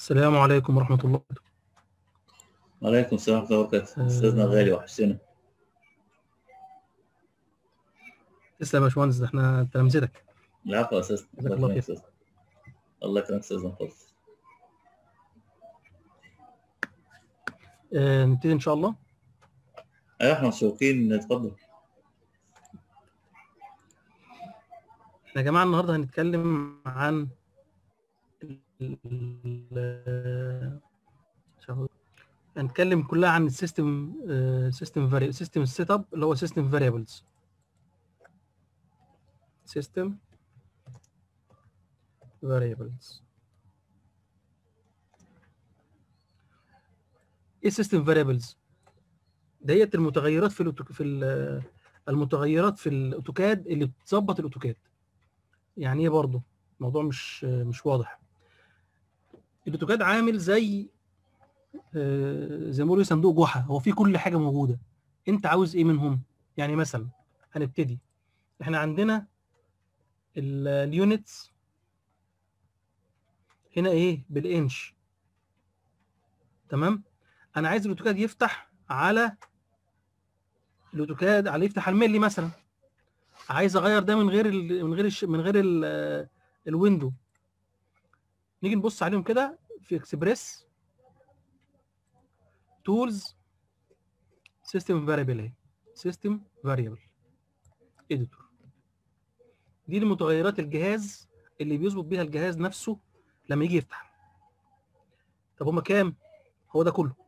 السلام عليكم ورحمة الله وبركاته وعليكم السلام ورحمة الله وبركاته آه. أستاذنا الغالي وحشتنا تسلم يا باشمهندس ده احنا تلامذتك العفو يا أستاذ جزاك الله الله يكرمك خير. يا أستاذ الله يكرمك أستاذنا خالص آه نبتدي إن شاء الله أيوة إحنا مشوقين اتفضل احنا يا جماعة النهاردة هنتكلم عن ال- ال- شهو- هنتكلم كلها عن السيستم سيستم فاري سيستم سيت اب اللي هو سيستم فاريبلز سيستم فاريبلز ايه سيستم فاريبلز ديت المتغيرات في الأوتو- في ال- المتغيرات في الاوتوكاد اللي بتظبط الاوتوكاد يعني ايه برضه الموضوع مش مش واضح الاوتوكاد عامل زي آه، زي ما بيقولوا صندوق جحا هو فيه كل حاجه موجوده انت عاوز ايه منهم يعني مثلا هنبتدي احنا عندنا ال- اليونتس هنا ايه بالانش تمام انا عايز الاوتوكاد يفتح على الاوتوكاد على يفتح على الملي مثلا عايز اغير ده من غير ال من غير الش من غير ال آه، الويندو نيجي نبص عليهم كده في اكسبريس تولز سيستم فاريبل اهي سيستم فاريبل اديتور دي المتغيرات الجهاز اللي بيظبط بيها الجهاز نفسه لما يجي يفتح طب هما كام هو ده كله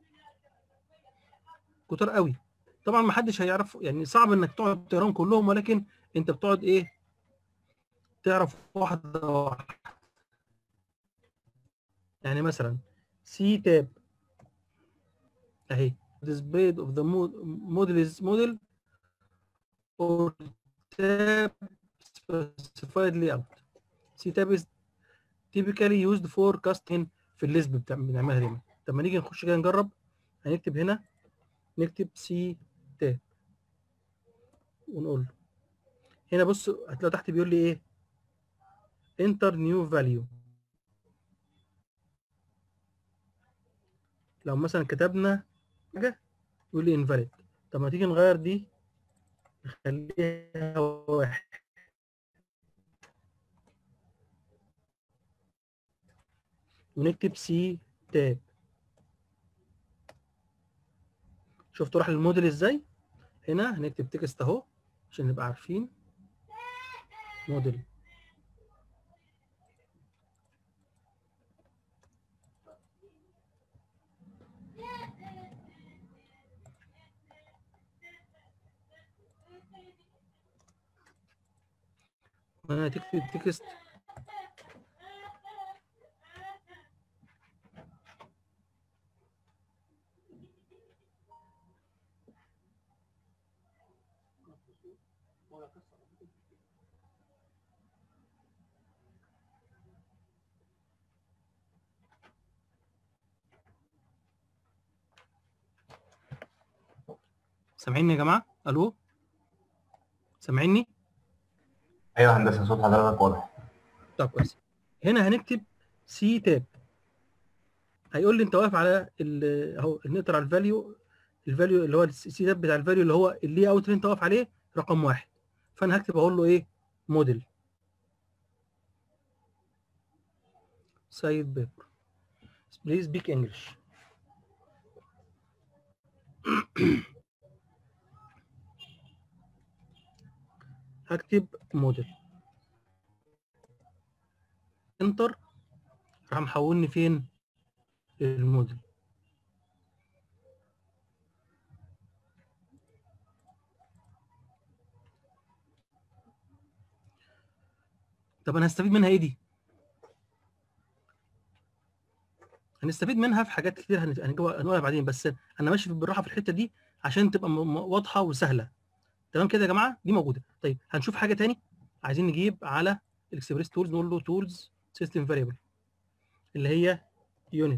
كتار قوي طبعا ما حدش هيعرف يعني صعب انك تقعد تقراهم كلهم ولكن انت بتقعد ايه تعرف واحده واحده يعني مثلا سي تاب اهي displayed of the mod- model is model or tab specified layout سي تاب is typically used for casting في الليست بتاع بنعملها دايما طب ما نيجي نخش كده نجرب هنكتب هنا نكتب سي تاب ونقول له هنا بص هتلاقي تحت بيقول لي ايه enter new value لو مثلا كتبنا حاجه يقول لي invalid طب ما تيجي نغير دي نخليها واحد ونكتب سي تاب شفتوا راح للموديل ازاي هنا هنكتب تكست اهو عشان نبقى عارفين موديل هنا تكتب تكست سامعيني يا جماعه الو سامعيني ايوه هندسه صوت حضرتك واضح طب كويس هنا هنكتب سي تاب هيقول لي انت واقف على ال- اهو نقدر على الفاليو الفاليو اللي هو السي تاب بتاع الفاليو اللي هو اللي اوت اللي انت واقف عليه رقم واحد فانا هكتب اقول له ايه موديل سايد بيبر بليز سبيك انجلش هكتب موديل انتر راح محولني فين الموديل طب انا هستفيد منها ايه دي هنستفيد منها في حاجات كتير هن- هنجوا- هنقولها بعدين بس انا ماشي بالراحه في الحته دي عشان تبقى م- م- واضحه وسهله تمام كده يا جماعه دي موجوده طيب هنشوف حاجه تاني عايزين نجيب على الاكسبريس تولز نقول له تولز سيستم فاريبل اللي هي يونت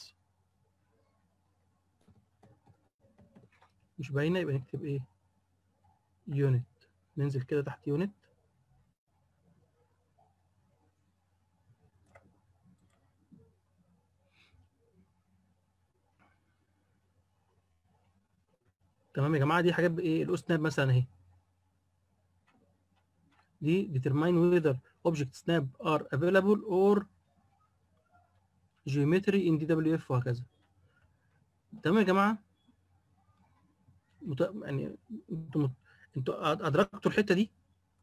مش باينه يبقى نكتب ايه يونت ننزل كده تحت يونت تمام يا جماعه دي حاجات بايه الاو سناب مثلا اهي دي determine whether object snap are available or geometry in DWF وهكذا تمام يا جماعه مت... يعني انتوا مت... انتوا ادركتوا الحته دي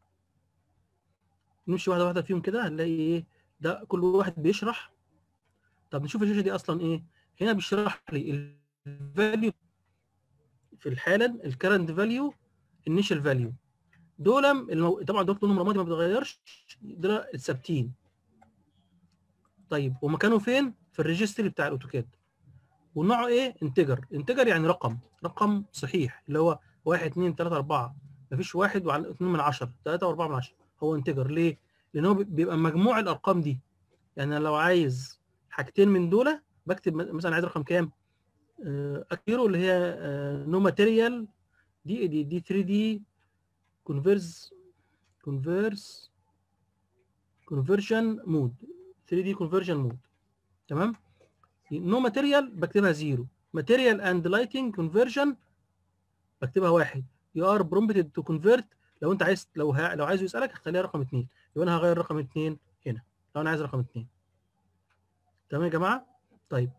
نمشي واحده واحده فيهم كده هنلاقي ايه ده كل واحد بيشرح طب نشوف الشاشه دي اصلا ايه هنا بيشرح لي الفاليو في الحاله الكرنت فاليو النيشال فاليو دول المو... طبعا دول لونهم رمادي ما بيتغيرش دول الثابتين طيب ومكانه فين في الريجستري بتاع الاوتوكاد ونوعه ايه انتجر انتجر يعني رقم رقم صحيح اللي هو 1 2 3 4 مفيش واحد وعلى 2 من 10 3 و4 من 10 هو انتجر ليه لان هو بيبقى مجموع الارقام دي يعني أنا لو عايز حاجتين من دول بكتب مثلا عايز رقم كام آه، اكيرو اللي هي نو ماتيريال دي دي دي 3 دي كونفيرز كونفيرس كونفرجن مود 3 دي كونفرجن مود تمام نو ماتيريال بكتبها زيرو ماتيريال اند لايتنج كونفرجن بكتبها واحد يو ار برومبتد تو كونفيرت لو انت عايز لو ها لو عايزه يسالك هخليها رقم اثنين يبقى انا هغير رقم اثنين هنا لو انا عايز رقم اثنين تمام يا جماعه طيب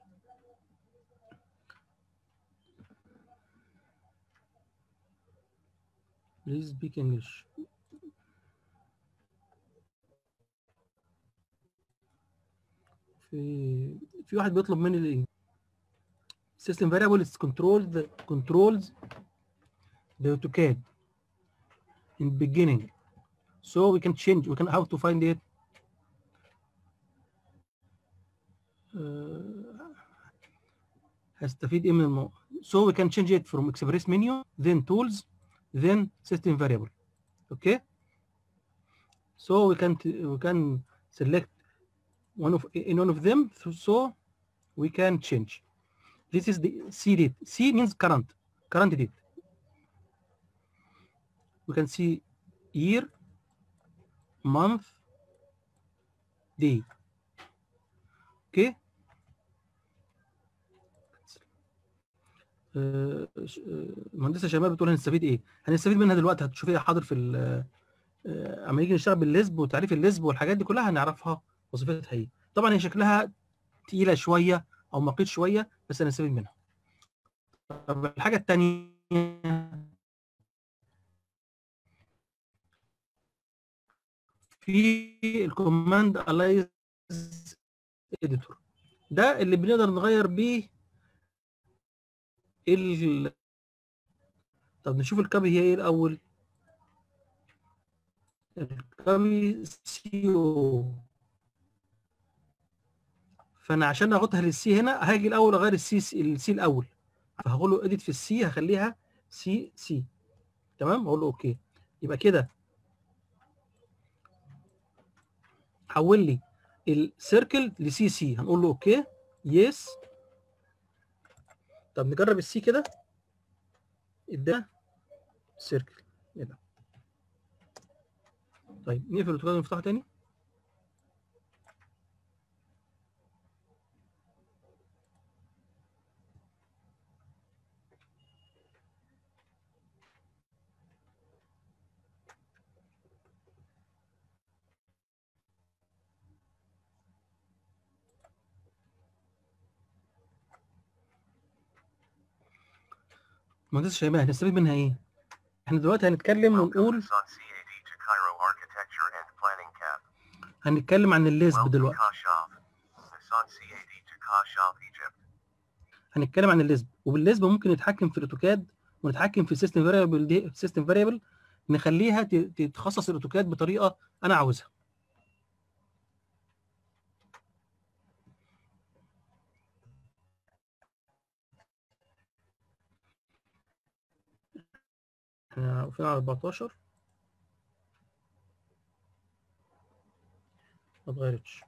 Please speak English. في في واحد بيطلب مني الانجليزي system variable is controlled controls the AutoCAD in beginning so we can change we can how to find it uh, هستفيد ايه من الموضوع so we can change it from express menu then tools then system variable okay so we can we can select one of in one of them so we can change this is the c date c means current current date we can see year month day okay آه، ش- آه، المهندسه شباب بتقول هنستفيد ايه؟ هنستفيد منها دلوقتي هتشوفيها حاضر في ال- آه، اما نيجي نشتغل بالليزب وتعريف الليزب والحاجات دي كلها هنعرفها وظيفتها ايه. طبعا هي شكلها تقيله شويه او مقيت شويه بس هنستفيد منها. طب الحاجه الثانيه في الكوماند الايز اديتور ده اللي بنقدر نغير بيه ال طب نشوف الكابي هي ايه الاول الكابي سي او فانا عشان اخدها للسي هنا هاجي الاول اغير السي السي الاول فهقول له اديت في السي هخليها سي سي تمام اقول له اوكي يبقى كده حول لي السيركل لسي سي هنقول له اوكي يس طب نجرب السي كده ادانا سيركل ايه ده طيب نقفل الاوتوكاد ونفتحه تاني مهندس شيماء هنستفيد منها ايه؟ احنا دلوقتي هنتكلم Welcome ونقول to SON CAD to Cairo Architecture and Planning CAP. هنتكلم عن الليزب Welcome دلوقتي Kashav. SON CAD to Kashav, Egypt. هنتكلم عن الليزب وبالليزب ممكن نتحكم في الاوتوكاد ونتحكم في السيستم فاريبل دي السيستم فاريبل نخليها ت- تتخصص الاوتوكاد بطريقه انا عاوزها احنا واقفين على 14 ما اتغيرتش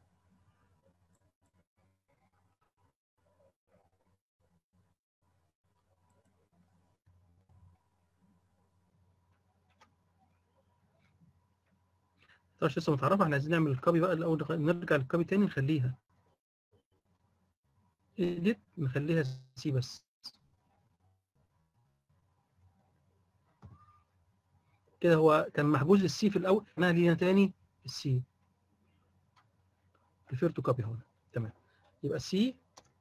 مش لسه متعرفة احنا عايزين نعمل الكوبي بقى الاول نغ- نرجع للكوبي تاني نخليها edit نخليها سي بس كده هو كان محجوز السي في الاول انا لينا تاني السي ريفير تو كوبي هنا تمام يبقى سي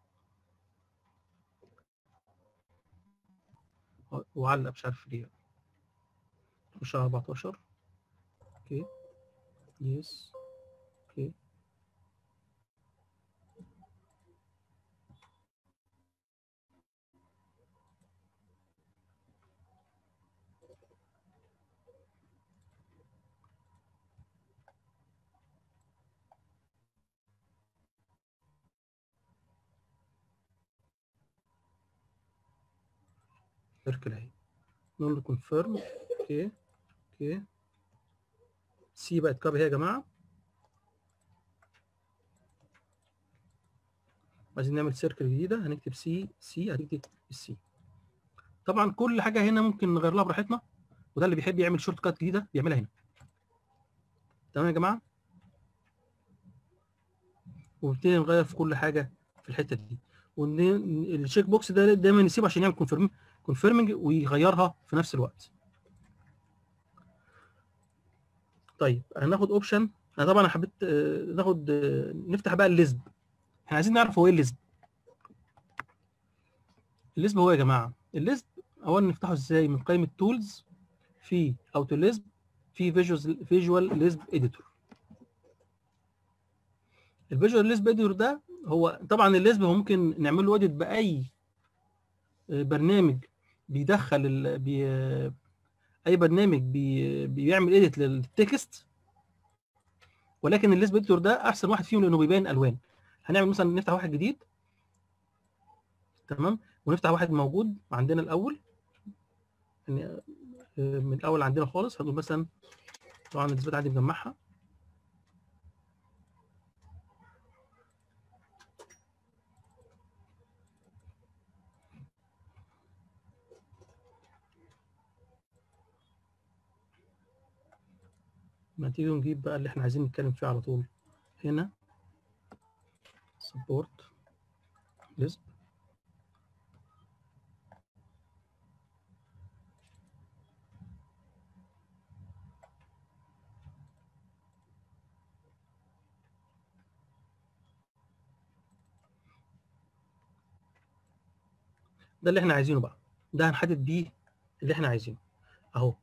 وعلق مش عارف ليه مش 14 اوكي يس اوكي سيركل اهي نقول له كونفيرم اوكي اوكي سي بقت كوبي اهي يا جماعه عايزين نعمل سيركل جديده هنكتب سي سي هنكتب السي طبعا كل حاجه هنا ممكن نغير لها براحتنا وده اللي بيحب يعمل شورت كات جديده بيعملها هنا تمام يا جماعه ونبتدي نغير في كل حاجه في الحته دي والشيك بوكس ده دايما نسيبه عشان يعمل كونفيرم كونفيرمنج ويغيرها في نفس الوقت طيب هناخد اوبشن انا طبعا حبيت آه، ناخد آه، نفتح بقى الليزب احنا عايزين نعرف هو ايه الليزب الليزب هو يا جماعه الليزب اولا نفتحه ازاي من قائمه تولز في اوتو ليزب في فيجوال فيجوال ليزب اديتور الفيجوال ليزب اديتور ده هو طبعا الليزب هو ممكن نعمل له اديت باي آه، برنامج بيدخل ال... بي... اي برنامج بي... بيعمل اديت للتكست ولكن الليزب اديتور ده احسن واحد فيهم لانه بيبين الوان هنعمل مثلا نفتح واحد جديد تمام ونفتح واحد موجود عندنا الاول يعني آه، من الاول عندنا خالص هنقول مثلا طبعا الاثبات عندي مجمعها ما تيجي نجيب بقى اللي احنا عايزين نتكلم فيه على طول هنا support lisp ده اللي احنا عايزينه بقى ده هنحدد بيه اللي احنا عايزينه اهو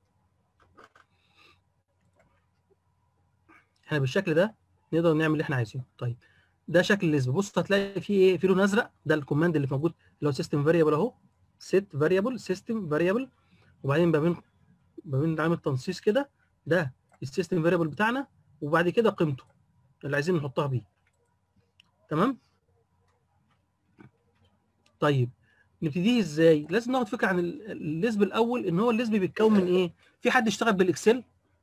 احنا بالشكل ده نقدر نعمل اللي احنا عايزينه طيب ده شكل الليزب بص هتلاقي فيه ايه في لون ازرق ده الكوماند اللي موجود اللي هو سيستم فاريبل اهو سيت فاريبل سيستم فاريبل وبعدين ما بين ما بين علامه تنصيص كده ده السيستم فاريبل بتاعنا وبعد كده قيمته اللي عايزين نحطها بيه تمام طيب نبتديه ازاي لازم ناخد فكره عن ال- الليزب الاول ان هو الليزب بيتكون من ايه في حد اشتغل بالاكسل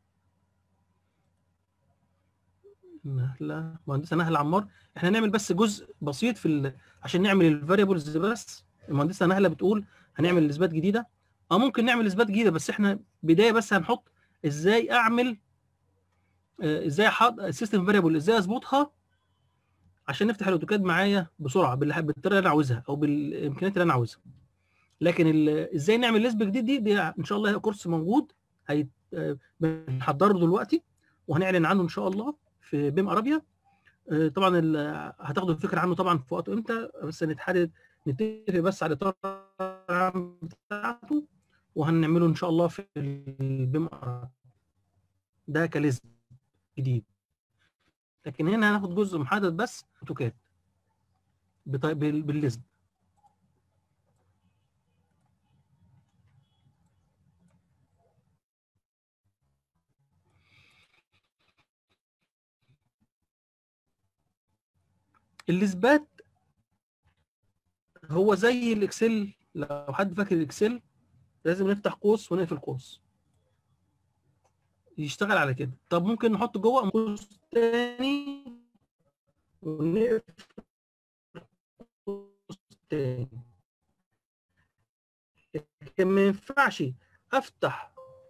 نهله مهندسه نهله عمار احنا نعمل بس جزء بسيط في ال... عشان نعمل الفاريبلز بس المهندسه نهله بتقول هنعمل اثبات جديده اه ممكن نعمل اثبات جديده بس احنا بدايه بس هنحط ازاي اعمل آه، ازاي احط السيستم فاريبل ازاي اظبطها عشان نفتح الاوتوكاد معايا بسرعه بالح- بالطريقه اللي انا عاوزها او بالامكانيات اللي انا عاوزها لكن ال- ازاي نعمل ليسب جديد دي, دي ان شاء الله كورس موجود هي آه، بنحضره دلوقتي وهنعلن عنه ان شاء الله في بيم ارابيا آه، طبعا ال- هتاخدوا الفكره عنه طبعا في وقته امتى بس نتحدد نتفق بس على الاطار العام بتاعته وهنعمله ان شاء الله في البيم ارابيا ده كليزم جديد لكن هنا هناخد جزء محدد بس اوتوكاد بط- بال- بالليزم الاثبات هو زي الاكسل لو حد فاكر الاكسل لازم نفتح قوس ونقفل قوس يشتغل على كده طب ممكن نحط جوه قوس تاني ونقفل قوس تاني لكن ما ينفعش افتح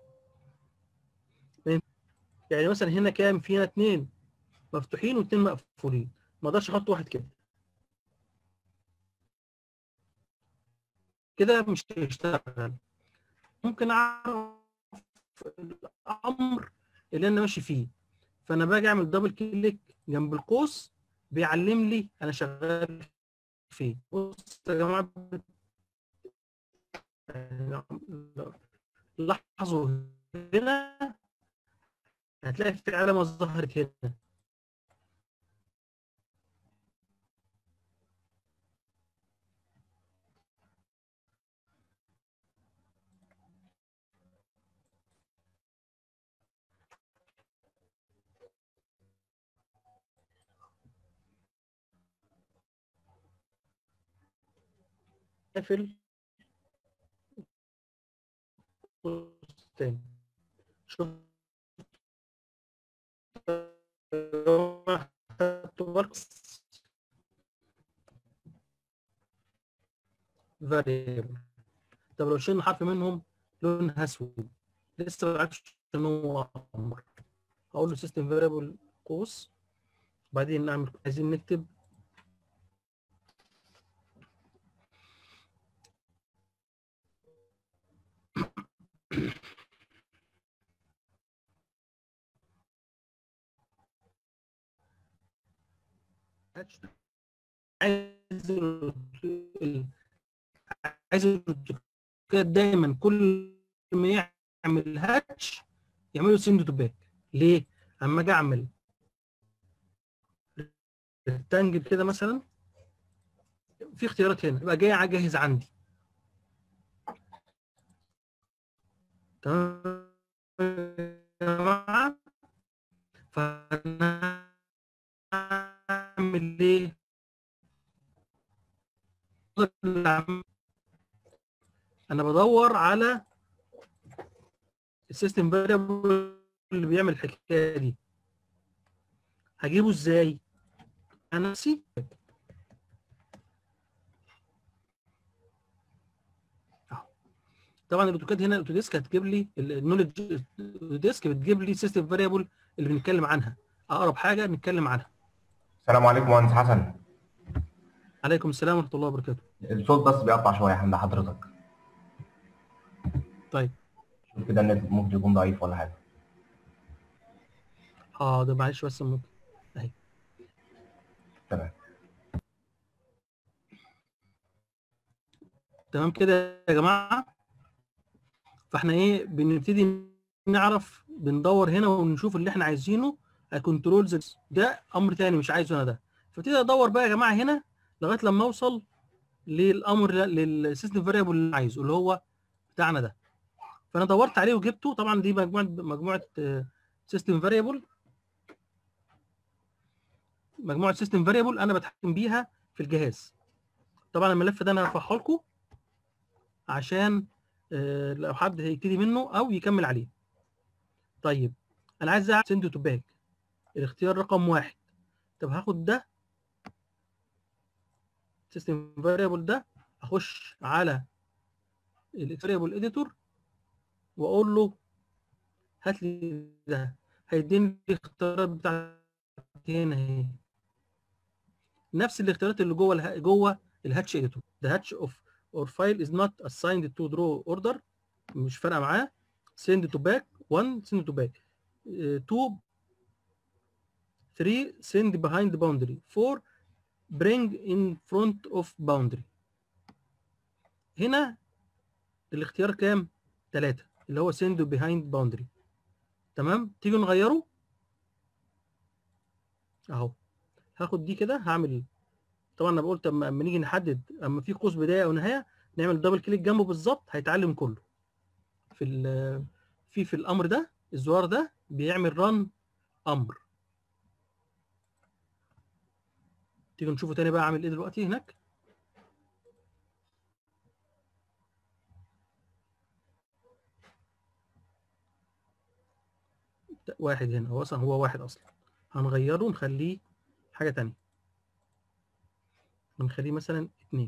ما ينفع- يعني مثلا هنا كام في هنا اتنين مفتوحين واتنين مقفولين ما اقدرش احط واحد كده كده مش هيشتغل ممكن اعرف الامر اللي انا ماشي فيه فانا باجي اعمل دبل كليك جنب القوس بيعلم لي انا شغال فين بص يا جماعه لاحظوا هنا هتلاقي في علامه ظهرت هنا قافل تاني شوف خدتوا بالكم variable طب لو شلنا حرف منهم لونها اسود لسه ما عرفتش ان هو امر هقول له system variable قوس بعدين نعمل عايزين نكتب عايز ال- عايز الاوتوكاد دايما كل ما يعمل هاتش يعمله سند تو باك ليه؟ اما اجي اعمل ريكتانجل كده مثلا في اختيارات هنا يبقى جاي جاهز عندي تمام يا جماعه فانا اعمل ايه؟ انا بدور على السيستم فاريبل اللي بيعمل الحكايه دي هجيبه ازاي انا نفسي أهو. طبعا الاوتوكاد هنا الاوتوديسك هتجيب لي النولج ديسك بتجيب لي سيستم فاريبل اللي بنتكلم عنها اقرب حاجه نتكلم عنها السلام عليكم مهندس حسن عليكم السلام ورحمه الله وبركاته الصوت بس بيقطع شويه عند حضرتك طيب شوف كده النت ممكن يكون ضعيف ولا حاجه حاضر معلش بس ممكن اهي تمام تمام كده يا جماعه فاحنا ايه بنبتدي نعرف بندور هنا ونشوف اللي احنا عايزينه كنترولز ده امر تاني مش عايزه انا ده فابتدي ادور بقى يا جماعه هنا لغايه لما اوصل للامر للسيستم فاريبل اللي أنا عايزه اللي هو بتاعنا ده فانا دورت عليه وجبته طبعا دي مجموعه مجموعه سيستم فاريبل مجموعه سيستم فاريبل انا بتحكم بيها في الجهاز طبعا الملف ده انا هرفعه لكم عشان آه، لو حد هيبتدي منه او يكمل عليه طيب انا عايز اعمل سند تو باك الاختيار رقم واحد طب هاخد ده سيستم فاريبل ده اخش على الفاريبل اديتور واقول له هات لي ده هيديني الاختيارات بتاعتي هنا اهي نفس الاختيارات اللي جوه اله... جوه الهاتش اديتور the hatch of or file is not assigned to draw order مش فارقه معاه send to back 1 send to back 2 3 send behind the boundary 4 bring in front of boundary هنا الاختيار كام 3 اللي هو send behind boundary تمام تيجي نغيره اهو هاخد دي كده هعمل طبعا انا بقول طب ما اما نيجي نحدد اما في قوس بدايه او نهايه نعمل دبل كليك جنبه بالظبط هيتعلم كله في ال في في الامر ده الزرار ده بيعمل ران امر تيجي نشوفه تاني بقى اعمل ايه دلوقتي هناك ده واحد هنا هو اصلا هو واحد اصلا هنغيره نخليه حاجه تانية ونخليه مثلا اتنين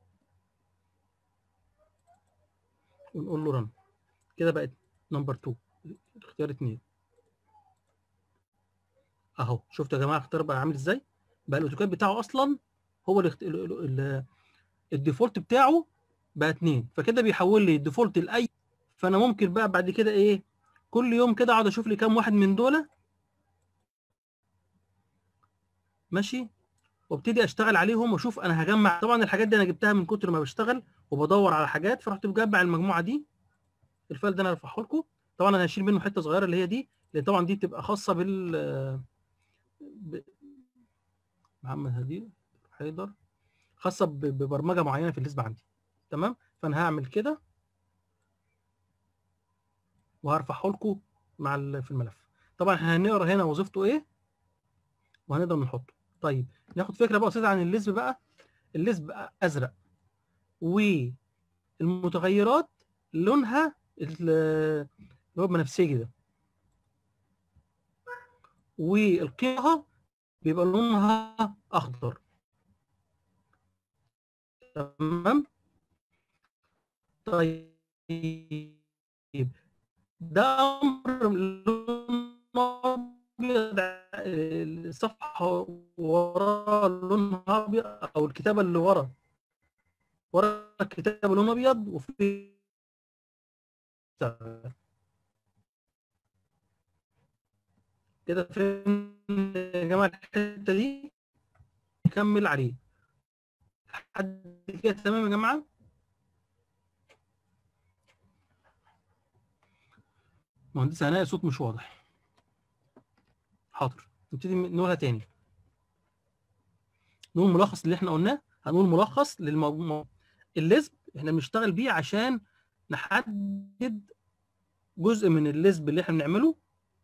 ونقول له رن كده بقت نمبر 2 اختيار اتنين اهو شفتوا يا جماعه اختار بقى عامل ازاي بقى الاوتوكاد بتاعه اصلا هو الاخت... ال... ال... ال... الديفولت بتاعه بقى اتنين فكده بيحول لي الديفولت لاي فانا ممكن بقى بعد كده ايه كل يوم كده اقعد اشوف لي كام واحد من دول ماشي وابتدي اشتغل عليهم واشوف انا هجمع طبعا الحاجات دي انا جبتها من كتر ما بشتغل وبدور على حاجات فرحت مجمع المجموعه دي الفايل ده انا هرفعه لكم طبعا انا هشيل منه حته صغيره اللي هي دي لان طبعا دي بتبقى خاصه بال ب... محمد هدي حيدر خاصه ب- ببرمجه معينه في الليسب عندي تمام فانا هعمل كده وهرفعه لكم مع ال- في الملف طبعا احنا هنقرا هنا وظيفته ايه وهنقدر نحطه طيب ناخد فكره بقى بسيطه عن الليسب بقى الليسب ازرق والمتغيرات لونها ال- اللي هو بنفسجي ده والقيمه بيبقى لونها اخضر تمام طيب ده امر لون ابيض الصفحه ورا لونها ابيض او الكتابه اللي ورا ورا الكتابه لون ابيض وفي كده فين يا جماعه الحته دي نكمل عليه حد كده تمام يا جماعه مهندس هناء الصوت مش واضح حاضر نبتدي نقولها تاني نقول ملخص اللي احنا قلناه هنقول ملخص للموضوع الليسب احنا بنشتغل بيه عشان نحدد جزء من الليسب اللي احنا بنعمله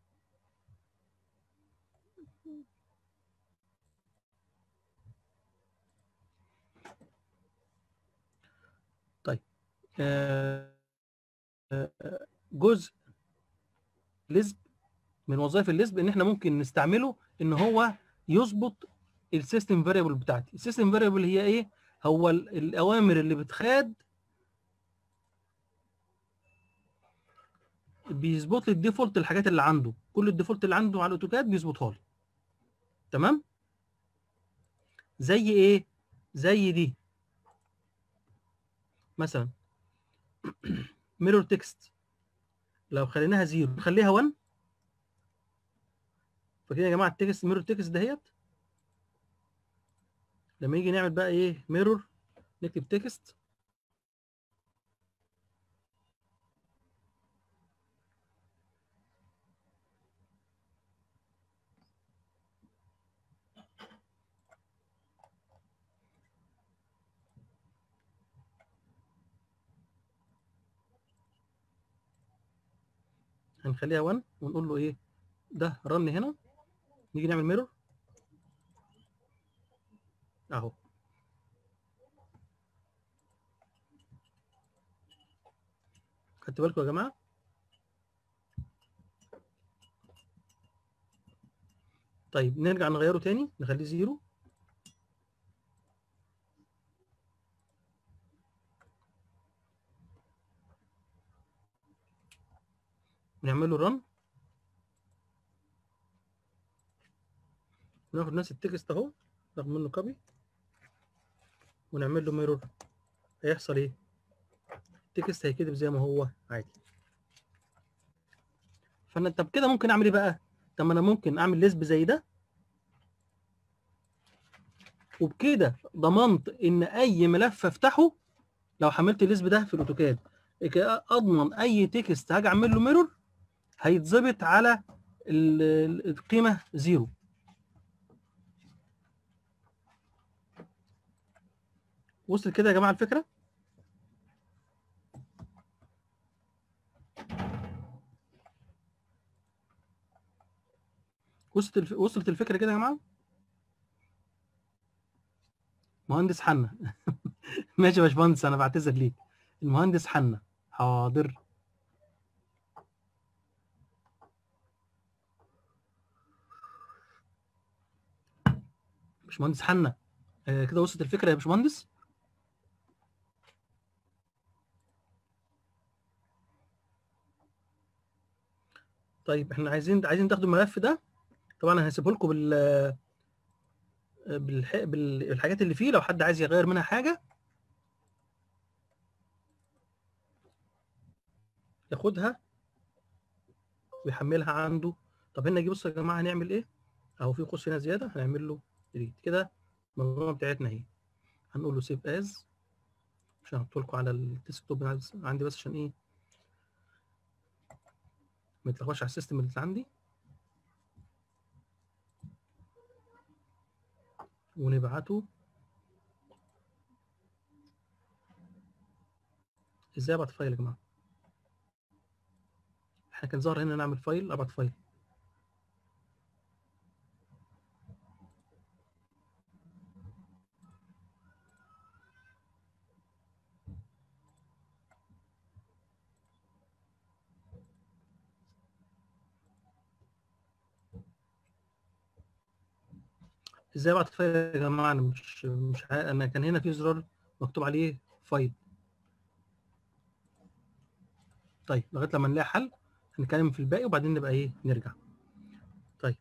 طيب آه، آه، جزء ليسب من وظائف الليسب ان احنا ممكن نستعمله ان هو يظبط السيستم فاريبل بتاعتي السيستم فاريبل هي ايه هو ال- الاوامر اللي بتخاد بيظبط لي الديفولت الحاجات اللي عنده كل الديفولت اللي عنده على الاوتوكاد بيظبطها لي تمام زي ايه زي دي مثلا ميرور تكست لو خليناها زيرو نخليها 1 فكده يا جماعه التكست ميرور تكست دهيت لما يجي نعمل بقى ايه ميرور نكتب تكست هنخليها 1 ونقول له ايه ده رن هنا نيجي نعمل ميرور اهو خدت بالكم يا جماعه طيب نرجع نغيره تاني نخليه زيرو نعمل له رن ناخد نفس التكست اهو ناخد منه كوبي ونعمل له ميرور هيحصل ايه التكست هيكتب زي ما هو عادي فانا طب كده ممكن اعمل ايه بقى طب ما انا ممكن اعمل ليسب زي ده وبكده ضمنت ان اي ملف افتحه لو حملت الليسب ده في الاوتوكاد كده اضمن اي تكست هاجي اعمل له ميرور هيتظبط على ال- ال- القيمه زيرو وصل كده يا جماعه الفكره وصلت الف... وصلت الفكره كده يا جماعه مهندس حنا ماشي يا باشمهندس انا بعتذر ليك المهندس حنا حاضر باشمهندس حنا آه كده وصلت الفكره يا باشمهندس طيب احنا عايزين عايزين تاخدوا الملف ده طبعا انا هسيبه لكم بال بالح... بالحاجات اللي فيه لو حد عايز يغير منها حاجه ياخدها ويحملها عنده طب هنا نجي بصوا يا جماعه هنعمل ايه اهو في قوس هنا زياده هنعمل له ديليت كده المنظومه بتاعتنا اهي هنقول له سيف از عشان احط لكم على الديسكتوب عندي- عندي بس عشان ايه ما يتلخبطش على السيستم اللي عندي ونبعته ازاي ابعت فايل يا جماعه احنا كان ظاهر هنا نعمل فايل ابعت فايل ازاي ابعت فايل يا جماعه انا مش مش عارف انا كان هنا في زرار مكتوب عليه فايل طيب لغايه لما نلاقي حل هنتكلم في الباقي وبعدين نبقى ايه نرجع طيب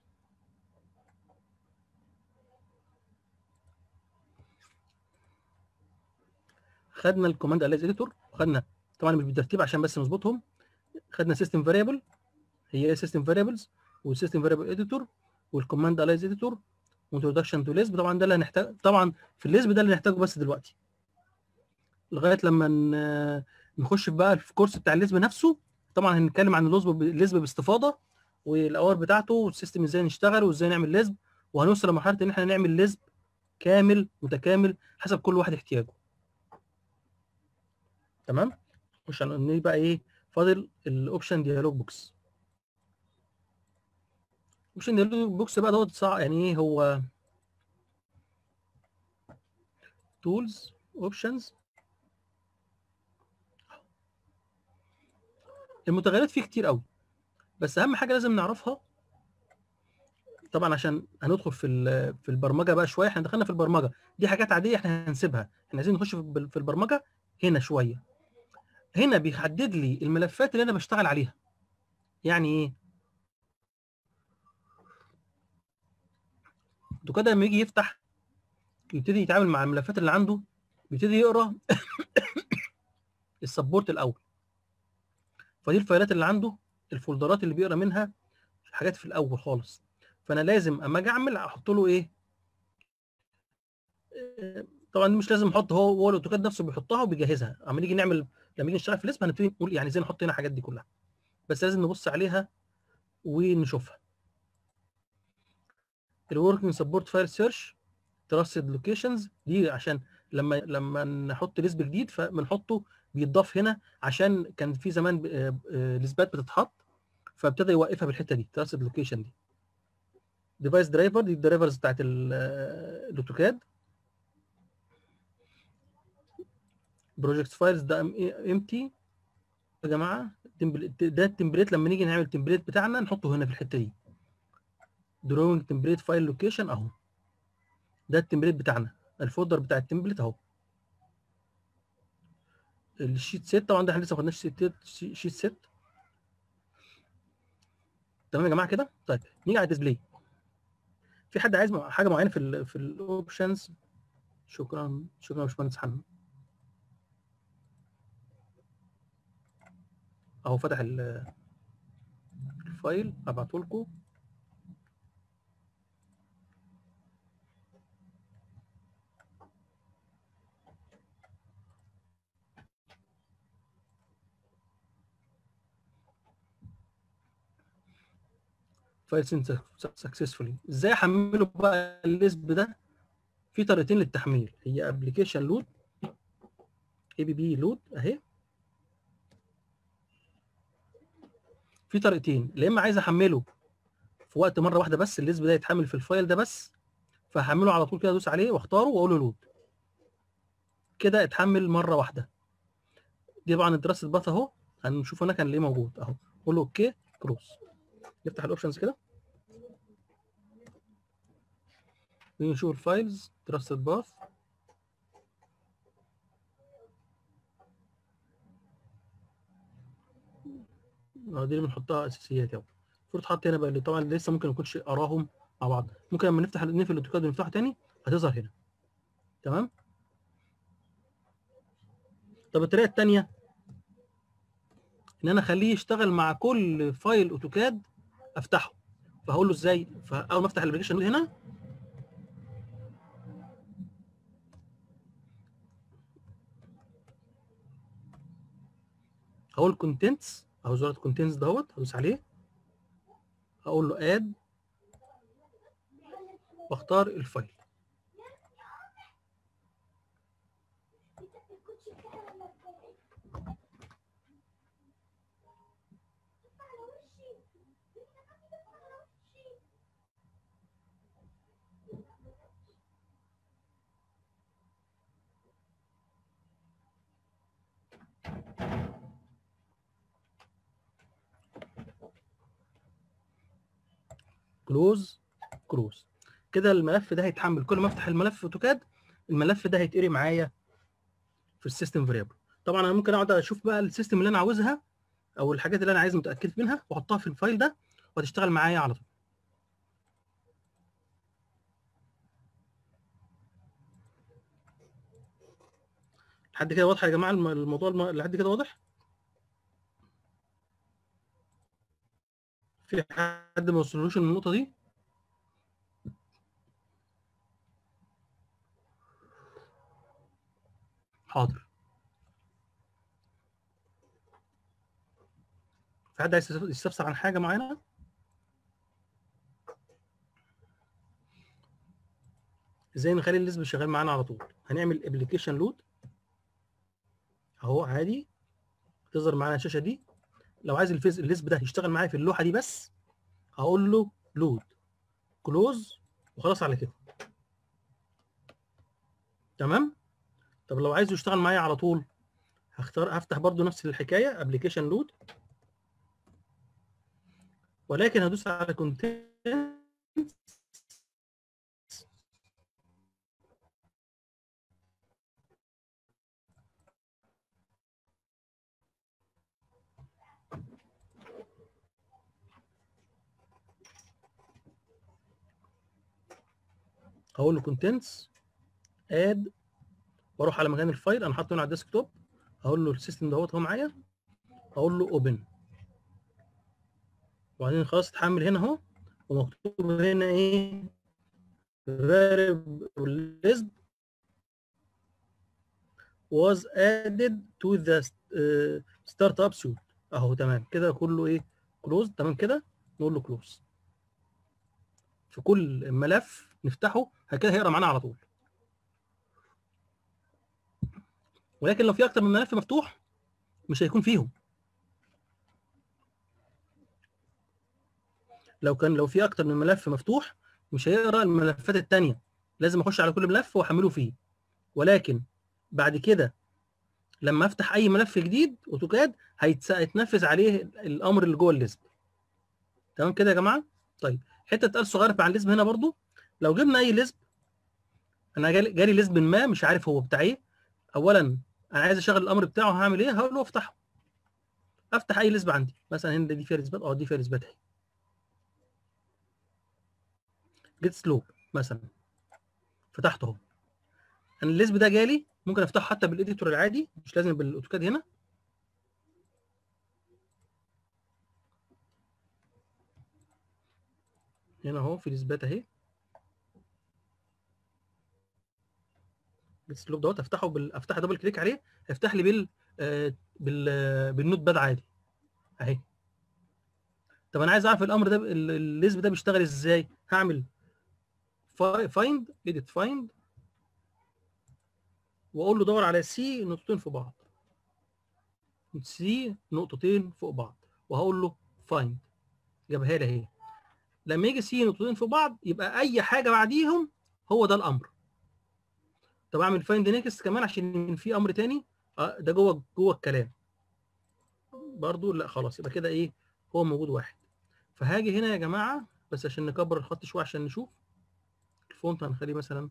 خدنا الكوماند الايز اديتور خدنا طبعا مش بالترتيب عشان بس نظبطهم خدنا سيستم فاريبل هي ايه سيستم فاريبلز والسيستم فاريبل اديتور والكوماند الايز اديتور وانتروداكشن تو ليسب طبعا ده اللي هنحتاج طبعا في الليسب ده اللي هنحتاجه بس دلوقتي لغايه لما ن- نخش بقى في الكورس بتاع الليسب نفسه طبعا هنتكلم عن الليسب الليسب باستفاضه والاوامر بتاعته والسيستم ازاي نشتغل وازاي نعمل ليسب وهنوصل لمرحله ان احنا نعمل ليسب كامل متكامل حسب كل واحد احتياجه تمام مش هنقول بقى ايه فاضل الاوبشن ديالوج بوكس اوبشن ديالوج بوكس بقى دوت صعب يعني ايه هو تولز اوبشنز المتغيرات فيه كتير قوي بس اهم حاجه لازم نعرفها طبعا عشان هندخل في ال- في البرمجه بقى شويه احنا دخلنا في البرمجه دي حاجات عاديه احنا هنسيبها احنا عايزين نخش في الب- في البرمجه هنا شويه هنا بيحدد لي الملفات اللي انا بشتغل عليها يعني ايه كده لما يجي يفتح يبتدي يتعامل مع الملفات اللي عنده بيبتدي يقرا السبورت الاول فدي الفايلات اللي عنده الفولدرات اللي بيقرا منها الحاجات في الاول خالص فانا لازم اما اجي اعمل احط له ايه آه، طبعا دي مش لازم احط هو هو الاوتوكاد نفسه بيحطها وبيجهزها اما نيجي نعمل لما نيجي نشتغل في الاسم هنبتدي نقول يعني ازاي نحط هنا الحاجات دي كلها بس لازم نبص عليها ونشوفها الوركينج سبورت فايل سيرش تراستد لوكيشنز دي عشان لما لما نحط ليسب جديد فبنحطه بيتضاف هنا عشان كان في زمان ب- آه، آه، ليسبات بتتحط فابتدى يوقفها بالحته دي تراستد لوكيشن دي ديفايس درايفر دي الدرايفرز بتاعت ال- آه، الاوتوكاد بروجكت فايلز ده امتي يا جماعه تمبل- ده التمبليت لما نيجي نعمل التمبليت بتاعنا نحطه هنا في الحته دي دروينج تمبليت فايل لوكيشن اهو ده التمبليت بتاعنا الفولدر بتاع التمبليت اهو الشيت سيت طبعا ده احنا لسه ما خدناش شيت شيت سيت تمام يا جماعه كده طيب نيجي على الديسبلاي في حد عايز حاجه معينه في ال في الاوبشنز شكرا شكرا يا باشمهندس حنان اهو فتح ال- الفايل هبعته لكم فايل سكسسفولي ازاي احمله بقى الليسب ده في طريقتين للتحميل هي ابلكيشن لود اي بي بي لود اهي في طريقتين يا اما عايز احمله في وقت مره واحده بس الليسب ده يتحمل في الفايل ده بس فهحمله على طول كده ادوس عليه واختاره واقول له لود كده اتحمل مره واحده دي طبعا الدراسه باث اهو هنشوف هنا كان ليه موجود اهو قول له اوكي كروس نفتح الاوبشنز كده نشوف الفايلز دراسه باث اه دي اللي بنحطها اساسيات اهو المفروض تحط هنا بقى اللي طبعا لسه ممكن ما نكونش اراهم مع بعض ممكن لما نفتح نقفل الاوتوكاد ونفتحه تاني هتظهر هنا تمام طب الطريقه الثانيه ان انا اخليه يشتغل مع كل فايل اوتوكاد افتحه فهقول له ازاي فاول ما افتح الابلكيشن هنا هقول كونتنتس او زرار كونتنتس دوت هدوس عليه هقول له اد واختار الفايل كلوز كلوز كده الملف ده هيتحمل كل ما افتح الملف في اوتوكاد الملف ده هيتقري معايا في السيستم فاريبل طبعا انا ممكن اقعد اشوف بقى السيستم اللي انا عاوزها او الحاجات اللي انا عايز متاكد منها واحطها في الفايل ده وهتشتغل معايا على طول لحد كده واضح يا جماعه الم- الموضوع الم- لحد كده واضح في حد ما وصلوش النقطه دي حاضر في حد عايز يستفسر عن حاجه معينه ازاي نخلي الليسب شغال معانا على طول هنعمل ابلكيشن لود اهو عادي تظهر معانا الشاشه دي لو عايز الفيز الليسب ده يشتغل معايا في اللوحه دي بس هقول له لود كلوز وخلاص على كده تمام طب لو عايزه يشتغل معايا على طول هختار هفتح برضو نفس الحكايه ابلكيشن لود ولكن هدوس على كونتنت هقول له كونتنتس اد واروح على مكان الفايل انا حاطه هنا على الديسك توب هقول له السيستم دوت هو معايا هقول له اوبن وبعدين خلاص اتحمل هنا اهو ومكتوب هنا ايه variable list was added to the uh, startup suite اهو تمام كده كله ايه كلوز تمام كده نقول له كلوز في كل ملف نفتحه هكذا هيقرا معانا على طول ولكن لو في اكتر من ملف مفتوح مش هيكون فيهم لو كان لو في اكتر من ملف مفتوح مش هيقرا الملفات التانية لازم اخش على كل ملف واحمله فيه ولكن بعد كده لما افتح اي ملف جديد اوتوكاد هيتس- هيتنفذ عليه الامر اللي جوه الليسب تمام كده يا جماعه طيب حته اتقال صغيره عن الليسب هنا برضو لو جبنا اي ليسب انا جالي جالي ليسب ما مش عارف هو بتاع ايه اولا انا عايز اشغل الامر بتاعه هعمل ايه هقول له افتحه افتح اي ليسب عندي مثلا هنا دي فيها ليسبات اه دي فيها ليسبات اهي جيت سلوب مثلا فتحته اهو انا الليسب ده جالي ممكن افتحه حتى بالاديتور العادي مش لازم بالاوتوكاد هنا هنا اهو في ليسبات اهي السلوب دوت افتحه بال... افتح دبل كليك عليه هيفتح لي بال آه، بال آه، بالنوت باد عادي اهي طب انا عايز اعرف الامر ده ال- الليسب ده بيشتغل ازاي هعمل فايند اديت فايند واقول له دور على سي نقطتين في بعض سي نقطتين فوق بعض وهقول له فايند جابها لي اهي لما يجي سي نقطتين فوق بعض يبقى اي حاجه بعديهم هو ده الامر طب اعمل فايند نيكست كمان عشان في امر تاني اه ده جوه جوه الكلام برضو لا خلاص يبقى كده ايه هو موجود واحد فهاجي هنا يا جماعه بس عشان نكبر الخط شويه عشان نشوف الفونت هنخليه مثلا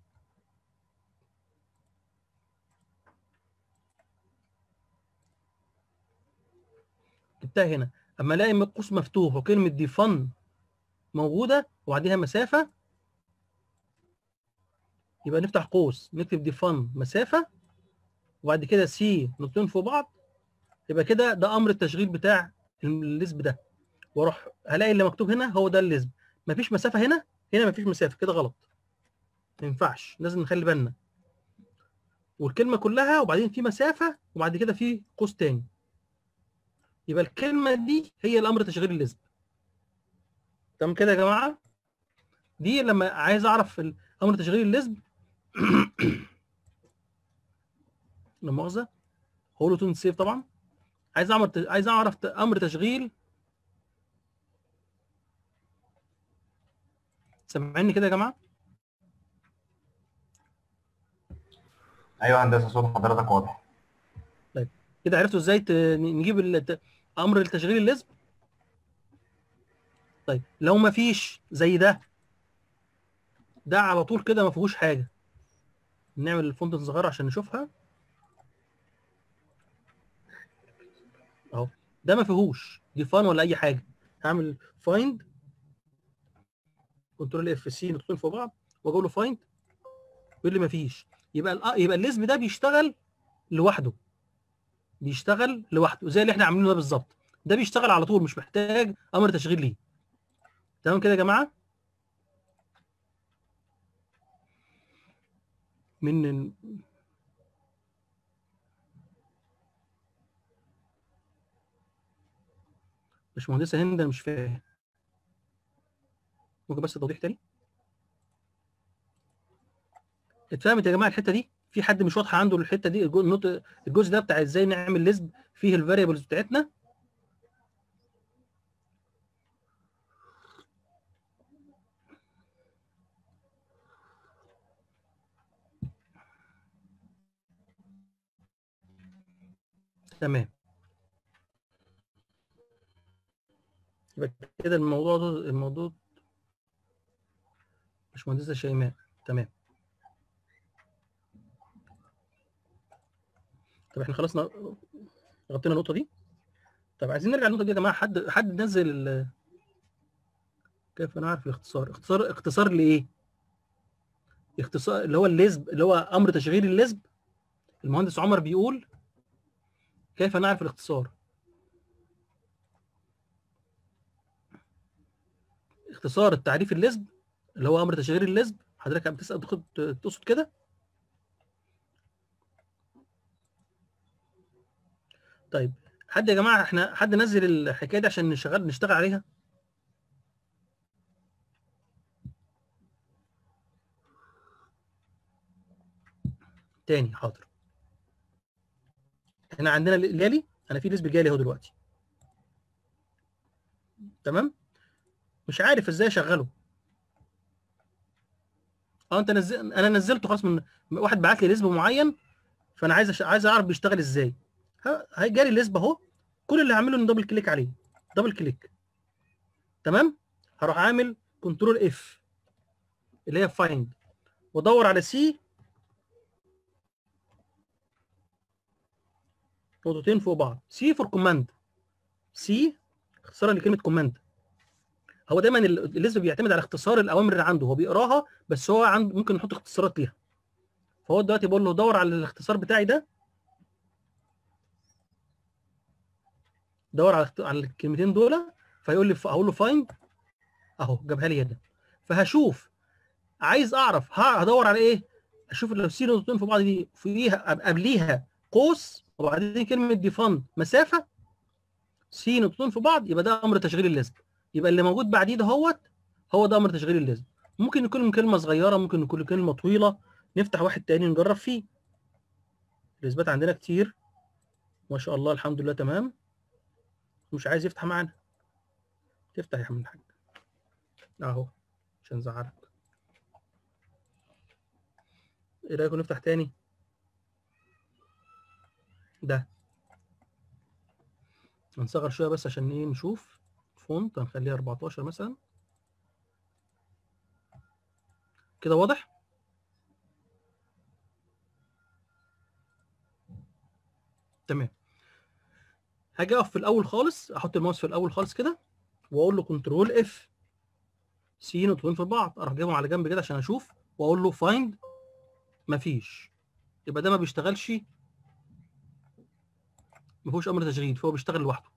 جبتها هنا اما الاقي قوس مفتوح وكلمه دي فن موجوده وبعديها مسافه يبقى نفتح قوس نكتب دي فن مسافه وبعد كده سي نقطتين فوق بعض يبقى كده ده امر التشغيل بتاع الليسب ده واروح هلاقي اللي مكتوب هنا هو ده الليسب مفيش مسافه هنا هنا مفيش مسافه كده غلط ما ينفعش لازم نخلي بالنا والكلمه كلها وبعدين في مسافه وبعد كده في قوس تاني يبقى الكلمه دي هي الامر تشغيل الليسب تمام كده يا جماعه دي لما عايز اعرف ال- امر تشغيل الليسب لا مؤاخذه هو له تون سيف طبعا عايز اعمل عايز اعرف ت- امر تشغيل سامعيني كده يا جماعه ايوه هندسه صوت حضرتك واضح كده عرفتوا ازاي ت- نجيب الت- امر التشغيل الليسب طيب لو ما فيش زي ده ده على طول كده ما فيهوش حاجه نعمل الفونت صغيره عشان نشوفها اهو ده ما فيهوش ديفان ولا اي حاجه هعمل فايند كنترول اف سي نقطتين فوق بعض واقول له فايند يقول لي ما فيش يبقى ال- يبقى الليسب ده بيشتغل لوحده بيشتغل لوحده زي اللي احنا عاملينه ده بالظبط ده بيشتغل على طول مش محتاج امر تشغيل ليه تمام كده يا جماعه من ال- باشمهندسه هند انا مش فاهم ممكن بس توضيح تاني اتفهمت يا جماعه الحته دي في حد مش واضحه عنده الحته دي الجو- النوت- الجزء ده بتاع ازاي نعمل ليسب فيه الفاريبلز بتاعتنا تمام يبقى كده الموضوع ده الموضوع باشمهندسه شيماء تمام طب احنا خلصنا غطينا النقطه دي طب عايزين نرجع للنقطه دي يا جماعه حد حد نزل ال... كيف نعرف الاختصار اختصار اختصار لايه اختصار اللي هو الليزب اللي هو امر تشغيل الليزب المهندس عمر بيقول كيف نعرف الاختصار اختصار التعريف الليزب اللي هو امر تشغيل الليزب حضرتك بتسال تقصد تقصد كده طيب حد يا جماعه احنا حد نزل الحكايه دي عشان نشتغل نشتغل عليها تاني حاضر احنا عندنا الجالي انا في نسبه جالي اهو دلوقتي تمام مش عارف ازاي اشغله اه انت نزل انا نزلته خلاص من واحد بعت لي نسبه معين فانا عايز أش... عايز اعرف بيشتغل ازاي ها هي جالي النسبه اهو كل اللي هعمله ان دبل كليك عليه دبل كليك تمام هروح عامل كنترول اف اللي هي فايند وادور على سي نقطتين فوق بعض سي فور كوماند سي اختصارا لكلمه كوماند هو دايما الليسب بيعتمد على اختصار الاوامر اللي عنده هو بيقراها بس هو عنده ممكن يحط اختصارات ليها فهو دلوقتي بقول له دور على الاختصار بتاعي ده دور على على الكلمتين دول فيقول لي هقول له فايند اهو جابها لي هنا فهشوف عايز اعرف هدور على ايه اشوف لو سي نقطتين في بعض دي فيها قبليها قوس وبعدين كلمه ديفان مسافه سي نقطتين في بعض يبقى ده امر تشغيل الليسب يبقى اللي موجود بعديه دهوت هو ده امر تشغيل الليسب ممكن يكون كلمه صغيره ممكن يكون كلمه طويله نفتح واحد تاني نجرب فيه الاثبات عندنا كتير ما شاء الله الحمد لله تمام مش عايز يفتح معانا تفتح يا عم الحاج اهو عشان نزعلك ايه رايكم نفتح تاني ده هنصغر شويه بس عشان ايه نشوف فونت هنخليها 14 مثلا كده واضح تمام هاجي اقف في الاول خالص احط الماوس في الاول خالص كده واقول له كنترول اف سي نقطتين في بعض اروح جايبهم على جنب كده عشان اشوف واقول له فايند مفيش يبقى ده ما بيشتغلش ما فيهوش امر تشغيل فهو بيشتغل لوحده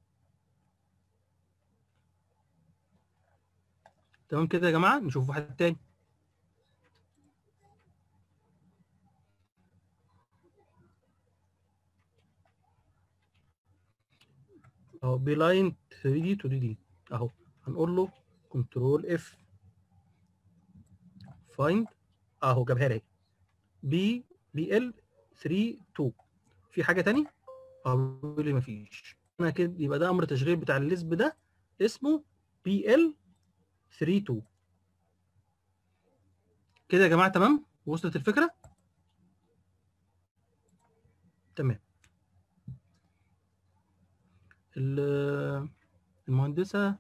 تمام كده يا جماعه نشوف واحد تاني اهو بلاين 3 دي 2 دي اهو هنقول له كنترول اف فايند اهو جابها لي بي بي ال 3 2 في حاجه تاني اهو بيقول لي مفيش انا كده يبقى ده امر تشغيل بتاع الليسب ده اسمه بي ال 3 2 كده يا جماعه تمام وصلت الفكره تمام ال- المهندسه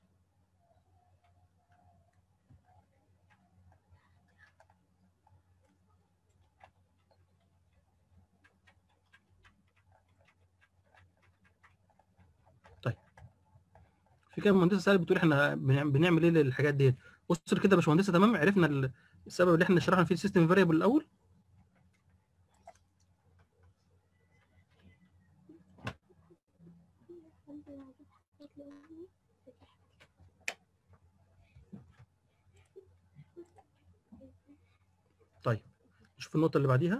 في كده مهندسه سالت بتقول احنا بنعم- بنعمل ايه للحاجات ديت بص كده يا باشمهندسه تمام عرفنا ال- السبب اللي احنا شرحنا فيه السيستم فاريبل الاول طيب نشوف النقطه اللي بعديها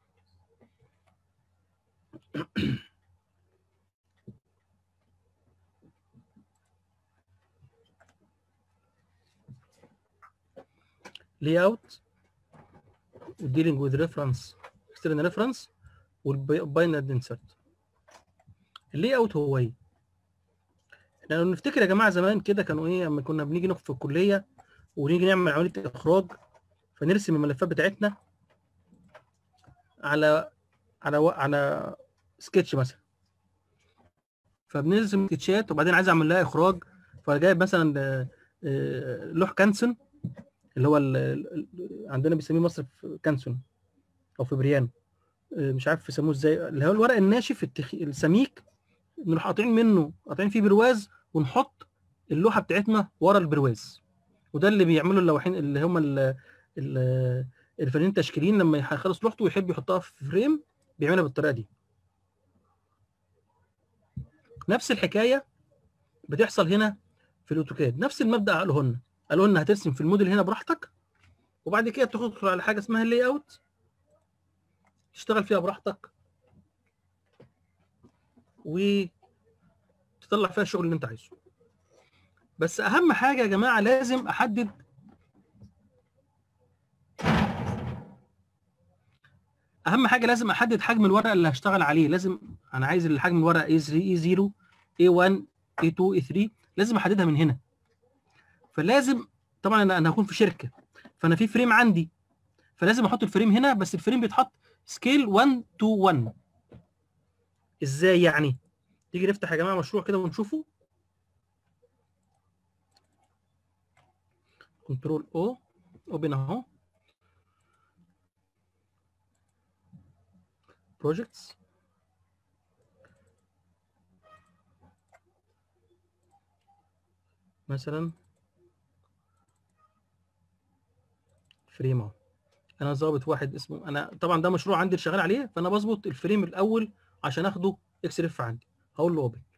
layout dealing with reference external reference والباينري انسرت اللي اوت هو ايه؟ احنا لو نفتكر يا جماعه زمان كده كانوا ايه لما كنا بنيجي نقف في الكليه ونيجي نعمل عمليه اخراج فنرسم الملفات بتاعتنا على على و... على سكتش مثلا فبنرسم سكتشات وبعدين عايز اعمل لها اخراج فجايب مثلا آه، آه، لوح كانسون اللي هو ال- ال- ال- عندنا بيسميه مصر في كانسون او في بريانو آه، مش عارف يسموه ازاي اللي هو الورق الناشف التخ... السميك نروح قاطعين منه قاطعين فيه برواز ونحط اللوحه بتاعتنا ورا البرواز وده اللي بيعملوا اللوحين اللي هم ال- ال- الفنانين التشكيليين لما يخلص لوحته ويحب يحطها في فريم بيعملها بالطريقه دي نفس الحكايه بتحصل هنا في الاوتوكاد نفس المبدا قالوه لنا قالوا لنا هترسم في الموديل هنا براحتك وبعد كده تدخل على حاجه اسمها اللاي اوت تشتغل فيها براحتك وتطلع فيها الشغل اللي انت عايزه بس اهم حاجه يا جماعه لازم احدد اهم حاجه لازم احدد حجم الورقه اللي هشتغل عليه لازم انا عايز الحجم الورقه اي 3 اي 0 اي 1 اي 2 اي 3 لازم احددها من هنا فلازم طبعا انا انا هكون في شركه فانا في فريم عندي فلازم احط الفريم هنا بس الفريم بيتحط سكيل 1 تو 1 ازاي يعني تيجي نفتح يا جماعه مشروع كده ونشوفه كنترول او اوبن اهو بروجكتس مثلا فريم اهو انا ظابط واحد اسمه انا طبعا ده مشروع عندي اللي شغال عليه فانا بظبط الفريم الاول عشان اخده اكس ريف عندي هقول له اوبن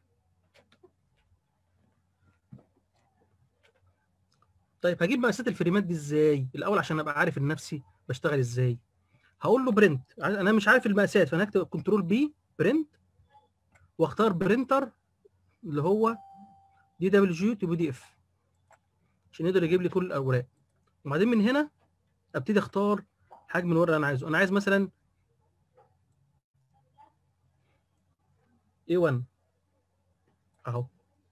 طيب هجيب مقاسات الفريمات دي ازاي الاول عشان ابقى عارف لنفسي بشتغل ازاي هقول له برنت انا مش عارف المقاسات فانا هكتب كنترول بي برنت واختار برينتر اللي هو دي دبليو جي تو بي دي اف عشان يقدر يجيب لي كل الاوراق وبعدين من هنا ابتدي اختار حجم الورقه اللي انا عايزه انا عايز مثلا A1 اهو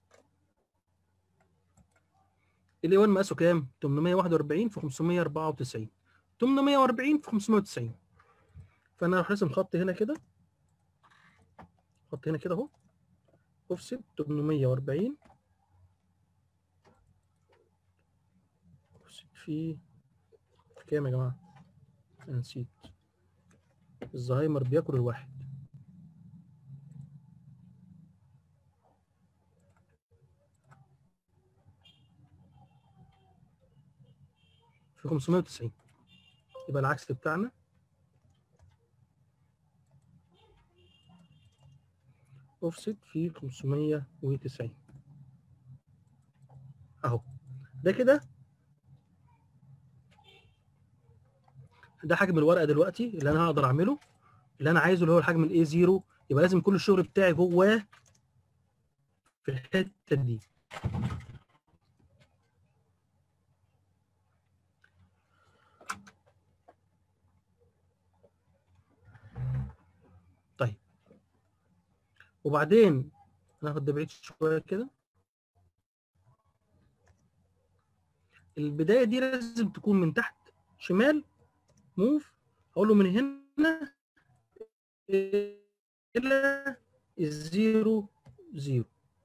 ال A1 مقاسه كام 841 في 594 840 في 590 فانا هروح راسم خط هنا كده خط هنا كده اهو اوفست 840 اوفست في في كام يا جماعه انا نسيت الزهايمر بياكل الواحد في 590 يبقى العكس بتاعنا اوفست في 590 اهو ده كده ده حجم الورقه دلوقتي اللي انا هقدر اعمله اللي انا عايزه اللي هو الحجم الاي 0 يبقى لازم كل الشغل بتاعي جواه في الحته دي طيب وبعدين ناخد ده بعيد شويه كده البدايه دي لازم تكون من تحت شمال موف اقول له من هنا الى الزيرو زيرو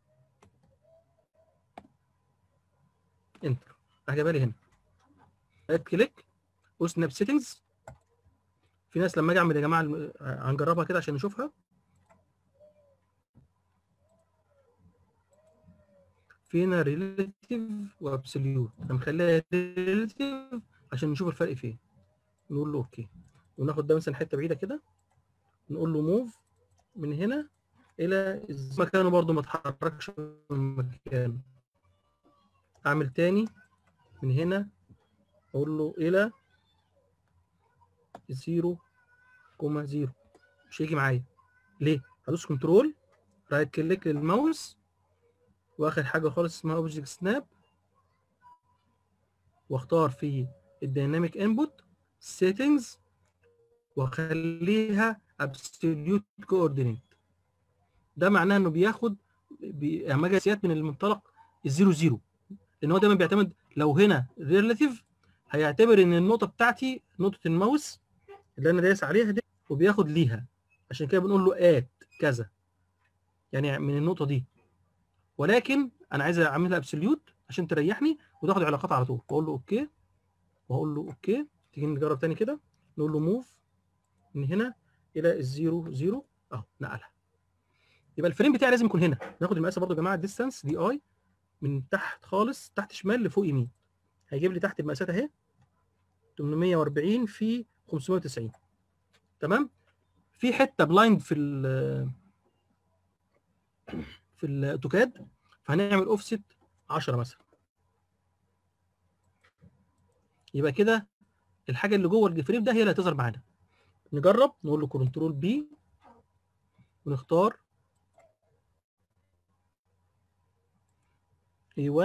انتر راح جايبها لي هنا رايت كليك وسناب سيتنجز في ناس لما اجي اعمل يا جماعه الم- هنجربها كده عشان نشوفها في هنا ريليتيف وابسوليوت انا مخليها ريليتيف عشان نشوف الفرق فين نقول له اوكي وناخد ده مثلا حته بعيده كده نقول له موف من هنا الى الز- مكانه برضو ما اتحركش من مكانه اعمل تاني من هنا اقول له الى زيرو كوما زيرو مش هيجي معايا ليه هدوس كنترول رايت كليك للماوس واخر حاجه خالص اسمها اوبجكت سناب واختار في الديناميك انبوت سيتنجز واخليها ابسوليوت كوردينيت ده معناه انه بياخد بي- اما اجي أسيات من المنطلق الزيرو زيرو لان هو دايما بيعتمد لو هنا ريلاتيف هيعتبر ان النقطه بتاعتي نقطه الماوس اللي انا دايس عليها دي وبياخد ليها عشان كده بنقول له اد كذا يعني من النقطه دي ولكن انا عايز اعملها ابسوليوت عشان تريحني وتاخد علاقات على طول بقول له اوكي واقول له اوكي تيجي نجرب تاني كده نقول له موف من هنا الى الزيرو زيرو اهو نقلها يبقى الفريم بتاعي لازم يكون هنا ناخد المقاس برضه يا جماعه الديستانس دي اي من تحت خالص تحت شمال لفوق يمين هيجيب لي تحت المقاسات اهي 840 في 590 تمام في حته بلايند في ال في الاوتوكاد فهنعمل اوفست 10 مثلا يبقى كده الحاجه اللي جوه الفريم ده هي اللي هتظهر معانا نجرب نقول له كنترول بي ونختار A1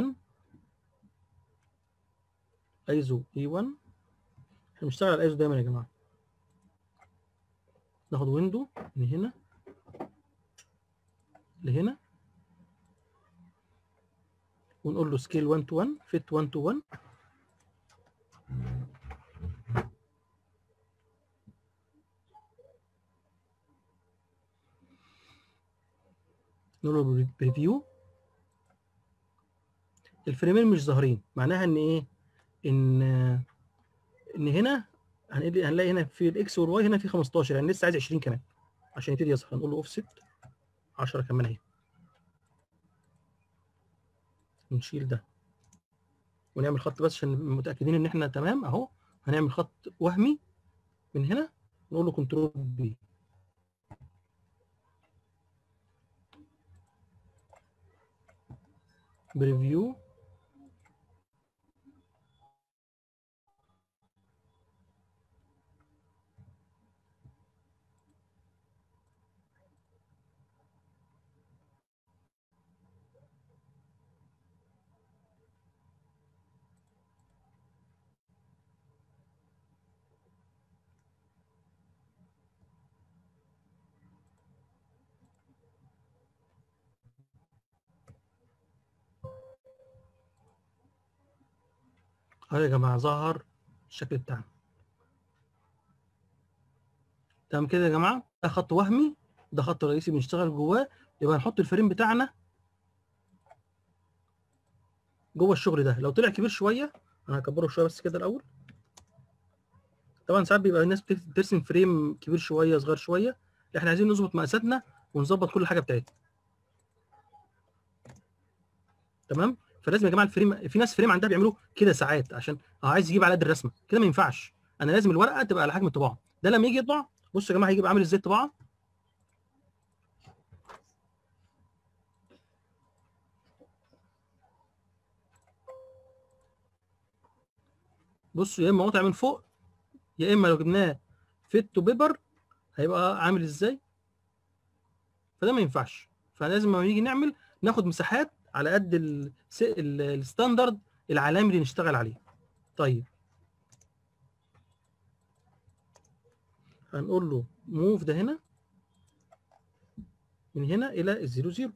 ايزو A1 احنا بنشتغل على الايزو دايما يا جماعه ناخد ويندو من هنا لهنا ونقول له سكيل 1 تو 1 فيت 1 تو 1 نقول له بريفيو الفريمين مش ظاهرين معناها ان ايه ان ان هنا هنلاقي هنلاقي هنا في الاكس والواي هنا في 15 يعني لسه عايز 20 كمان عشان يبتدي يظهر هنقول له اوفست 10 كمان اهي ونشيل ده ونعمل خط بس عشان متاكدين ان احنا تمام اهو هنعمل خط وهمي من هنا نقول له كنترول بي بريفيو اهو يا جماعه ظهر الشكل بتاعنا تمام كده يا جماعه ده خط وهمي ده خط رئيسي بنشتغل جواه يبقى هنحط الفريم بتاعنا جوه الشغل ده لو طلع كبير شويه انا هكبره شويه بس كده الاول طبعا ساعات بيبقى الناس بترسم فريم كبير شويه صغير شويه احنا عايزين نظبط مقاساتنا ونظبط كل حاجه بتاعتنا تمام فلازم يا جماعه الفريم في ناس فريم عندها بيعملوا كده ساعات عشان اه عايز يجيب على قد الرسمه كده ما ينفعش انا لازم الورقه تبقى على حجم الطباعه ده لما يجي يطبع بصوا يا جماعه هيجيب عامل ازاي الطباعه بصوا يا اما قطع من فوق يا اما لو جبناه فيت تو بيبر هيبقى عامل ازاي فده ما ينفعش فلازم لما نيجي نعمل ناخد مساحات على قد ال- س- ال- الستاندرد العالمي اللي نشتغل عليه طيب هنقول له موف ده هنا من هنا الى الزيرو زيرو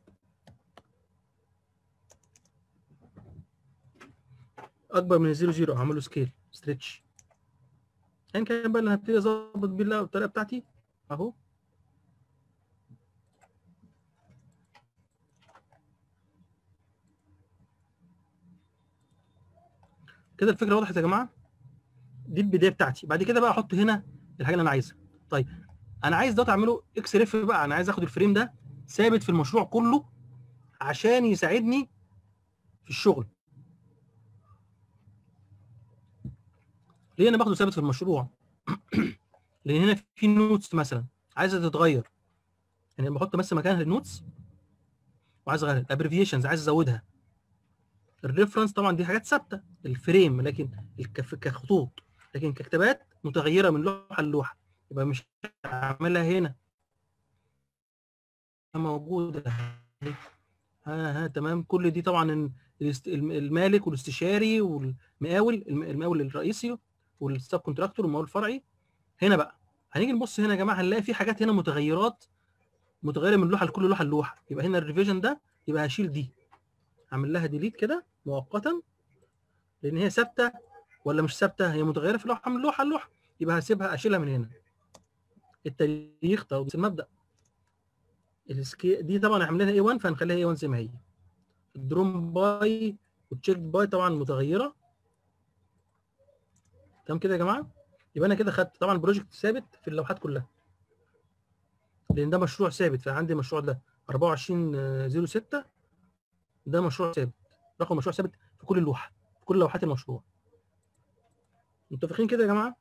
اكبر من الزيرو زيرو هعمل له سكيل ستريتش ان كان بقى اللي هبتدي اظبط بيه اللا- الطريقه بتاعتي اهو كده الفكره وضحت يا جماعه دي البدايه بتاعتي بعد كده بقى احط هنا الحاجه اللي انا عايزها طيب انا عايز دوت اعمله اكس ريف بقى انا عايز اخد الفريم ده ثابت في المشروع كله عشان يساعدني في الشغل ليه انا باخده ثابت في المشروع لان هنا في نوتس مثلا عايزه تتغير يعني لما بحط بس مكانها النوتس وعايز اغيرها الابريفيشنز عايز ازودها الريفرنس طبعا دي حاجات ثابته الفريم لكن الكف- كخطوط لكن ككتابات متغيره من لوحه للوحه يبقى مش هعملها هنا موجوده أهي. ها ها تمام كل دي طبعا الاست- الم- المالك والاستشاري والمقاول الم- المقاول الرئيسي والسب كونتراكتور والمقاول الفرعي هنا بقى هنيجي نبص هنا يا جماعه هنلاقي في حاجات هنا متغيرات متغيره من لوحه لكل لوحه لوحه يبقى هنا الريفيجن ده يبقى هشيل دي هعمل لها ديليت كده مؤقتا لان هي ثابته ولا مش ثابته هي متغيره في لوحه من لوحه لوحه يبقى هسيبها اشيلها من هنا التاريخ طب بس المبدا السكي دي طبعا عاملينها اي 1 فهنخليها اي 1 زي ما هي الدروم باي والتشيك باي طبعا متغيره تمام كده يا جماعه يبقى انا كده خدت طبعا البروجكت ثابت في اللوحات كلها لان ده مشروع ثابت فعندي المشروع ده 24 06 ده مشروع ثابت رقم مشروع ثابت في كل اللوحه في كل لوحات المشروع متفقين كده يا جماعه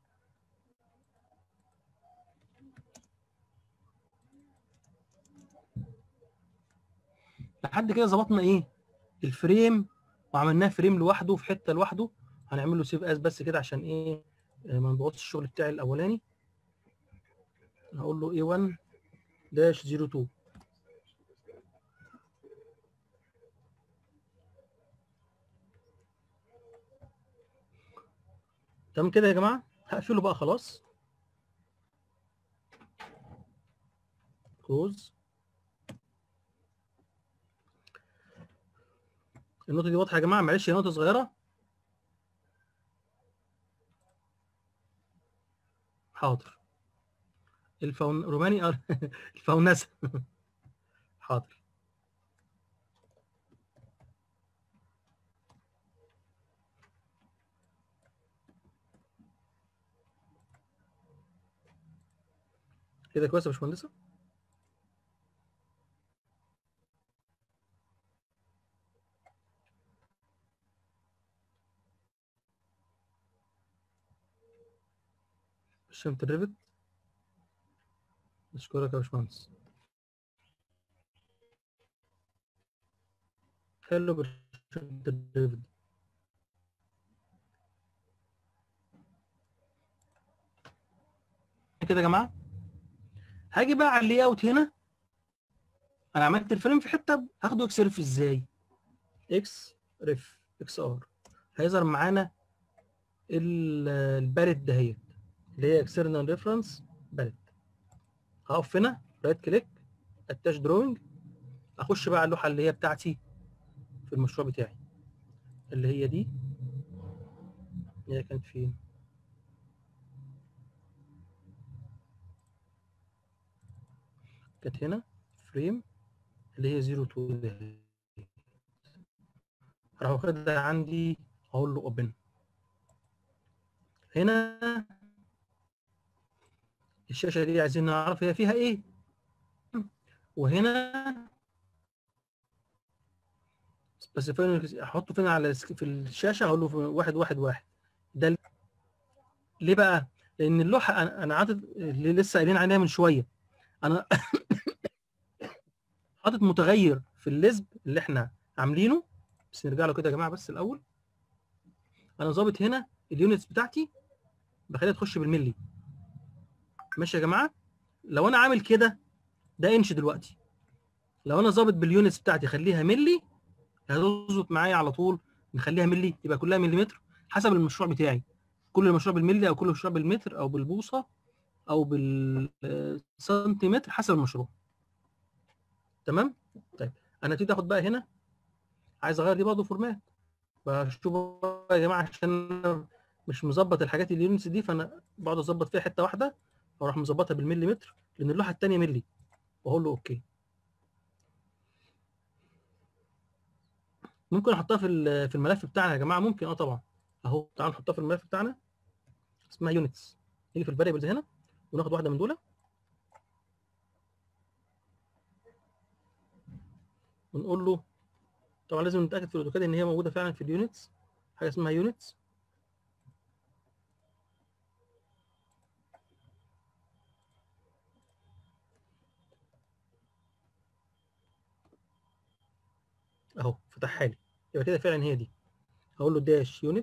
لحد كده ظبطنا ايه الفريم وعملناه فريم لوحده في حته لوحده هنعمل له سيف اس بس كده عشان ايه آه، ما نبوظش الشغل بتاعي الاولاني هقول له A1 داش 02 تمام كده يا جماعه هقفله بقى خلاص كلوز النقطه دي واضحه يا جماعه معلش هي نقطه صغيره حاضر الفون روماني آه، الفونسه حاضر كده كويس يا باشمهندسه شمت الريفت اشكرك يا باشمهندس حلو برشمت الريفت كده يا جماعه هاجي بقى على اللي اوت هنا انا عملت الفريم في حته هاخده اكس ريف ازاي اكس ريف اكس ار هيظهر معانا ال- الباليت دهيت اللي هي اكسترنال ريفرنس باليت هقف هنا رايت كليك اتاش دروينج اخش بقى على اللوحه اللي هي بتاعتي في المشروع بتاعي اللي هي دي هي كانت فين كانت هنا فريم اللي هي 02 ده راح واخدها عندي اقول له اوبن هنا الشاشه دي عايزين نعرف هي فيها ايه وهنا بس فين احطه فين على السك- في الشاشه هقول له في واحد واحد واحد ده ال- ليه بقى؟ لان اللوحه انا أنا عاطط اللي لسه قايلين عليها من شويه انا حاطط متغير في الليزب اللي احنا عاملينه بس نرجع له كده يا جماعه بس الاول انا ظابط هنا اليونتس بتاعتي بخليها تخش بالملي ماشي يا جماعه لو انا عامل كده ده انش دلوقتي لو انا ظابط باليونتس بتاعتي خليها ملي هتظبط معايا على طول نخليها ملي يبقى كلها مليمتر حسب المشروع بتاعي كل المشروع بالملي او كل المشروع بالمتر او بالبوصه او بالسنتيمتر حسب المشروع تمام طيب انا ابتدي اخد بقى هنا عايز اغير دي برضه فورمات بشوف بقى يا جماعه عشان أنا مش مظبط الحاجات اليونتس دي فانا بقعد اظبط فيها حته واحده واروح مظبطها بالمليمتر لان اللوحه الثانيه ملي واقول له اوكي ممكن احطها في ال- في الملف بتاعنا يا جماعه ممكن اه طبعا اهو تعالوا نحطها في الملف بتاعنا اسمها يونتس نيجي في الفاريبلز هنا وناخد واحده من دول ونقول له طبعا لازم نتاكد في الاوتوكاد ان هي موجوده فعلا في اليونتس حاجه اسمها يونتس اهو فتحها لي يبقى كده فعلا هي دي هقول له داش يونت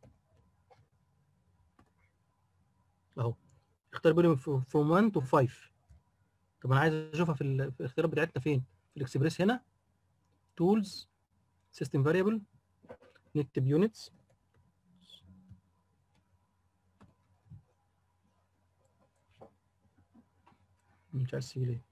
اهو اختار بينهم فروم 1 تو 5 طب انا عايز اشوفها في, ال- في الاختيارات بتاعتنا فين في الاكسبريس هنا تولز سيستم فاريبل نكتب يونتس مش عايز تيجي ليه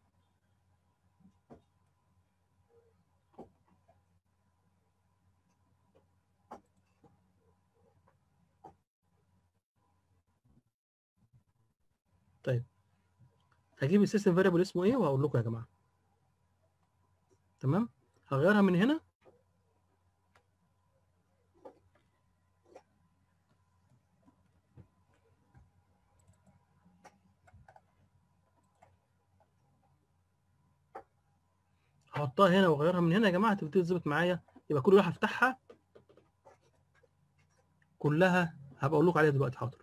طيب هجيب السيستم فاريبل اسمه ايه وهقول لكم يا جماعه تمام هغيرها من هنا هحطها هنا واغيرها من هنا يا جماعه تبتدي تظبط معايا يبقى كل واحد افتحها كلها هبقى اقول لكم عليها دلوقتي حاضر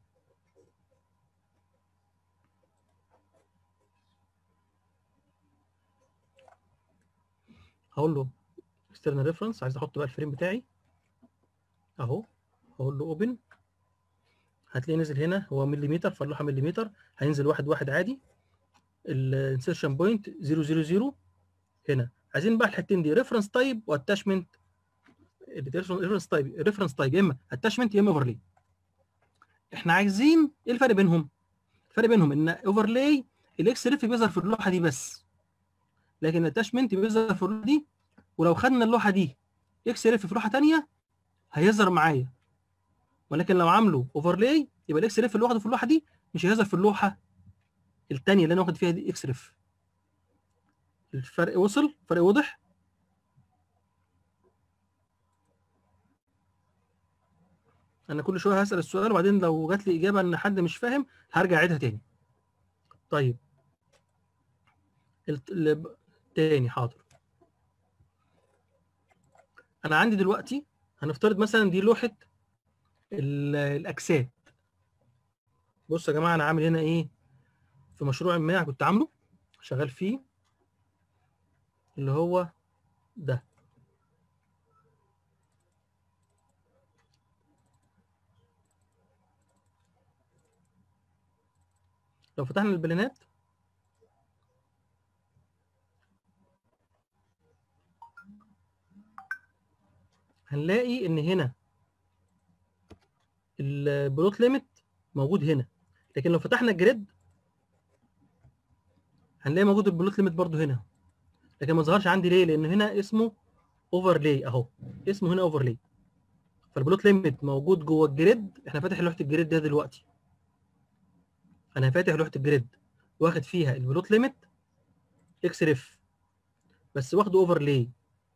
هقول له external reference عايز احط بقى الفريم بتاعي اهو هقول له اوبن هتلاقيه نزل هنا هو مليمتر فاللوحه مليمتر هينزل واحد واحد عادي الانسيرشن بوينت 000 هنا عايزين بقى الحتتين دي ريفرنس تايب واتاشمنت ريفرنس تايب ريفرنس تايب يا اما اتاشمنت يا اما اوفرلاي احنا عايزين ايه الفرق بينهم الفرق بينهم ان اوفرلاي الاكس ريف بيظهر في اللوحه دي بس لكن الاتاشمنت بيظهر في اللوحه دي ولو خدنا اللوحه دي اكس ريف في لوحه ثانيه هيظهر معايا ولكن لو عامله اوفرلاي يبقى الاكس ريف اللي واخده في اللوحه دي مش هيظهر في اللوحه الثانيه اللي انا واخد فيها دي اكس ريف الفرق وصل فرق واضح انا كل شويه هسال السؤال وبعدين لو جات لي اجابه ان حد مش فاهم هرجع اعيدها تاني طيب الت- ال- تاني حاضر انا عندي دلوقتي هنفترض مثلا دي لوحه ال- الاجساد بصوا يا جماعه انا عامل هنا ايه في مشروع ما كنت عامله شغال فيه اللي هو ده لو فتحنا البلانات هنلاقي ان هنا البلوت ليميت موجود هنا لكن لو فتحنا الجريد هنلاقي موجود البلوت ليميت برضو هنا لكن ما ظهرش عندي ليه لان هنا اسمه اوفرلاي اهو اسمه هنا اوفرلاي فالبلوت ليميت موجود جوه الجريد احنا فاتح لوحه الجريد ده دلوقتي انا فاتح لوحه الجريد واخد فيها البلوت ليميت اكس ريف بس واخده اوفرلاي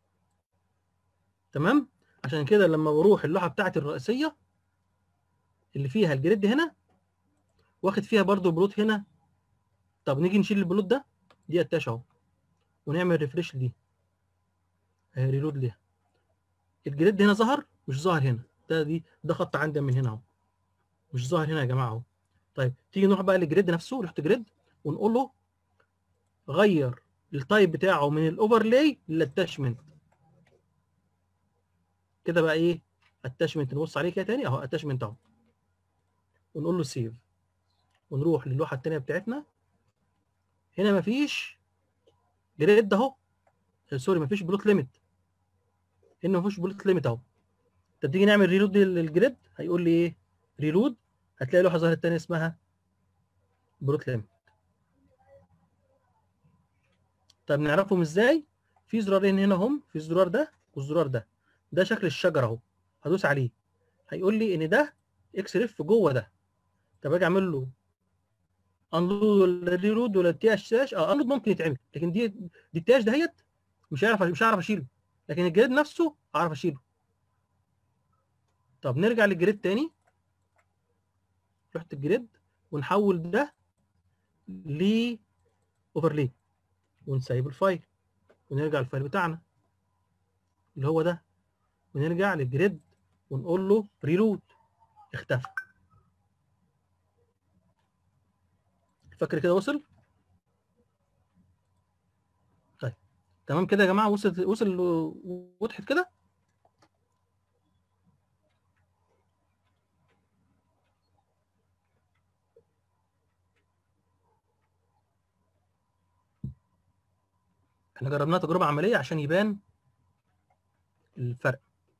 تمام عشان كده لما بروح اللوحه بتاعتي الرئيسيه اللي فيها الجريد هنا واخد فيها برضو بلوت هنا طب نيجي نشيل البلوت ده دي اتاش اهو ونعمل ريفريش دي اهي ريلود ليها الجريد هنا ظهر مش ظاهر هنا ده دي ده خط عندي من هنا اهو مش ظاهر هنا يا جماعه اهو طيب تيجي نروح بقى للجريد نفسه رحت جريد ونقول له غير التايب بتاعه من الاوفرلاي للاتاشمنت كده بقى ايه اتاشمنت نبص عليه كده تاني اهو اتاشمنت اهو ونقول له سيف ونروح للوحه الثانيه بتاعتنا هنا مفيش جريد اهو آه، سوري مفيش بلوت ليميت هنا مفيش بلوت ليميت اهو طب تيجي نعمل ريلود للجريد هيقول لي ايه ريلود هتلاقي لوحه ظهرت تانية اسمها بلوت ليميت طب نعرفهم ازاي في زرارين هنا هم في الزرار ده والزرار ده ده شكل الشجره اهو هدوس عليه هيقول لي ان ده اكس ريف جوه ده طب اجي اعمل له انلود ولا ريلود ولا تياش تاش اه انلود ممكن يتعمل لكن دي دي التياش دهيت مش هعرف مش هعرف اشيله لكن الجريد نفسه هعرف اشيله طب نرجع للجريد تاني رحت الجريد ونحول ده ل اوفرلي ونسيب الفايل ونرجع الفايل بتاعنا اللي هو ده ونرجع للجريد ونقول له ريلود اختفى فاكر كده وصل طيب تمام كده يا جماعه وصل وصل وضحت كده احنا جربناها تجربه عمليه عشان يبان الفرق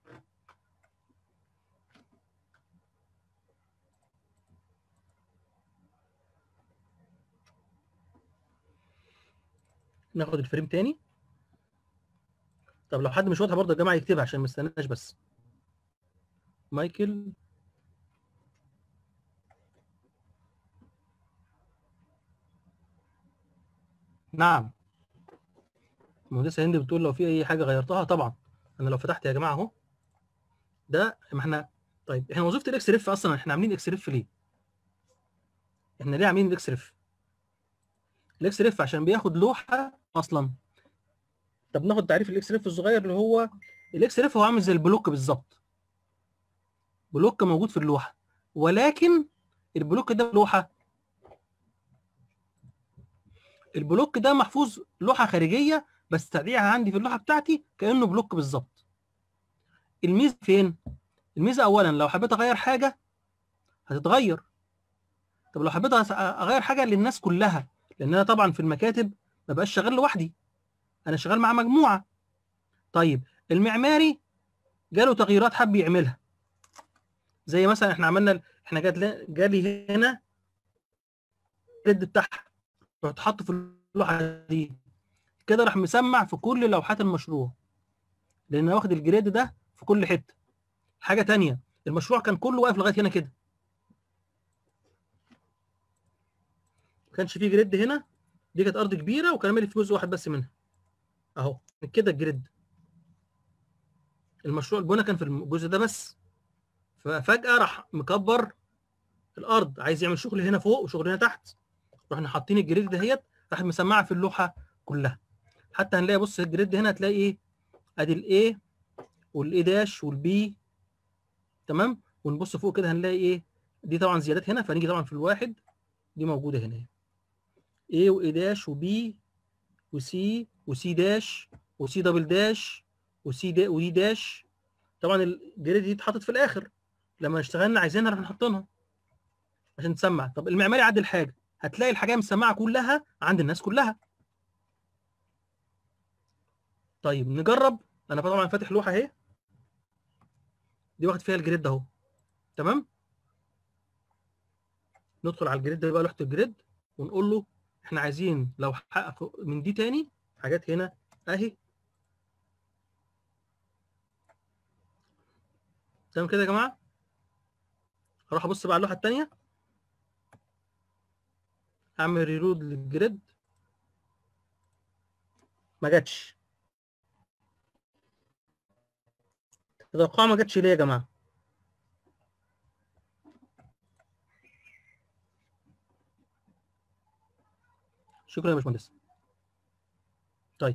ناخد الفريم تاني طب لو حد مش واضح برضه يا جماعه يكتبها عشان ما استناش بس مايكل نعم المهندسه هند بتقول لو في اي حاجه غيرتها طبعا انا لو فتحت يا جماعه اهو ده ما احنا طيب احنا وظيفه الاكس ريف اصلا احنا عاملين اكس ريف ليه؟ احنا ليه عاملين الاكس ريف؟ الاكس ريف عشان بياخد لوحه اصلا طب ناخد تعريف الاكس ريف الصغير اللي هو الاكس ريف هو عامل زي البلوك بالظبط بلوك موجود في اللوحه ولكن البلوك ده لوحه البلوك ده محفوظ لوحه خارجيه بستدعيها عندي في اللوحه بتاعتي كانه بلوك بالظبط الميزه فين الميزه اولا لو حبيت اغير حاجه هتتغير طب لو حبيت أس- اغير حاجه للناس كلها لان انا طبعا في المكاتب ما بقاش شغال لوحدي انا شغال مع مجموعه طيب المعماري جاله تغييرات حب يعملها زي مثلا احنا عملنا ال- احنا جات ل- جالي هنا الجريد بتاعها رحت حاطه في اللوحه دي كده راح مسمع في كل لوحات المشروع لان أنا واخد الجريد ده في كل حته حاجه تانية المشروع كان كله واقف لغايه هنا كده ما كانش فيه جريد هنا دي كانت ارض كبيره وكان مالي في جزء واحد بس منها اهو كده الجريد المشروع البنى كان في الجزء ده بس ففجاه راح مكبر الارض عايز يعمل شغل هنا فوق وشغل هنا تحت رحنا حاطين الجريد دهيت راح مسمعها في اللوحه كلها حتى هنلاقي بص الجريد هنا هتلاقي ايه ادي الاي والاي داش والبي تمام ونبص فوق كده هنلاقي ايه دي طبعا زيادات هنا فنيجي طبعا في الواحد دي موجوده هنا A واي داش وبي وسي وسي داش وسي دبل داش وسي دا ودي داش طبعا الجريد دي اتحطت في الاخر لما اشتغلنا عايزينها رحنا حاطينها عشان تسمع طب المعماري عدل حاجه هتلاقي الحاجه مسمعه كلها عند الناس كلها طيب نجرب انا طبعا فاتح لوحه اهي دي واخد فيها الجريد اهو تمام ندخل على الجريد ده بقى لوحه الجريد ونقول له احنا عايزين لو حقق من دي تاني حاجات هنا اهي تمام كده يا جماعه هروح ابص بقى على اللوحه الثانيه اعمل ريلود للجريد ما جاتش تتوقعوا ما جاتش ليه يا جماعه شكرا يا باشمهندس طيب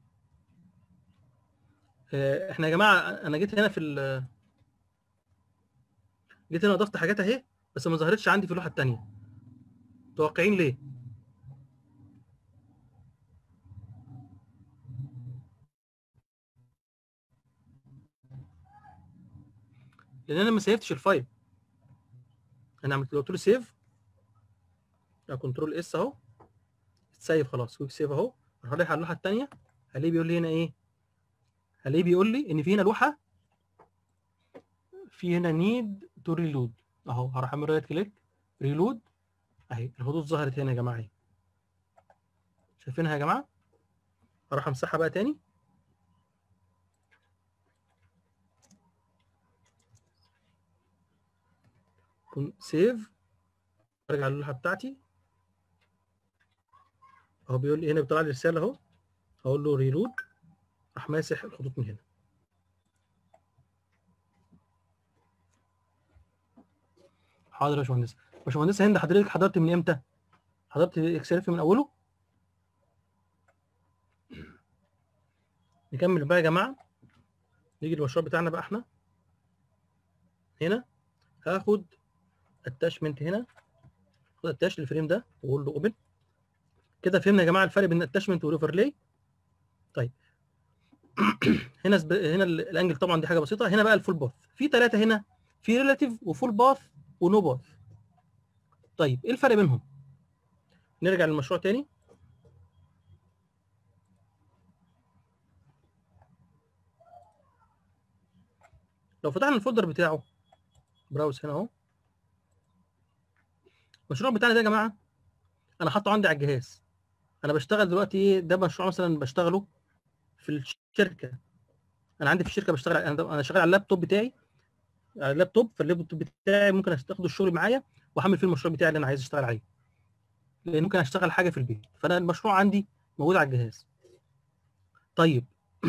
آه، احنا يا جماعه انا جيت هنا في ال جيت هنا اضفت حاجات اهي بس ما ظهرتش عندي في اللوحه الثانيه متوقعين ليه لان انا ما سيفتش الفايل انا عملت لو قلت له سيف كنترول اس اهو سيف خلاص كويك سيف اهو اروح رايح على اللوحه الثانيه هلاقيه بيقول لي هنا ايه هلاقيه بيقول لي ان في هنا لوحه في هنا نيد تو ريلود اهو هروح اعمل رايت كليك ريلود اهي الخطوط ظهرت هنا يا جماعه اهي شايفينها يا جماعه اروح امسحها بقى تاني كون سيف ارجع للوحه بتاعتي اهو بيقول لي هنا بيطلع لي رساله اهو هقول له ريلود راح ماسح الخطوط من هنا حاضر يا باشمهندس باشمهندس هند حضرتك حضرت من امتى؟ حضرت اكسل من اوله؟ نكمل بقى يا جماعه نيجي للمشروع بتاعنا بقى احنا هنا هاخد اتاشمنت هنا خد اتاش للفريم ده واقول له اوبن كده فهمنا يا جماعه الفرق بين الاتاشمنت والاوفرلاي طيب هنا سب... هنا ال- الانجل طبعا دي حاجه بسيطه هنا بقى الفول باث في ثلاثه هنا في ريلاتيف وفول باث ونو باث طيب ايه الفرق بينهم نرجع للمشروع تاني لو فتحنا الفولدر بتاعه براوز هنا اهو المشروع بتاعنا ده يا جماعه انا حاطه عندي على الجهاز انا بشتغل دلوقتي ايه ده مشروع مثلا بشتغله في الشركه انا عندي في الشركه بشتغل انا انا شغال على اللابتوب بتاعي على اللابتوب فاللابتوب بتاعي ممكن اخد الشغل معايا واحمل فيه المشروع بتاعي اللي انا عايز اشتغل عليه لان ممكن اشتغل حاجه في البيت فانا المشروع عندي موجود على الجهاز طيب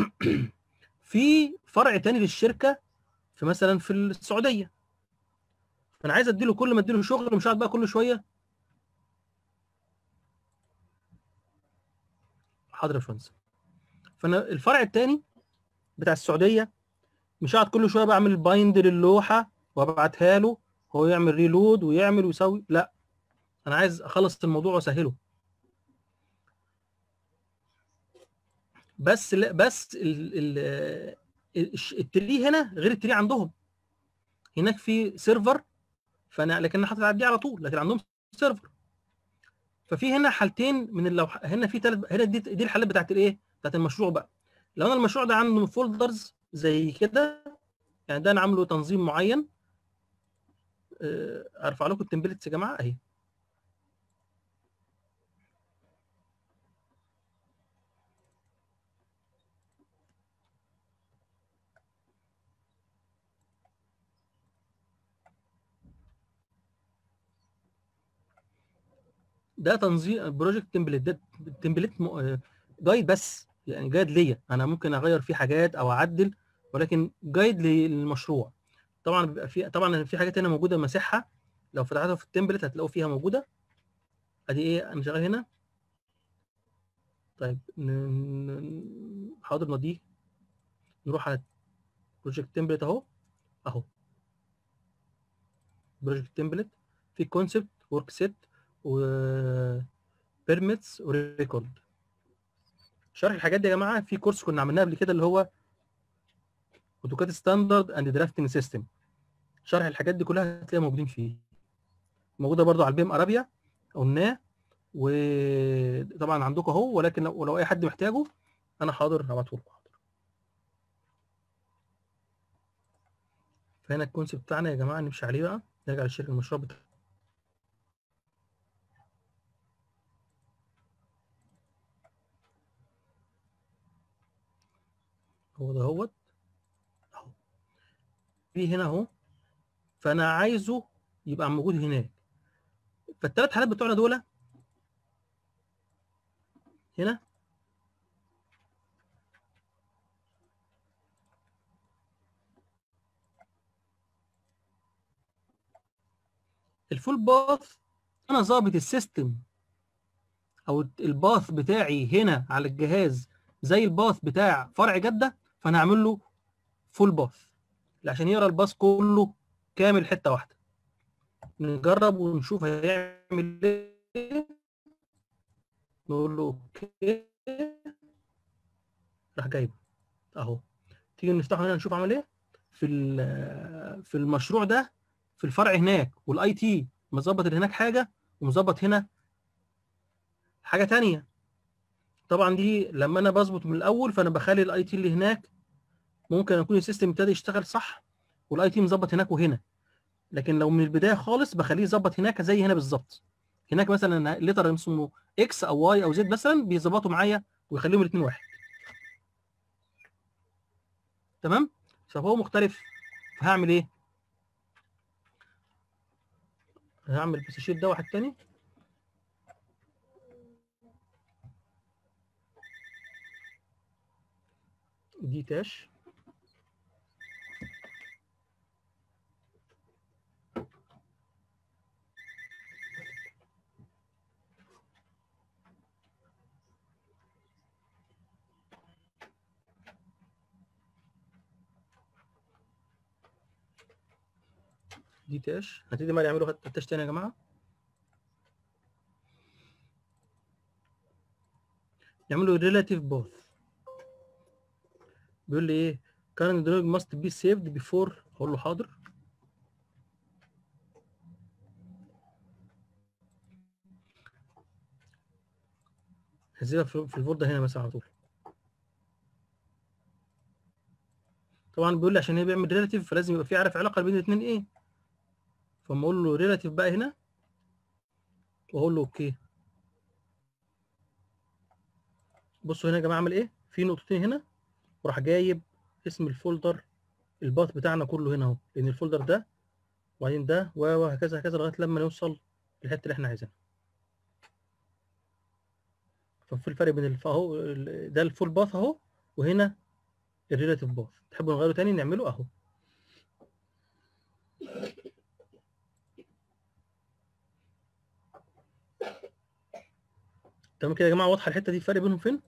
في فرع تاني للشركه في مثلا في السعوديه فانا عايز اديله كل ما اديله شغل مش هقعد بقى كل شويه حاضر يا باشمهندس فانا الفرع الثاني بتاع السعوديه مش هقعد كل شويه بعمل بايند للوحه وابعتها له هو يعمل ريلود ويعمل ويسوي لا انا عايز اخلص الموضوع واسهله بس لا بس ال ال الش- التري هنا غير التري عندهم هناك في سيرفر فانا لكن انا حاطط على دي على طول لكن عندهم سيرفر ففي هنا حالتين من اللوحه هنا في ثلاث هنا دي دي الحالات بتاعت الايه بتاعت المشروع بقى لو انا المشروع ده عنده فولدرز زي كده يعني ده انا عامله تنظيم معين آه، ارفع لكم التمبلتس يا جماعه اهي ده تنظيم بروجكت تمبلت ده تمبلت جايد بس يعني جايد ليا انا ممكن اغير فيه حاجات او اعدل ولكن جايد للمشروع طبعا بيبقى في طبعا في حاجات هنا موجوده مساحه لو فتحتها في التمبلت هتلاقوا فيها موجوده ادي ايه انا شغال هنا طيب ن- ن- حاضر نضيه نروح على بروجكت تمبلت اهو اهو بروجكت تمبلت في كونسبت ورك سيت و بيرميتس وريكورد شرح الحاجات دي يا جماعه في كورس كنا عملناه قبل كده اللي هو اوتوكاد ستاندرد اند درافتنج سيستم شرح الحاجات دي كلها هتلاقيها موجودين فيه موجوده برضو على البيم ارابيا قلناه وطبعا عندكم اهو ولكن لو, لو اي حد محتاجه انا حاضر هبعته لكم حاضر فهنا الكونسيبت بتاعنا يا جماعه نمشي عليه بقى نرجع للشركه المشروع بتاع هو ده هوت اهو في هنا اهو فانا عايزه يبقى موجود هناك فالثلاث حالات بتوعنا دول هنا الفول باث انا ظابط السيستم او الباث بتاعي هنا على الجهاز زي الباث بتاع فرع جده فانا هعمل له فول باث عشان يقرا الباث كله كامل حته واحده نجرب ونشوف هيعمل ايه نقول له اوكي راح جايبه اهو تيجي نفتحه هنا نشوف عمل ايه في ال- في المشروع ده في الفرع هناك والاي تي مظبط اللي هناك حاجه ومظبط هنا حاجه تانية طبعا دي لما انا بظبط من الاول فانا بخلي الاي تي اللي هناك ممكن يكون السيستم ابتدى يشتغل صح والاي تي مظبط هناك وهنا لكن لو من البدايه خالص بخليه يظبط هناك زي هنا بالظبط هناك مثلا لتر اسمه اكس او واي او زد مثلا بيظبطوا معايا ويخليهم الاثنين واحد تمام فهو مختلف فهعمل ايه هعمل بس الشيت ده واحد تاني دي تاش دي تاش هتدي ما يعملوا تاش تاني يا جماعه يعملوا relative both بيقول لي ايه current drawing must be saved before اقول له حاضر هسيبها في في الفولدر هنا مثلا على طول طبعا بيقول لي عشان هي بيعمل ريلاتيف فلازم يبقى في عارف علاقه بين الاثنين ايه فاما اقول له ريلاتيف بقى هنا واقول له اوكي بصوا هنا يا جماعه اعمل ايه في نقطتين هنا وراح جايب اسم الفولدر الباث بتاعنا كله هنا اهو لان الفولدر ده وبعدين ده وهكذا هكذا لغايه لما نوصل للحته اللي احنا عايزينها ففي الفرق بين الف اهو ال- ده الفول باث اهو وهنا الريلاتيف باث تحبوا نغيره تاني نعمله اهو تمام كده يا جماعه واضحه الحته دي الفرق بينهم فين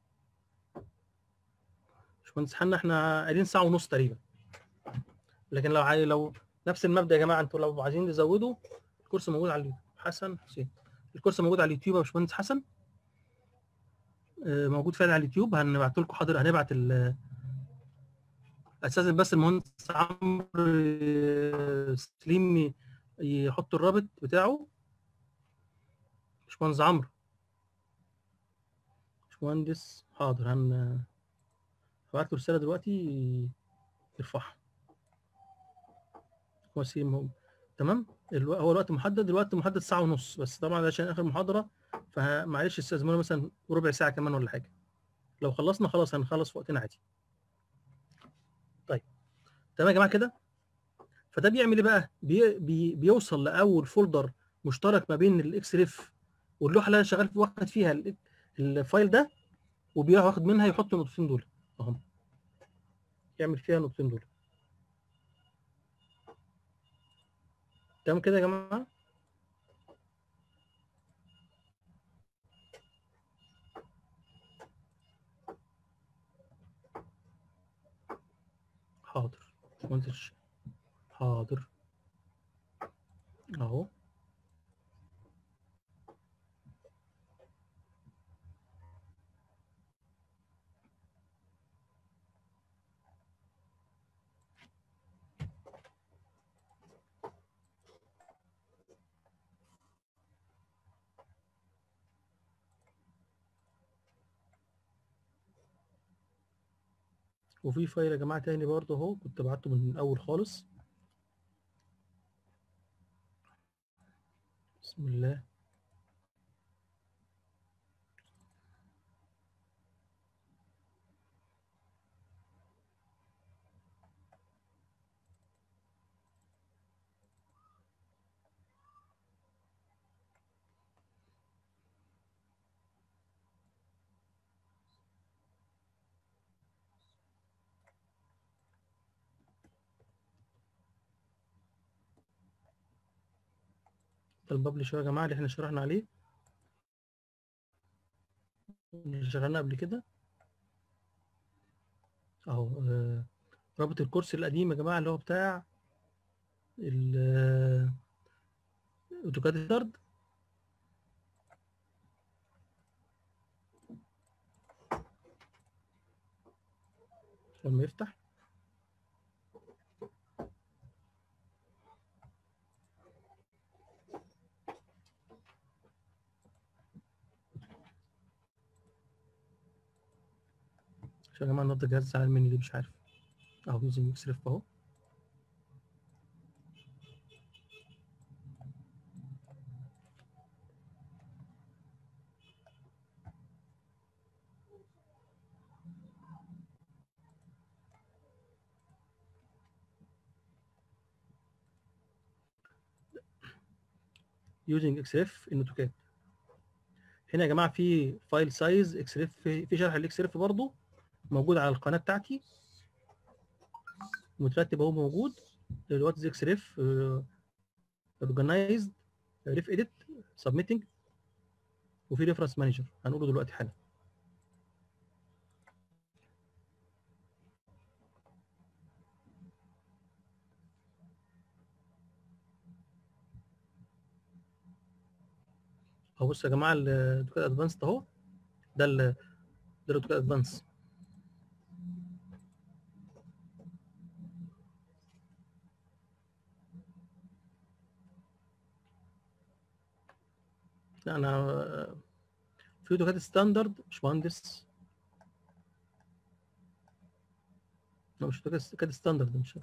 باشمهندس حنا احنا قايلين ساعه ونص تقريبا لكن لو عاي... لو نفس المبدا يا جماعه انتوا لو عايزين تزودوا الكورس موجود على اليوتيوب حسن حسين الكورس موجود على اليوتيوب يا باشمهندس حسن آه، موجود فعلا على اليوتيوب هنبعت لكم حاضر هنبعت ال اساسا بس المهندس عمرو آه، سليم يحط الرابط بتاعه باشمهندس عمرو باشمهندس حاضر هن هبعت له رساله دلوقتي يرفعها هو سيم هو تمام الو... هو الوقت محدد الوقت محدد ساعه ونص بس طبعا عشان اخر محاضره فمعلش استاذنونا مثلا ربع ساعه كمان ولا حاجه لو خلصنا خلاص هنخلص في وقتنا عادي طيب تمام يا جماعه كده فده بيعمل ايه بقى بي... بي... بيوصل لاول فولدر مشترك ما بين الاكس ريف واللوحه اللي انا شغال في واخد فيها ال- الفايل ده وبياخد منها يحط النقطتين دول اهم يعمل فيها النقطتين دول تمام كده يا جماعه حاضر مهندس حاضر اهو وفي فايل يا جماعه تاني برضه اهو كنت بعته من الاول خالص بسم الله ده الببلشر يا جماعه اللي احنا شرحنا عليه اللي شغلنا قبل كده اهو آه، رابط الكورس القديم يا جماعه اللي هو بتاع ال اوتوكاد ستارت لما يفتح يا جماعه النهارده الجهاز زعلان مني ليه مش عارف اهو يوزنج اكس ريف اهو using xref in AutoCAD هنا يا جماعه في فايل سايز xref في في شرح الاكسريف برضه موجود على القناه بتاعتي مترتب اهو موجود وات از xref اورجنايزد ريف اديت سبميتنج وفي ريفرنس مانجر هنقوله دلوقتي حالا اهو بصوا يا جماعه الاوتوكاد ادفانس اهو ده ال ده الاوتوكاد ادفانس لا انا في اوتوكاد ستاندرد مش مهندس لا مش اوتوكاد ستاندرد مش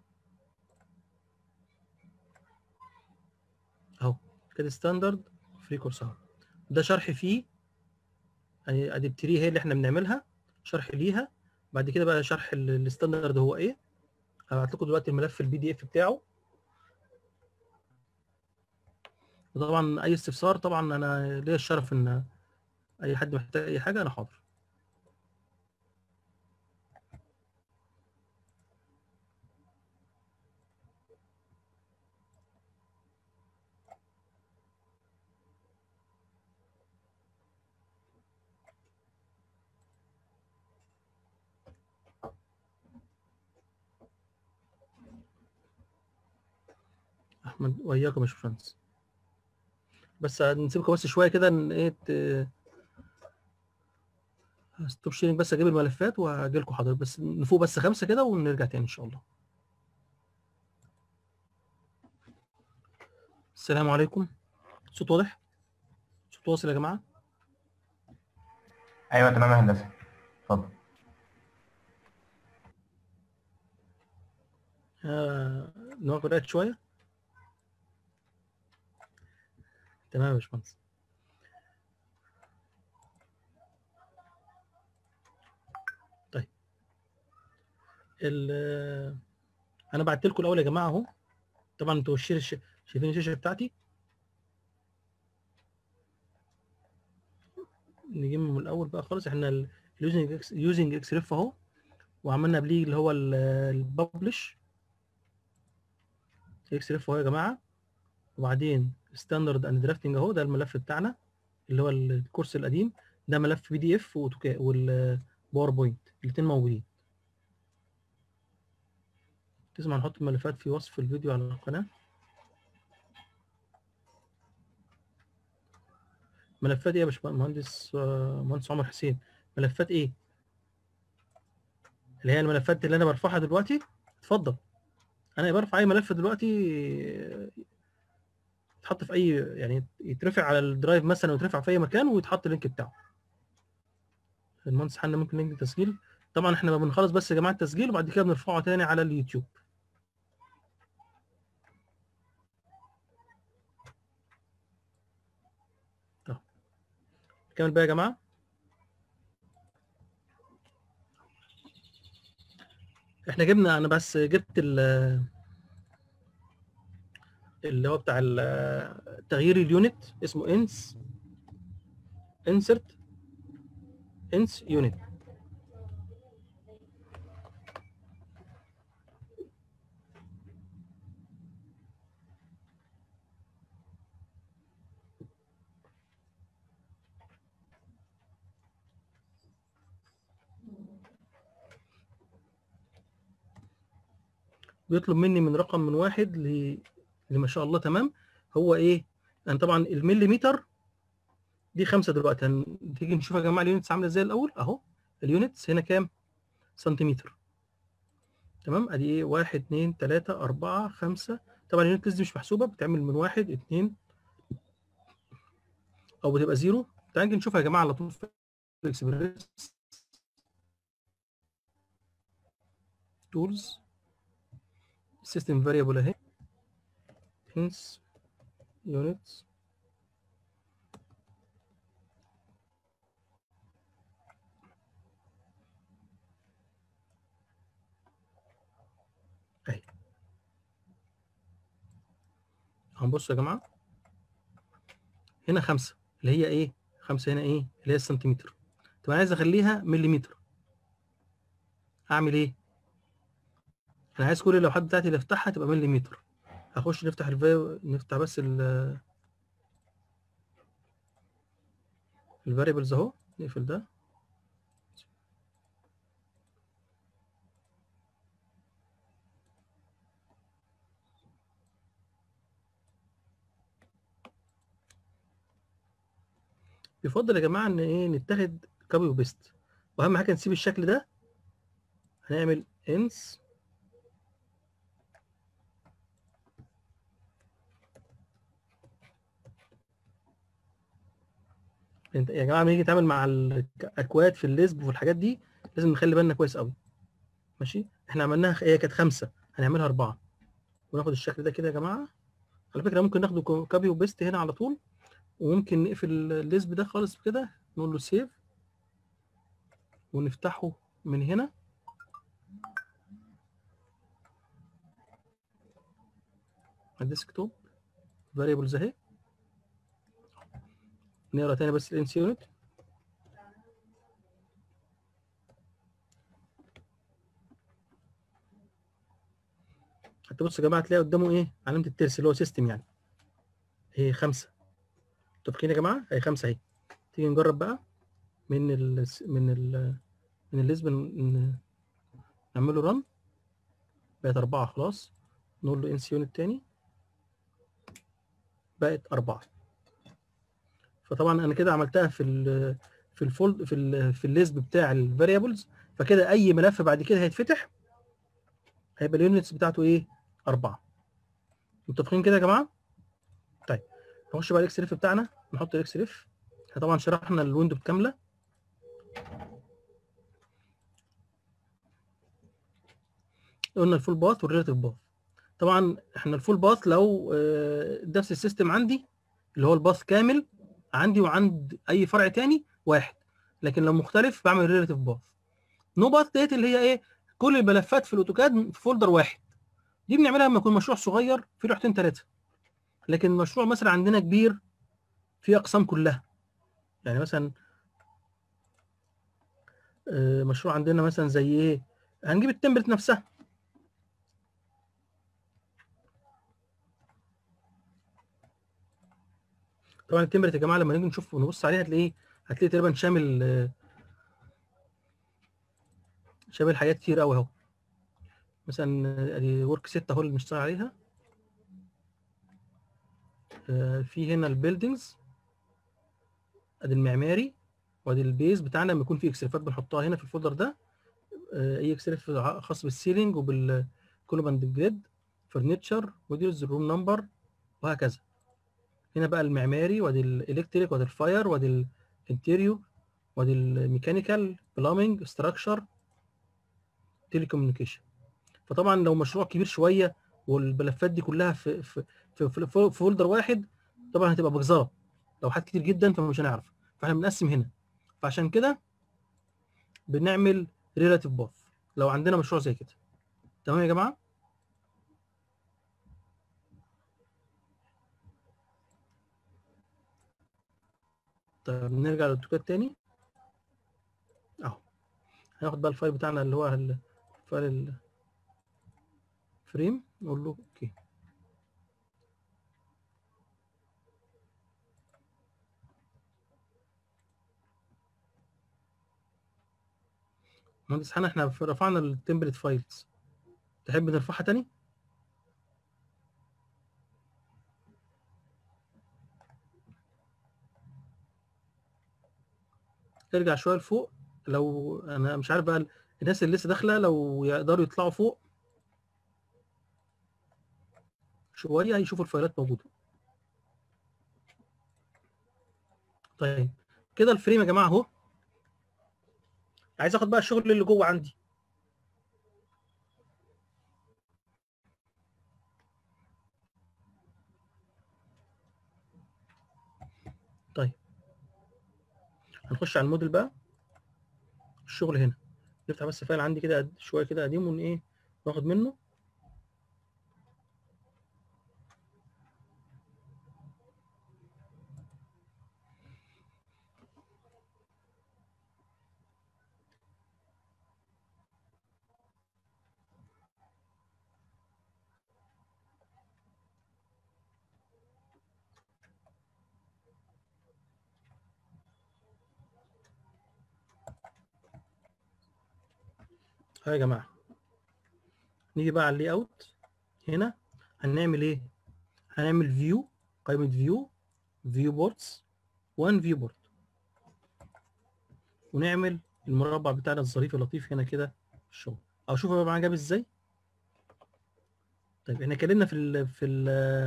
اهو اوتوكاد ستاندرد فري كورس اهو ده شرح فيه يعني ادي بتري هي اللي احنا بنعملها شرح ليها بعد كده بقى شرح ال- الستاندرد هو ايه هبعت لكم دلوقتي الملف البي دي اف بتاعه وطبعا اي استفسار طبعا انا ليا الشرف ان اي حد محتاج اي حاجه انا حاضر احمد واياكم يا باشمهندس بس نسيبكم بس شويه كده ان ايه ت- ستوب شيرنج بس اجيب الملفات وهاجي لكم حاضر بس نفوق بس خمسه كده ونرجع تاني ان شاء الله السلام عليكم صوت واضح صوت واصل يا جماعه ايوه تمام يا هندسه اتفضل آه، نوقف رقت شويه تمام يا باشمهندس طيب ال انا بعت لكم الاول يا جماعه اهو طبعا انتوا الشير الش- شايفين الشاشه بتاعتي نجيب من الاول بقى خالص احنا اليوزنج يوزنج اكس ريف اهو وعملنا قبليه اللي هو الببلش اكس ريف اهو يا جماعه وبعدين ستاندرد اند درافتنج اهو ده الملف بتاعنا اللي هو الكورس القديم ده ملف بي دي اف والباوربوينت الاثنين موجودين تسمع نحط الملفات في وصف الفيديو على القناه ملفات ايه يا باشمهندس آه، مهندس عمر حسين ملفات ايه اللي هي الملفات اللي انا برفعها دلوقتي اتفضل انا برفع اي ملف دلوقتي آه، يتحط في اي يعني يترفع على الدرايف مثلا ويترفع في اي مكان ويتحط اللينك بتاعه المهندس حنا ممكن لينك تسجيل طبعا احنا بنخلص بس يا جماعه التسجيل وبعد كده بنرفعه تاني على اليوتيوب طب نكمل بقى يا جماعه احنا جبنا انا بس جبت ال اللي هو بتاع ال- تغيير اليونت اسمه انس انسرت انس يونت بيطلب مني من رقم من واحد ل اللي ما شاء الله تمام هو ايه انا طبعا المليمتر دي خمسة دلوقتي هنيجي نشوف يا جماعه اليونتس عامله ازاي الاول اهو اليونتس هنا كام سنتيمتر تمام ادي ايه واحد اتنين تلاتة اربعة خمسة طبعا اليونتس دي مش محسوبة بتعمل من واحد اتنين او بتبقى زيرو تعالى نيجي نشوفها يا جماعه على طول في الاكسبريس تولز سيستم فاريبل اهي هنس يونتس اهي هنبص يا جماعه هنا خمسة اللي هي ايه خمسة هنا ايه اللي هي السنتيمتر طب انا عايز اخليها مليمتر اعمل ايه انا عايز كل اللوحات بتاعتي اللي افتحها تبقى مليمتر هخش نفتح الفي... نفتح بس ال الفاريبلز اهو نقفل ده يفضل يا جماعه ان ايه نتاخد كوبي وبيست واهم حاجه نسيب الشكل ده هنعمل انس انت يا جماعه لما نيجي نتعامل مع الاكواد في الليسب والحاجات دي لازم نخلي بالنا كويس قوي ماشي احنا عملناها هي كانت خمسه هنعملها اربعه وناخد الشكل ده كده يا جماعه على فكره ممكن ناخده كوبي وبيست هنا على طول وممكن نقفل الليسب ده خالص كده نقول له سيف ونفتحه من هنا الديسكتوب فاريبلز اهي نقرا تاني بس الانس يونت حتى بص يا جماعه تلاقي قدامه ايه علامه الترس اللي هو سيستم يعني هي خمسه متفقين يا جماعه هي خمسه اهي تيجي نجرب بقى من ال من ال من الليزب نعمل له رن بقت أربعة خلاص نقول له انس يونت تاني بقت أربعة فطبعا أنا كده عملتها في ال في الفولد في ال في الليزب بتاع الفاريبلز فكده أي ملف بعد كده هيتفتح هيبقى اليونتس بتاعته إيه؟ أربعة متفقين كده يا جماعة؟ طيب نخش بقى الاكس ريف بتاعنا نحط الاكس ريف احنا طبعا شرحنا الويندو كامله قلنا الفول باث والريلاتيف باث طبعا احنا الفول باث لو نفس السيستم عندي اللي هو الباث كامل عندي وعند اي فرع تاني واحد لكن لو مختلف بعمل ريلاتيف باث نو باث ديت اللي هي ايه كل الملفات في الاوتوكاد في فولدر واحد دي بنعملها لما يكون مشروع صغير في لوحتين ثلاثه لكن مشروع مثلا عندنا كبير فيه اقسام كلها يعني مثلا مشروع عندنا مثلا زي ايه هنجيب التمبلت نفسها طبعا التمبلت يا جماعه لما نيجي نشوف ونبص عليها هتلاقيه هتلاقي تقريبا شامل شامل حاجات كتير قوي اهو مثلا ادي ورك 6 اهو اللي بنشتغل عليها في هنا البيلدينجز ادي المعماري وادي البيز بتاعنا لما يكون في اكسرفات بنحطها هنا في الفولدر ده اي اكسرف خاص بالسيلينج وبالكولوماند جريد فرنتشر موديلز الروم نمبر وهكذا هنا بقى المعماري وادي الالكتريك وادي الفاير وادي الانتيريو وادي الميكانيكال بلامينج ستراكشر تيليكوميونيكيشن فطبعا لو مشروع كبير شويه والملفات دي كلها في في في, في, في فولدر واحد طبعا هتبقى بجزره لوحات كتير جدا فمش هنعرف فاحنا بنقسم هنا فعشان كده بنعمل ريلاتيف باث لو عندنا مشروع زي كده تمام يا جماعه طيب نرجع للاوتوكاد تاني اهو هناخد بقى الفايل بتاعنا اللي هو الفايل الفريم نقول له اوكي مهندس حنا احنا رفعنا التمبلت فايلز تحب نرفعها تاني؟ ارجع شويه لفوق لو انا مش عارف بقى الناس اللي لسه داخله لو يقدروا يطلعوا فوق شويه هيشوفوا الفايلات موجوده طيب كده الفريم يا جماعه اهو عايز اخد بقى الشغل اللي جوه عندي هنخش على الموديل بقى الشغل هنا نفتح بس فايل عندي كده قد- شويه كده قديم ون ايه ناخد منه ها يا جماعه نيجي بقى على اللي اوت هنا هنعمل ايه هنعمل فيو قائمه فيو فيو بوردز 1 فيو بورد ونعمل المربع بتاعنا الظريف اللطيف هنا كده في الشغل او شوفوا بقى معايا جاب ازاي طيب احنا اتكلمنا في ال في ال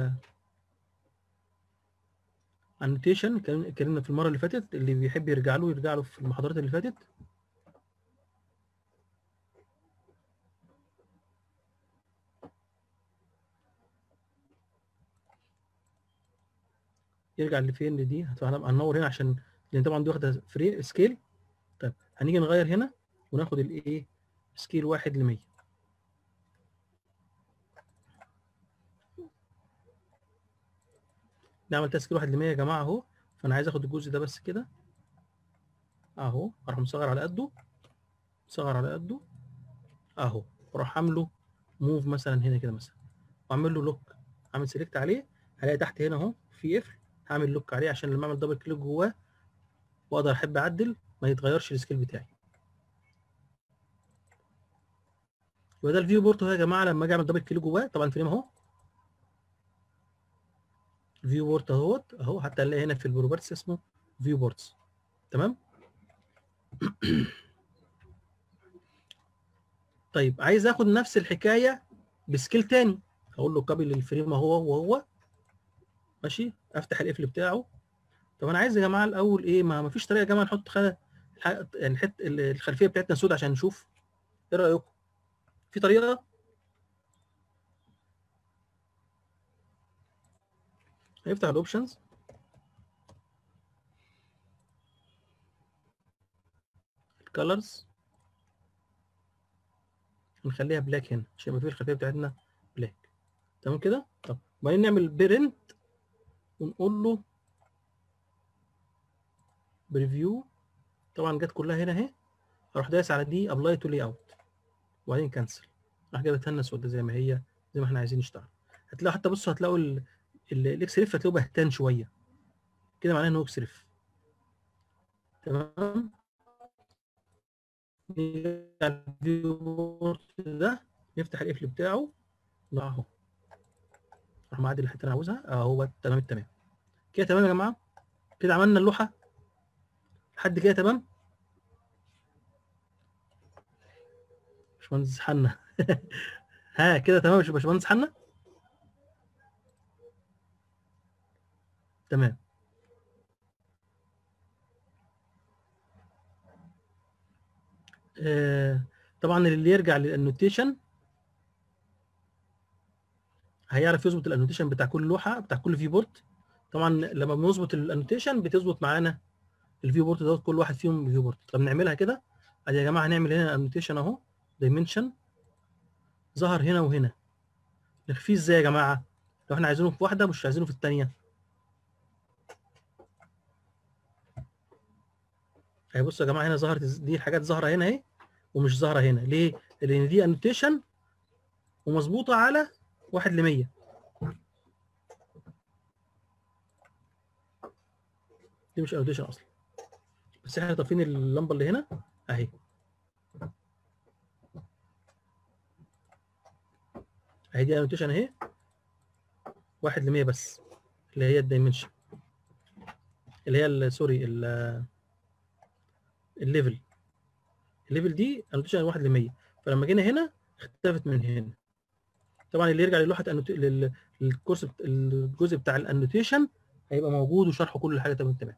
annotation اتكلم- اتكلمنا في المره اللي فاتت اللي بيحب يرجع له يرجع له في المحاضرات اللي فاتت يرجع لفين لدي هت- هننور هنا عشان لان طبعا دي واخده فري سكيل طيب هنيجي نغير هنا وناخد الايه سكيل واحد ل 100 نعمل تسكيل واحد ل 100 يا جماعه اهو فانا عايز اخد الجزء ده بس كده اهو اروح مصغر على قده مصغر على قده اهو واروح عامله موف مثلا هنا كده مثلا واعمل له لوك اعمل سيلكت عليه هلاقي تحت هنا اهو في قفل هعمل لوك عليه عشان لما اعمل دبل كليك جواه واقدر احب اعدل ما يتغيرش السكيل بتاعي يبقى ده الفيو بورت اهو يا جماعه لما اجي اعمل دبل كليك جواه طبعا فريم اهو الفيو بورت اهوت اهو حتى نلاقي هنا في البروبرتس اسمه فيو بورتس تمام طيب عايز اخد نفس الحكايه بسكيل تاني اقول له كابل الفريم اهو وهو ماشي افتح القفل بتاعه طب انا عايز يا جماعه الاول ايه ما ما فيش طريقه يا جماعه نحط خ... الح- يعني حت... الخلفيه بتاعتنا سود عشان نشوف ايه رايكم في طريقه هيفتح الاوبشنز الكالرز نخليها بلاك هنا عشان ما فيش الخلفيه بتاعتنا بلاك تمام كده طب وبعدين نعمل بيرنت ونقول له بريفيو طبعا جت كلها هنا اهي اروح دايس على دي ابلاي تو لي اوت وبعدين كنسل راح جابتها لنا سودة زي ما هي زي ما احنا عايزين نشتغل هتلاقوا حتى بصوا هتلاقوا ال- ال- الاكس ريف هتلاقوه بهتان شويه كده معناه انه اكس ريف تمام نيجي على الفيو بورت ده نفتح القفل بتاعه لا اهو راح معدل الحته اللي انا عاوزها اهو تمام التمام كده تمام يا جماعه كده عملنا اللوحه لحد كده تمام باشمهندس حنا ها كده تمام يا باشمهندس حنا تمام آه طبعا اللي يرجع للانوتيشن هيعرف يظبط الانوتيشن بتاع كل لوحه بتاع كل فيو بورت طبعا لما بنظبط الانوتيشن بتظبط معانا الفيو بورت دوت كل واحد فيهم فيو بورت طب نعملها كده ادي يا جماعه هنعمل هنا انوتيشن اهو دايمنشن ظهر هنا وهنا نخفيه ازاي يا جماعه لو احنا عايزينه في واحده مش عايزينه في الثانيه اهي بصوا يا جماعه هنا ظهرت إز- دي الحاجات ظاهره هنا اهي ومش ظاهره هنا ليه؟ لان دي انوتيشن ومظبوطه على 1 ل 100 دي مش انوتيشن اصلا بس احنا طافين اللمبه اللي هنا اهي اهي دي انوتيشن اهي 1 ل 100 بس اللي هي الدايمنشن اللي هي ال- سوري ال- الليفل الليفل دي انوتيشن 1 ل 100 فلما جينا هنا اختلفت من هنا طبعا اللي يرجع للوحه أنوت... لل... للكورس بت... الجزء بتاع الانوتيشن هيبقى موجود وشرحه كل حاجه تمام تمام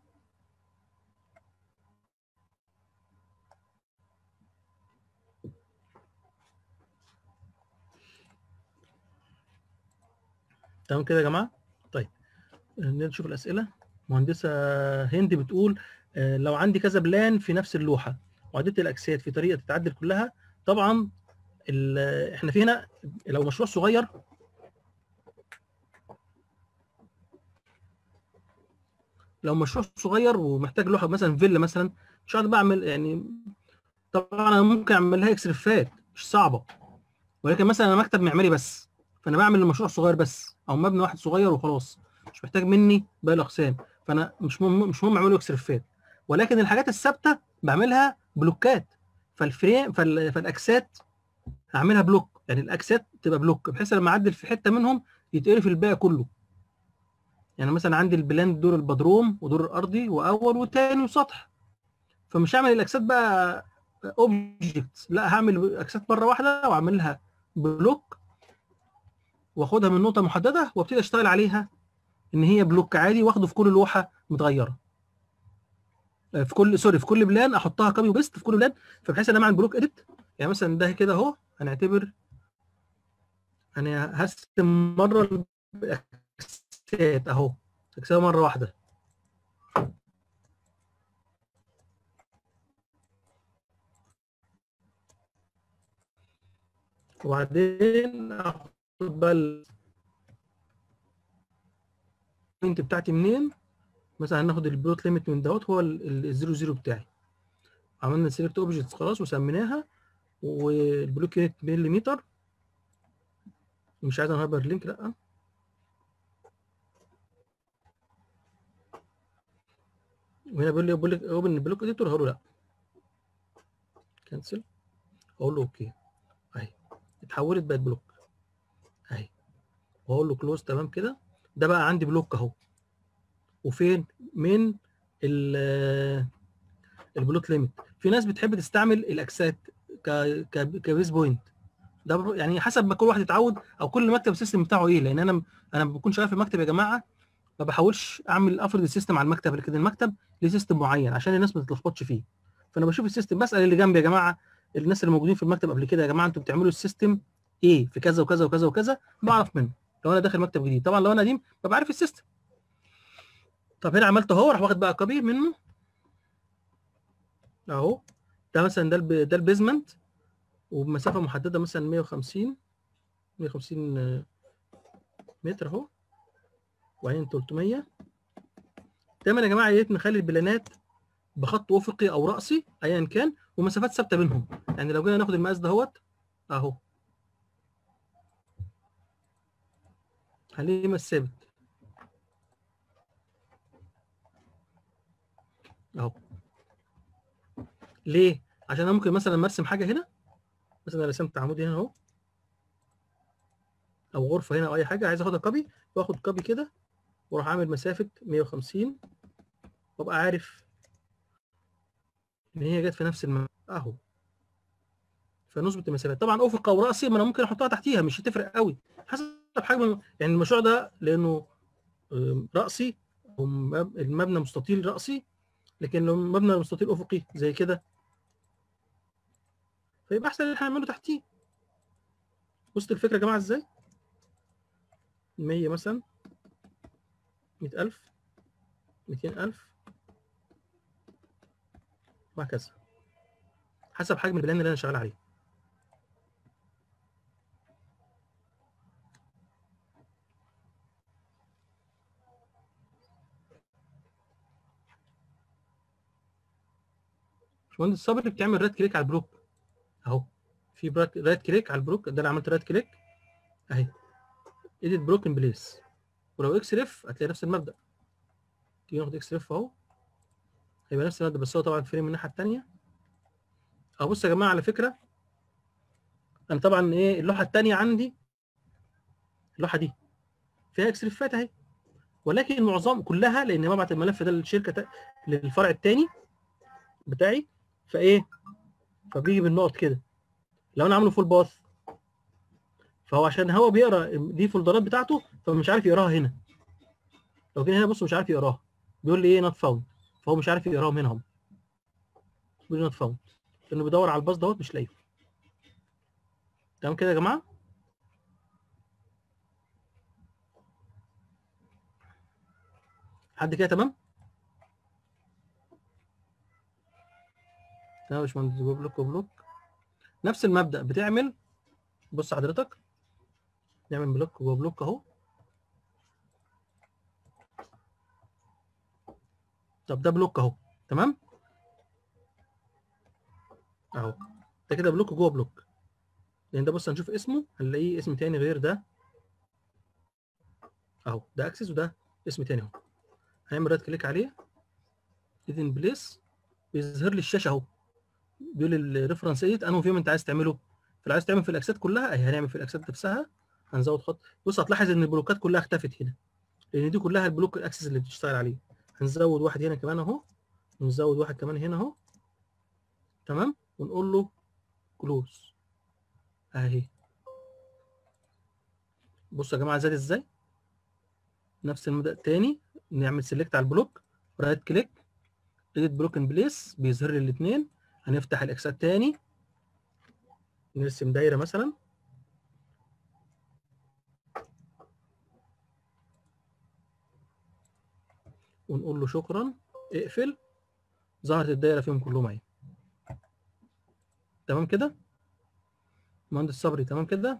تمام كده يا جماعه طيب نشوف الاسئله مهندسه هند بتقول آه، لو عندي كذا بلان في نفس اللوحه وعدلت الاكسات في طريقه تتعدل كلها طبعا ال- احنا في هنا لو مشروع صغير لو مشروع صغير ومحتاج لوحه مثلا فيلا مثلا مش هقعد بعمل يعني طبعا انا ممكن اعملها اكسرفات مش صعبه ولكن مثلا انا مكتب معماري بس فانا بعمل المشروع صغير بس او مبنى واحد صغير وخلاص مش محتاج مني باقي الاقسام فانا مش مهم مش مهم اعمله اكسرفات ولكن الحاجات الثابته بعملها بلوكات فالفريم فال... فالاكسات هعملها بلوك يعني الاكسات تبقى بلوك بحيث لما اعدل في حته منهم يتقرف الباقي كله يعني مثلا عندي البلان دور البدروم ودور الارضي واول وتاني وسطح فمش هعمل الاكسات بقى اوبجكتس لا هعمل اكسات مره واحده واعملها بلوك واخدها من نقطه محدده وابتدي اشتغل عليها ان هي بلوك عادي واخده في كل لوحه متغيره آه، في كل سوري في كل بلان احطها كوبي وبيست في كل بلان فبحيث ان انا اعمل بلوك اديت يعني مثلا ده كده اهو هنعتبر انا هرسم مره الاكسات اهو اكسات مره واحده وبعدين اخد بقى البوينت بتاعتي منين مثلا هناخد البلوت ليميت من دوت هو الزيرو زيرو بتاعي عملنا سيلكت اوبجكتس خلاص وسميناها والبلوك يونت مليمتر مش عايز هايبر لينك لا وهنا بيقول لي بيقول لك اوبن بلوك اديتور هقول له لا كنسل اقول له اوكي اهي اتحولت بقت بلوك اهي واقول له كلوز تمام كده ده بقى عندي بلوك اهو وفين من ال البلوت ليميت في ناس بتحب تستعمل الاكسات ك ك كبيز بوينت ده بر- يعني حسب ما كل واحد يتعود او كل مكتب السيستم بتاعه ايه لان انا انا بكون شغال في مكتب يا جماعه ما بحاولش اعمل افرض السيستم على المكتب لكن المكتب ليه سيستم معين عشان الناس ما تتلخبطش فيه فانا بشوف السيستم بسال اللي جنبي يا جماعه الناس اللي موجودين في المكتب قبل كده يا جماعه انتوا بتعملوا السيستم ايه في كذا وكذا وكذا وكذا بعرف منه لو انا داخل مكتب جديد طبعا لو انا قديم ببقى عارف السيستم طب هنا عملت اهو راح واخد بقى كوبي منه اهو ده مثلا ده الب... ده البيزمنت وبمسافه محدده مثلا 150 150 آه، متر اهو وبعدين 300 دايما يا جماعه يا ريت نخلي البلانات بخط افقي او راسي ايا كان ومسافات ثابته بينهم يعني لو جينا ناخد المقاس دهوت اهو هنلاقيه مقاس ثابت اهو ليه؟ عشان انا ممكن مثلا لما ارسم حاجه هنا مثلا أنا رسمت عمود هنا اهو او غرفه هنا او اي حاجه عايز اخدها كوبي واخد كوبي كده واروح عامل مسافه 150 وابقى عارف ان هي جت في نفس الم... اهو فنظبط المسافات طبعا افق او راسي ما انا ممكن احطها تحتيها مش هتفرق قوي حسب حجم الم- يعني المشروع ده لانه آم، راسي ومب- المبنى مستطيل راسي لكن لو مبنى مستطيل افقي زي كده فيبقى احسن ان احنا نعمله تحتيه وسط الفكره يا جماعه ازاي 100 مثلا 100000 200000 وهكذا حسب حجم البلان اللي انا شغال عليه باشمهندس صبري بتعمل رايت كليك على البلوك اهو في براك- رايت كليك على البلوك ده انا عملت رايت كليك اهي ايديت بلوك ان بليس ولو اكس ريف هتلاقي نفس المبدا تيجي ناخد اكس ريف اهو هيبقى نفس المبدا بس هو طبعا فريم من الناحيه الثانيه اهو بص يا جماعه على فكره انا طبعا ايه اللوحه الثانيه عندي اللوحه دي فيها اكس ريفات اهي ولكن معظم كلها لان ببعت الملف ده للشركه تا- للفرع الثاني بتاعي فايه فبيجي بالنقط كده لو انا عامله فول باث فهو عشان هو بيقرا دي فولدرات بتاعته فمش عارف يقراها هنا لو جينا هنا بص مش عارف يقراها بيقول لي ايه نوت فاوند فهو مش عارف يقراهم هنا هم بيقول لي نوت فاوند لانه بيدور على الباص دوت مش لاقيه تمام كده يا جماعه حد كده تمام تمام يا باشمهندس جو بلوك وبلوك نفس المبدأ بتعمل بص حضرتك نعمل بلوك جوه بلوك اهو طب ده بلوك اهو تمام اهو ده كده بلوك جوه بلوك لان ده بص هنشوف اسمه هنلاقيه اسم تاني غير ده اهو ده اكسس وده اسم تاني اهو هنعمل رايت كليك عليه اذن بليس بيظهر لي الشاشه اهو بيقول لي الريفرنس ايت انه فيهم انت عايز تعمله فلو عايز تعمل في الاكسات كلها اهي هنعمل في الاكسات نفسها هنزود خط بص هتلاحظ ان البلوكات كلها اختفت هنا لان دي كلها البلوك الاكسس اللي بتشتغل عليه هنزود واحد هنا كمان اهو ونزود واحد كمان هنا اهو تمام ونقول له كلوز اهي بصوا يا جماعه زاد ازاي نفس المبدأ تاني نعمل سيلكت على البلوك رايت كليك اديت بلوك ان بليس بيظهر لي الاثنين هنفتح الاكسات تاني نرسم دايره مثلا ونقول له شكرا اقفل ظهرت الدايره فيهم كلهم اهي تمام كده مهندس صبري تمام كده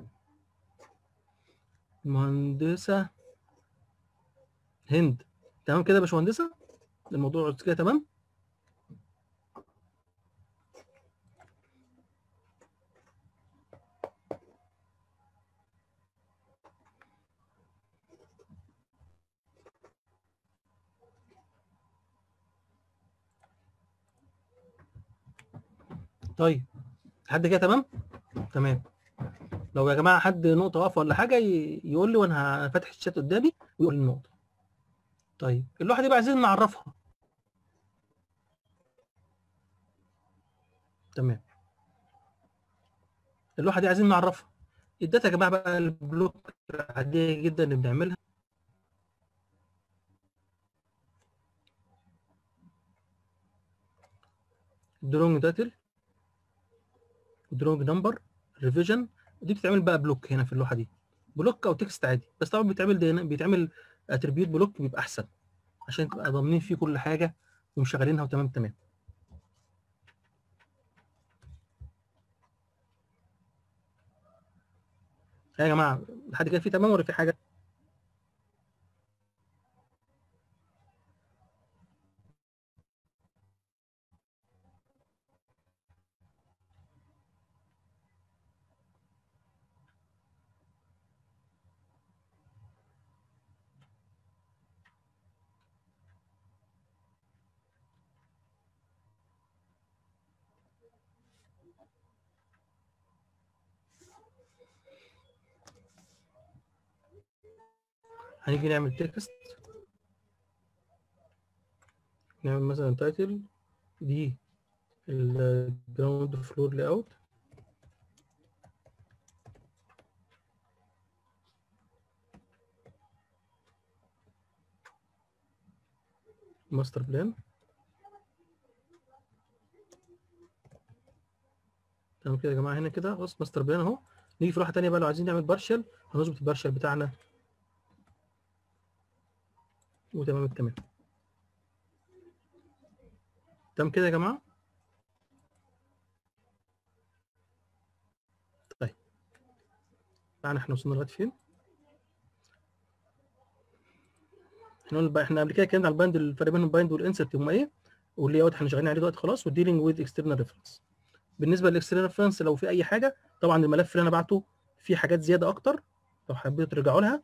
مهندسه هند تمام كده يا باشمهندسه الموضوع كده تمام طيب لحد كده تمام تمام لو يا جماعه حد نقطه واقفه ولا حاجه ي- يقول لي وانا فاتح الشات قدامي ويقول لي النقطه طيب اللوحه دي بقى عايزين نعرفها تمام اللوحه دي عايزين نعرفها الداتا يا جماعه بقى البلوك العاديه جدا اللي بنعملها درونج تايتل درونج نمبر ريفيجن دي بتتعمل بقى بلوك هنا في اللوحه دي بلوك او تكست عادي بس طبعا بيتعمل دينا بيتعمل اتريبيوت بلوك بيبقى احسن عشان تبقى ضامنين فيه كل حاجه ومشغلينها وتمام تمام يا جماعه لحد كده في تمام ولا في حاجه هنيجي نعمل تكست نعمل مثلا تايتل دي الجراوند فلور لاي اوت ماستر بلان تمام كده يا جماعه هنا كده خلاص ماستر بلان اهو نيجي في لوحه ثانيه بقى لو عايزين نعمل بارشل هنظبط البارشل بتاعنا وتمام التمام تمام كده يا جماعه طيب تعالى احنا وصلنا لغايه فين احنا قلنا بقى احنا قبل كده اتكلمنا على البايند الفرق بين البايند والانسرت هم ايه واللي اوت احنا شغالين عليه دلوقتي خلاص والديلينج ويز اكسترنال ريفرنس بالنسبه للاكسترنال ريفرنس لو في اي حاجه طبعا الملف اللي انا بعته فيه حاجات زياده اكتر لو حبيتوا ترجعوا لها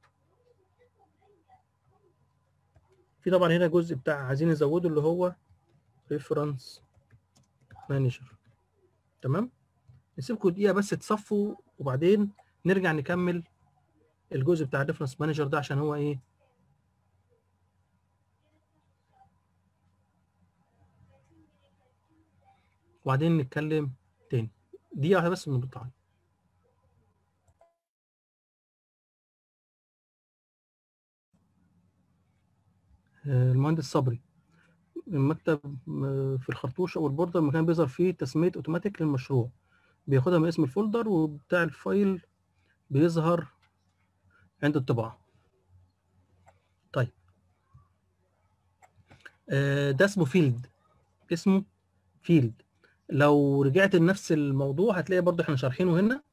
في طبعا هنا جزء بتاع عايزين نزوده اللي هو ريفرنس مانجر تمام نسيبكم دقيقه بس تصفوا وبعدين نرجع نكمل الجزء بتاع الريفرنس مانجر ده عشان هو ايه وبعدين نتكلم تاني دقيقه واحده بس من البطاقه المهندس صبري المكتب في الخرطوش او البوردر المكان بيظهر فيه تسميه اوتوماتيك للمشروع بياخدها من اسم الفولدر وبتاع الفايل بيظهر عند الطباعه طيب ده اسمه فيلد اسمه فيلد لو رجعت لنفس الموضوع هتلاقي برضو احنا شارحينه هنا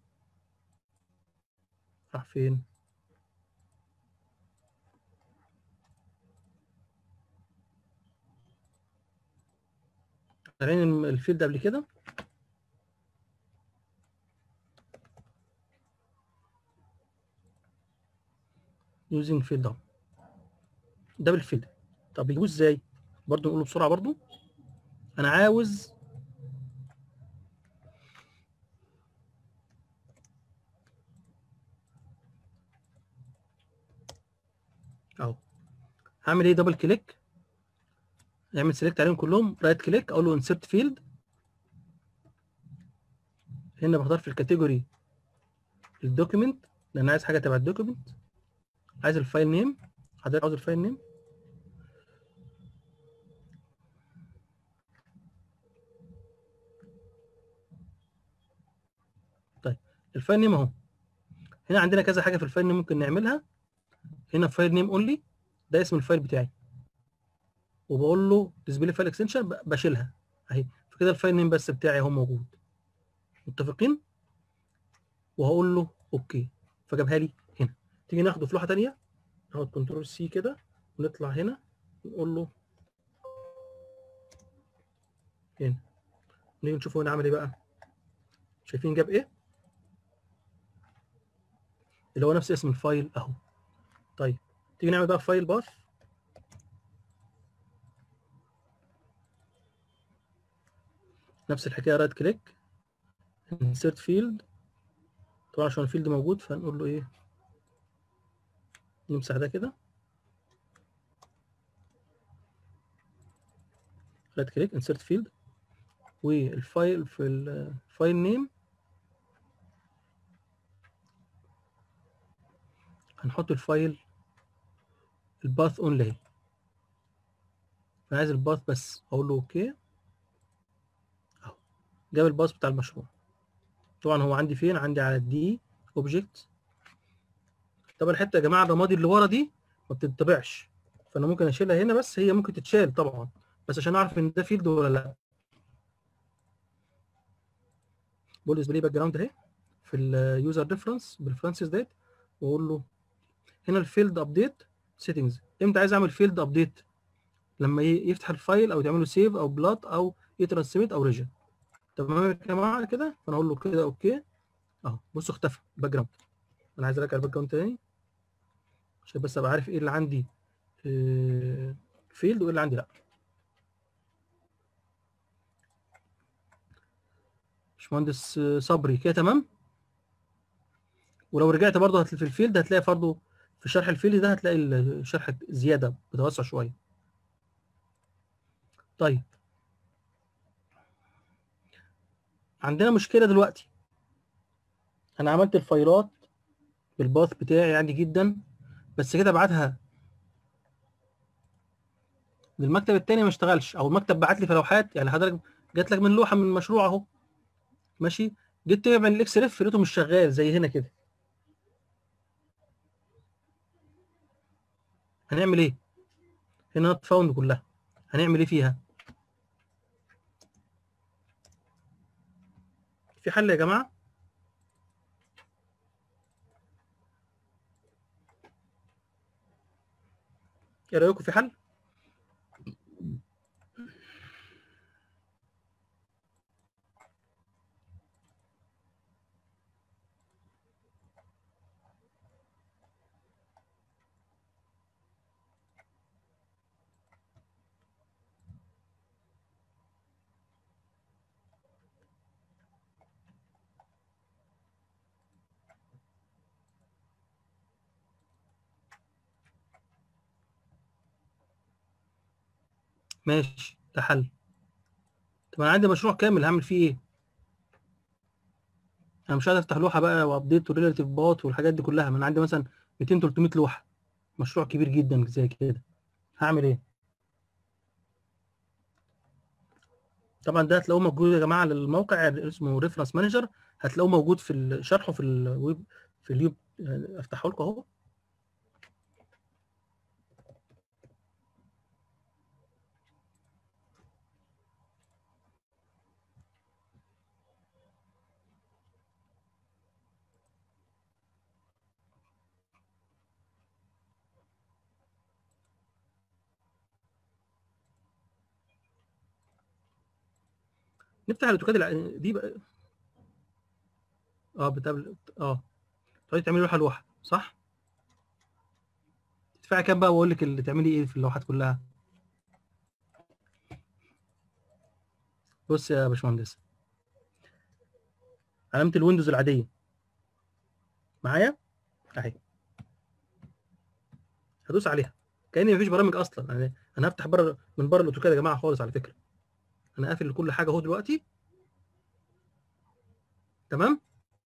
راح فين شارحين الفيلد قبل كده يوزنج فيلد اهو ده بالفيلد طب بيجيبوه ازاي برضو نقوله بسرعه برضو انا عاوز اهو هعمل ايه دبل كليك اعمل سيلكت عليهم كلهم رايت كليك اقول له انسرت فيلد هنا بختار في الكاتيجوري الدوكيمنت لان أنا عايز حاجه تبع الدوكيمنت عايز الفايل نيم حضرتك عاوز الفايل نيم طيب الفايل نيم اهو هنا عندنا كذا حاجه في الفايل نيم ممكن نعملها هنا فايل نيم اونلي ده اسم الفايل بتاعي وبقول له ديسبلاي فايل اكستنشن بشيلها اهي فكده الفايل نيم بس بتاعي اهو موجود متفقين وهقول له اوكي فجابها لي هنا تيجي ناخده في لوحه ثانيه ناخد كنترول سي كده ونطلع هنا نقول له هنا نيجي نشوفه هنا عمل ايه بقى شايفين جاب ايه اللي هو نفس اسم الفايل اهو طيب تيجي نعمل بقى فايل باث نفس الحكايه رايت كليك انسيرت فيلد طبعا عشان الفيلد موجود فهنقول له ايه نمسح ده كده رايت كليك انسيرت فيلد والفايل في الفايل نيم هنحط الفايل الباث اونلي انا عايز الباث بس اقول له اوكي اهو جاب الباث بتاع المشروع طبعا هو عندي فين عندي على الدي اوبجكت طبعا الحته يا جماعه الرمادي اللي ورا دي ما بتطبعش فانا ممكن اشيلها هنا بس هي ممكن تتشال طبعا بس عشان اعرف ان ده فيلد ولا لا بقول ديسبلاي باك جراوند اهي في اليوزر ريفرنس بالفرانسيس ديت واقول له هنا الفيلد ابديت سيتنجز امتى عايز اعمل فيلد ابديت لما يفتح الفايل او تعمله سيف او بلات او يترانسميت او ريجن تمام يا جماعه كده فانا اقول له كده اوكي اهو بصوا اختفى الباك جراوند انا عايز ارجع الباك جراوند تاني عشان بس ابقى عارف ايه اللي عندي فيلد وايه اللي عندي لا باشمهندس صبري كده تمام ولو رجعت برضه في الفيلد هتلاقي برضه في شرح الفيلد ده هتلاقي الشرح زياده بتوسع شويه طيب عندنا مشكله دلوقتي انا عملت الفايلات بالباث بتاعي عادي جدا بس كده ابعتها للمكتب التاني ما اشتغلش او المكتب بعت لي في لوحات يعني حضرتك جات لك من لوحه من المشروع اهو ماشي جيت تبع من الاكس ريف لقيته مش شغال زي هنا كده هنعمل ايه هنا نوت فاوند كلها هنعمل ايه فيها في حل يا جماعه ايه رايكم في حل ماشي ده حل طب انا عندي مشروع كامل هعمل فيه ايه انا مش عايز افتح لوحه بقى وابديت وريلاتيف بات والحاجات دي كلها ما انا عندي مثلا 200 300 لوحه مشروع كبير جدا زي كده هعمل ايه طبعا ده هتلاقوه موجود يا جماعه على الموقع اسمه ريفرنس مانجر هتلاقوه موجود في شرحه في الويب في اليوب افتحه لكم اهو نفتح الاوتوكاد الع- دي بقى اه بتابلت اه تقعدي تعملي لوحه لوحه صح؟ تدفعي كام بقى واقول لك اللي تعملي ايه في اللوحات كلها بص يا باشمهندس علامه الويندوز العاديه معايا اهي هدوس عليها كاني مفيش برامج اصلا يعني انا هفتح بره من بره الاوتوكاد يا جماعه خالص على فكره انا قافل كل حاجه اهو دلوقتي تمام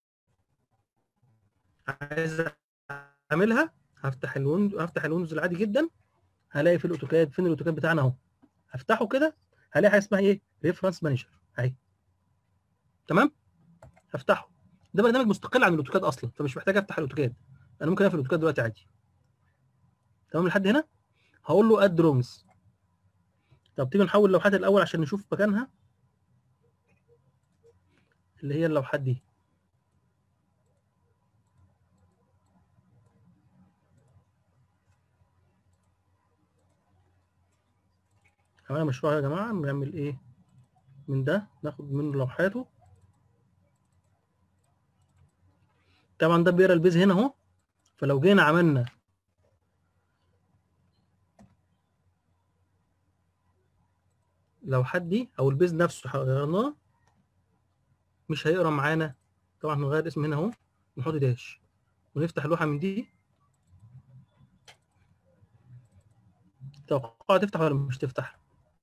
عايز اعملها هفتح الويندوز هفتح الويندوز العادي جدا هلاقي في الاوتوكاد فين الاوتوكاد بتاعنا اهو هفتحه كده هلاقي حاجه اسمها ايه ريفرنس مانجر اهي تمام هفتحه ده برنامج مستقل عن الاوتوكاد اصلا فمش محتاج افتح الاوتوكاد انا ممكن اقفل الاوتوكاد دلوقتي عادي تمام لحد هنا هقول له اد درومز طب تيجي نحول اللوحات الاول عشان نشوف مكانها اللي هي اللوحات دي عملنا مشروع يا جماعه بنعمل ايه من ده ناخد منه لوحاته طبعا ده بيقرا البيز هنا اهو فلو جينا عملنا لوحات دي او البيز نفسه غيرناه مش هيقرا معانا طبعا هنغير اسم هنا اهو نحط داش ونفتح لوحه من دي توقع تفتح ولا مش تفتح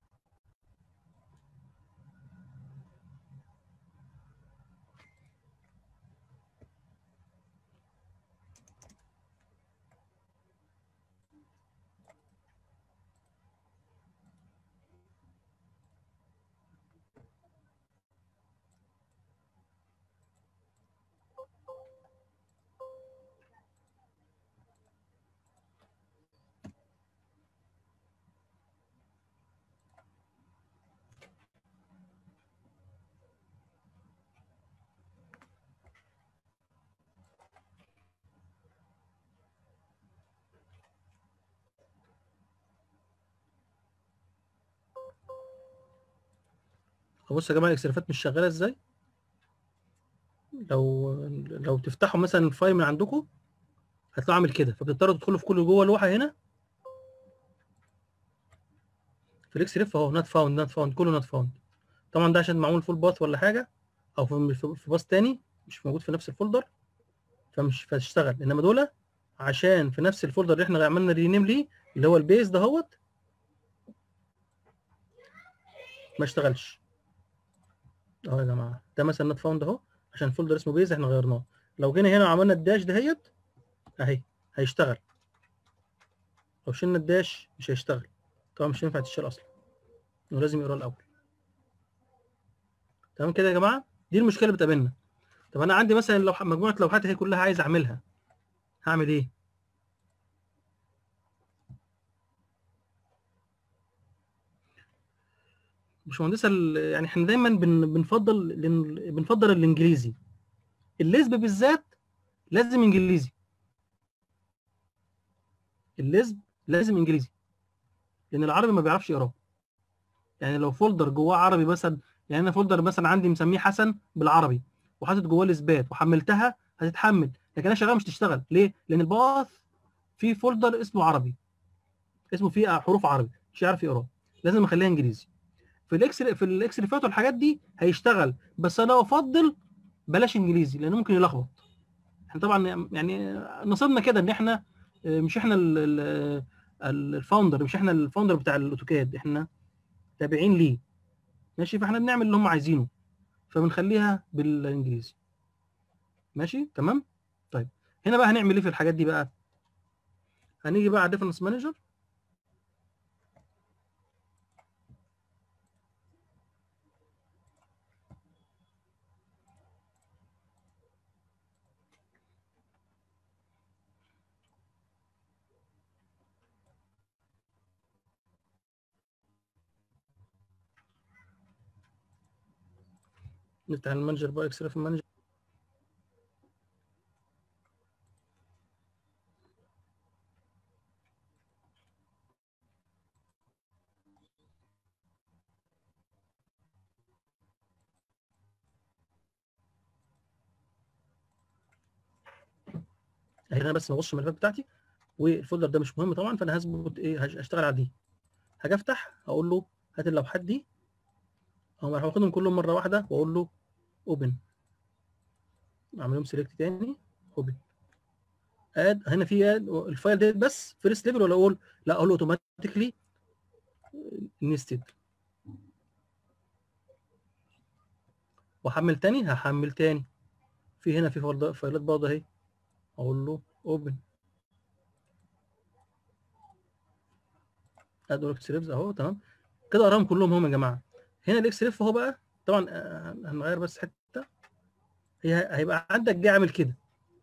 بص يا جماعه الاكسلفات مش شغاله ازاي لو لو تفتحوا مثلا الفايل من عندكم هتلاقوا عامل كده فبتضطروا تدخلوا في كل جوه لوحه هنا في الاكس ريف اهو نوت فاوند نوت فاوند كله نوت فاوند طبعا ده عشان معمول فول باث ولا حاجه او في في- في باث تاني مش موجود في نفس الفولدر فمش هتشتغل انما دول عشان في نفس الفولدر اللي احنا عملنا رينيم ليه اللي هو البيز دهوت ما اشتغلش اهو يا جماعه ده مثلا نوت فاوند اهو عشان الفولدر اسمه بيز احنا غيرناه لو جينا هنا وعملنا الداش دهيت اهي هيشتغل لو شلنا الداش مش هيشتغل طبعا مش هينفع تشتغل اصلا انه لازم يقرا الاول تمام كده يا جماعه دي المشكله اللي بتقابلنا طب انا عندي مثلا لو مجموعه لوحات هي كلها عايز اعملها هعمل ايه باشمهندسه ال- يعني احنا دايما بن بنفضل لن- بنفضل الانجليزي الليزب بالذات لازم انجليزي الليزب لازم انجليزي لان العربي ما بيعرفش يقراه يعني لو فولدر جواه عربي مثلا يعني انا فولدر مثلا عندي مسميه حسن بالعربي وحاطط جواه الاثبات وحملتها هتتحمل لكن انا شغال مش تشتغل ليه لان الباث في فولدر اسمه عربي اسمه فيه حروف عربي مش هيعرف يقراه لازم اخليها انجليزي في الاكس في الاكس ريفات والحاجات دي هيشتغل بس انا افضل بلاش انجليزي لانه ممكن يلخبط احنا طبعا يعني نصيبنا كده ان احنا آه، مش احنا ال- ال- ال- الفاوندر مش احنا الفاوندر بتاع الاوتوكاد احنا تابعين ليه ماشي فاحنا بنعمل اللي هم عايزينه فبنخليها بالانجليزي ماشي تمام طيب هنا بقى هنعمل ايه في الحاجات دي بقى هنيجي بقى على ديفرنس مانجر نفتح المانجر بقى اكس في المانجر اهي انا بس ببص الملفات بتاعتي والفولدر ده مش مهم طبعا فانا هظبط ايه هش- هشتغل على دي هاجي افتح اقول له هات اللوحات دي اقوم راح واخدهم كلهم مره واحده واقول له اوبن اعمل لهم سيلكت تاني اوبن اد هنا في اد الفايل ديت بس فيرست ليفل ولا اقول لا اقول له اوتوماتيكلي نستد واحمل تاني هحمل تاني في هنا في فولد- فايلات برضه اهي اقول له اوبن اد اكس ريفز اهو تمام كده اقراهم كلهم هم يا جماعه هنا الاكس ريف اهو بقى طبعا آه، هنغير بس حته هي هيبقى عندك جه عامل كده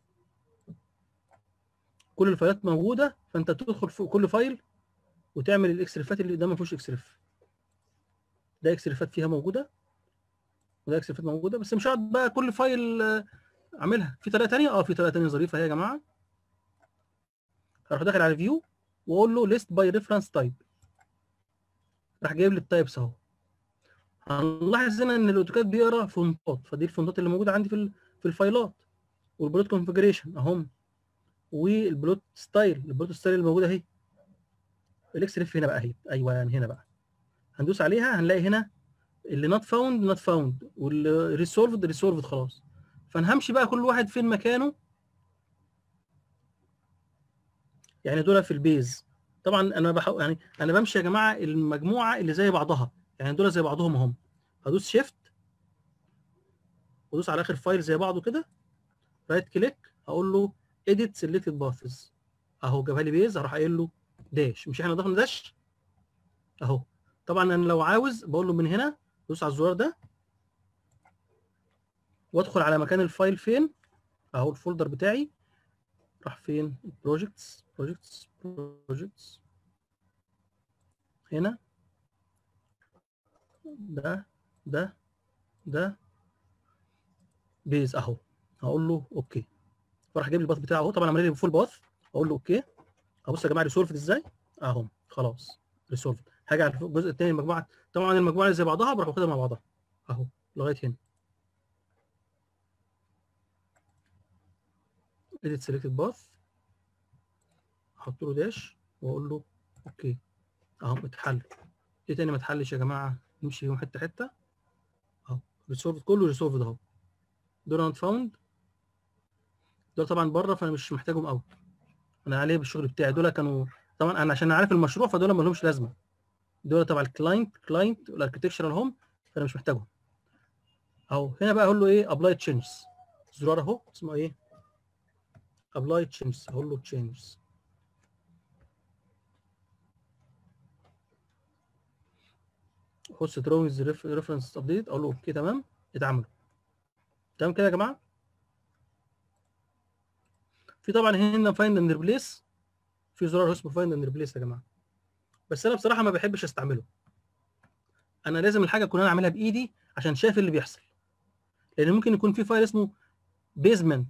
كل الفايلات موجوده فانت تدخل في كل فايل وتعمل الاكس ريفات اللي ده ما فيهوش اكس ريف ده اكس ريفات فيها موجوده وده اكس ريفات موجوده بس مش هقعد بقى كل فايل آه، اعملها في طريقه ثانيه اه في طريقه ثانيه ظريفه اهي يا جماعه هروح داخل على الفيو واقول له ليست باي ريفرنس تايب راح جايب لي التايبس اهو هنلاحظ هنا ان الاوتوكاد بيقرا فونتات فدي الفونتات اللي موجوده عندي في ال- في الفايلات والبلوت كونفجريشن اهم والبلوت ستايل البلوت ستايل اللي موجوده اهي الاكس ريف هنا بقى اهي ايوه يعني هنا بقى هندوس عليها هنلاقي هنا اللي نوت فاوند نوت فاوند واللي ريسولفد ريسولفد خلاص فانا همشي بقى كل واحد فين مكانه يعني دول في البيز طبعا انا بحاول يعني انا بمشي يا جماعه المجموعه اللي زي بعضها يعني دول زي بعضهم اهم هدوس شيفت وادوس على اخر فايل زي بعضه كده رايت كليك هقول له اديت سيلكتد باثز اهو جابها لي بيز هروح قايل له داش مش احنا ضفنا داش اهو طبعا انا لو عاوز بقول له من هنا دوس على الزرار ده وادخل على مكان الفايل فين اهو الفولدر بتاعي راح فين بروجكتس بروجكتس بروجكتس هنا ده ده ده بيز اهو هقول له اوكي فراح جايب لي الباث بتاعه اهو طبعا عمل لي فول باث اقول له اوكي ابص يا جماعه ريسولفد ازاي اهو خلاص ريسولفد هاجي على الجزء الثاني المجموعه طبعا المجموعه اللي زي بعضها بروح واخدها مع بعضها اهو لغايه هنا edit selected path احط له داش واقول له اوكي اهو اتحل ايه تاني ما اتحلش يا جماعه نمشي فيهم حته حته اهو ريسولفد كله ريسولفد اهو دول نوت فاوند دول طبعا بره فانا مش محتاجهم قوي انا عليه بالشغل بتاعي دول كانوا طبعا انا عشان عارف المشروع فدول ما لهمش لازمه دول تبع الكلاينت كلاينت والاركتكشرال هوم فانا مش محتاجهم اهو هنا بقى اقول له ايه ابلاي تشينجز زرار اهو اسمه ايه ابلاي تشينجز اقول له تشينجز هوست دروينجز ريفرنس ابديت اقول له اوكي تمام اتعملوا تمام كده يا جماعه في طبعا هنا فايند اند ريبليس في زرار اسمه فايند اند ريبليس يا جماعه بس انا بصراحه ما بحبش استعمله انا لازم الحاجه اكون انا اعملها بايدي عشان شايف اللي بيحصل لان ممكن يكون في فايل اسمه بيزمنت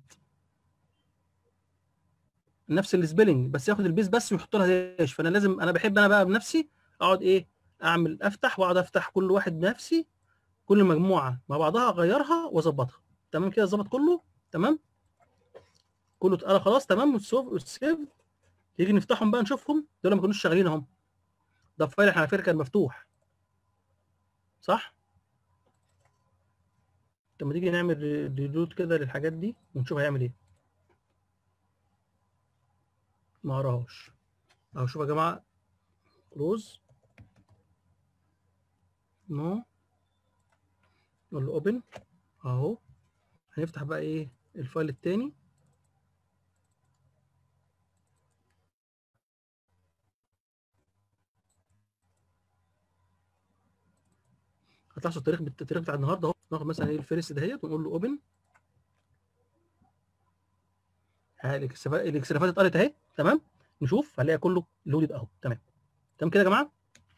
نفس السبيلنج بس ياخد البيز بس ويحط لها داش فانا لازم انا بحب انا بقى بنفسي اقعد ايه اعمل افتح واقعد افتح كل واحد بنفسي كل مجموعه مع بعضها اغيرها واظبطها تمام كده ظبط كله تمام كله اتقرا خلاص تمام والسوف والسيف يجي نفتحهم بقى نشوفهم دول ما كانوش شغالين اهم ده الفايل احنا على فكره كان مفتوح صح طب ما تيجي نعمل ريلود كده للحاجات دي ونشوف هيعمل ايه ما اقراهاش اهو شوف يا جماعه كلوز نو نقول له اوبن اهو هنفتح بقى ايه الفايل التاني هتلاحظوا التاريخ التاريخ بتاع النهارده اهو ناخد مثلا ايه الفيرست دهيت ونقول له اوبن الاكسرافات اتقرت اهي تمام نشوف هنلاقي كله لودد اهو تمام تمام كده يا جماعه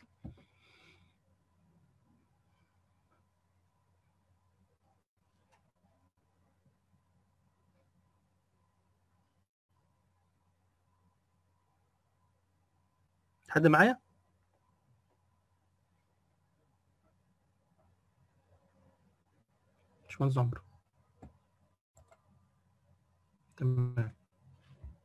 حد معايا باشمهندس عمرو تمام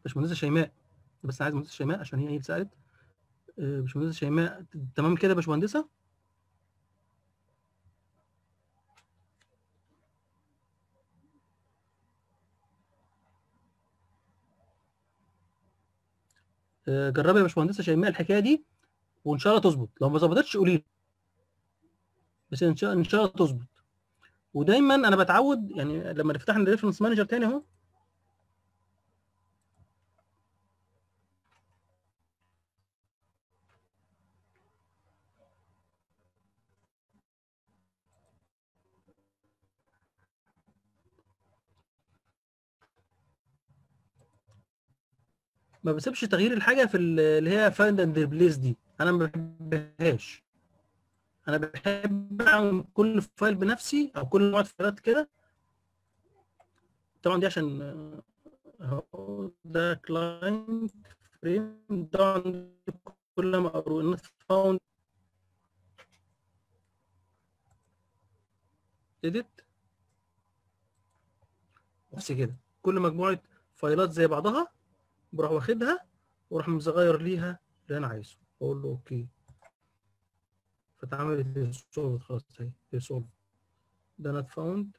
باشمهندسه شيماء بس عايز مهندسه شيماء عشان هي هي اللي سالت آه، باشمهندسه شيماء تمام كده يا باشمهندسه آه، جربي يا باشمهندسه شيماء الحكايه دي وان شاء الله تظبط لو ما ظبطتش قولي لي بس ان شاء ان شاء الله تظبط ودايما انا بتعود يعني لما نفتح الريفرنس مانجر تاني اهو ما بسيبش تغيير الحاجه في ال- اللي هي فايند اند ريبليس دي انا ما بحبهاش انا بحب اعمل كل فايل بنفسي او كل نوع فايلات كده طبعا دي عشان آه، اهو ده كلاينت فريم طبعا كل ما اقرا فاوند اديت بس كده كل مجموعه فايلات زي بعضها بروح واخدها واروح مصغير ليها اللي انا عايزه واقول له اوكي فتعملت سولف خلاص اهي سولف ده نوت فاوند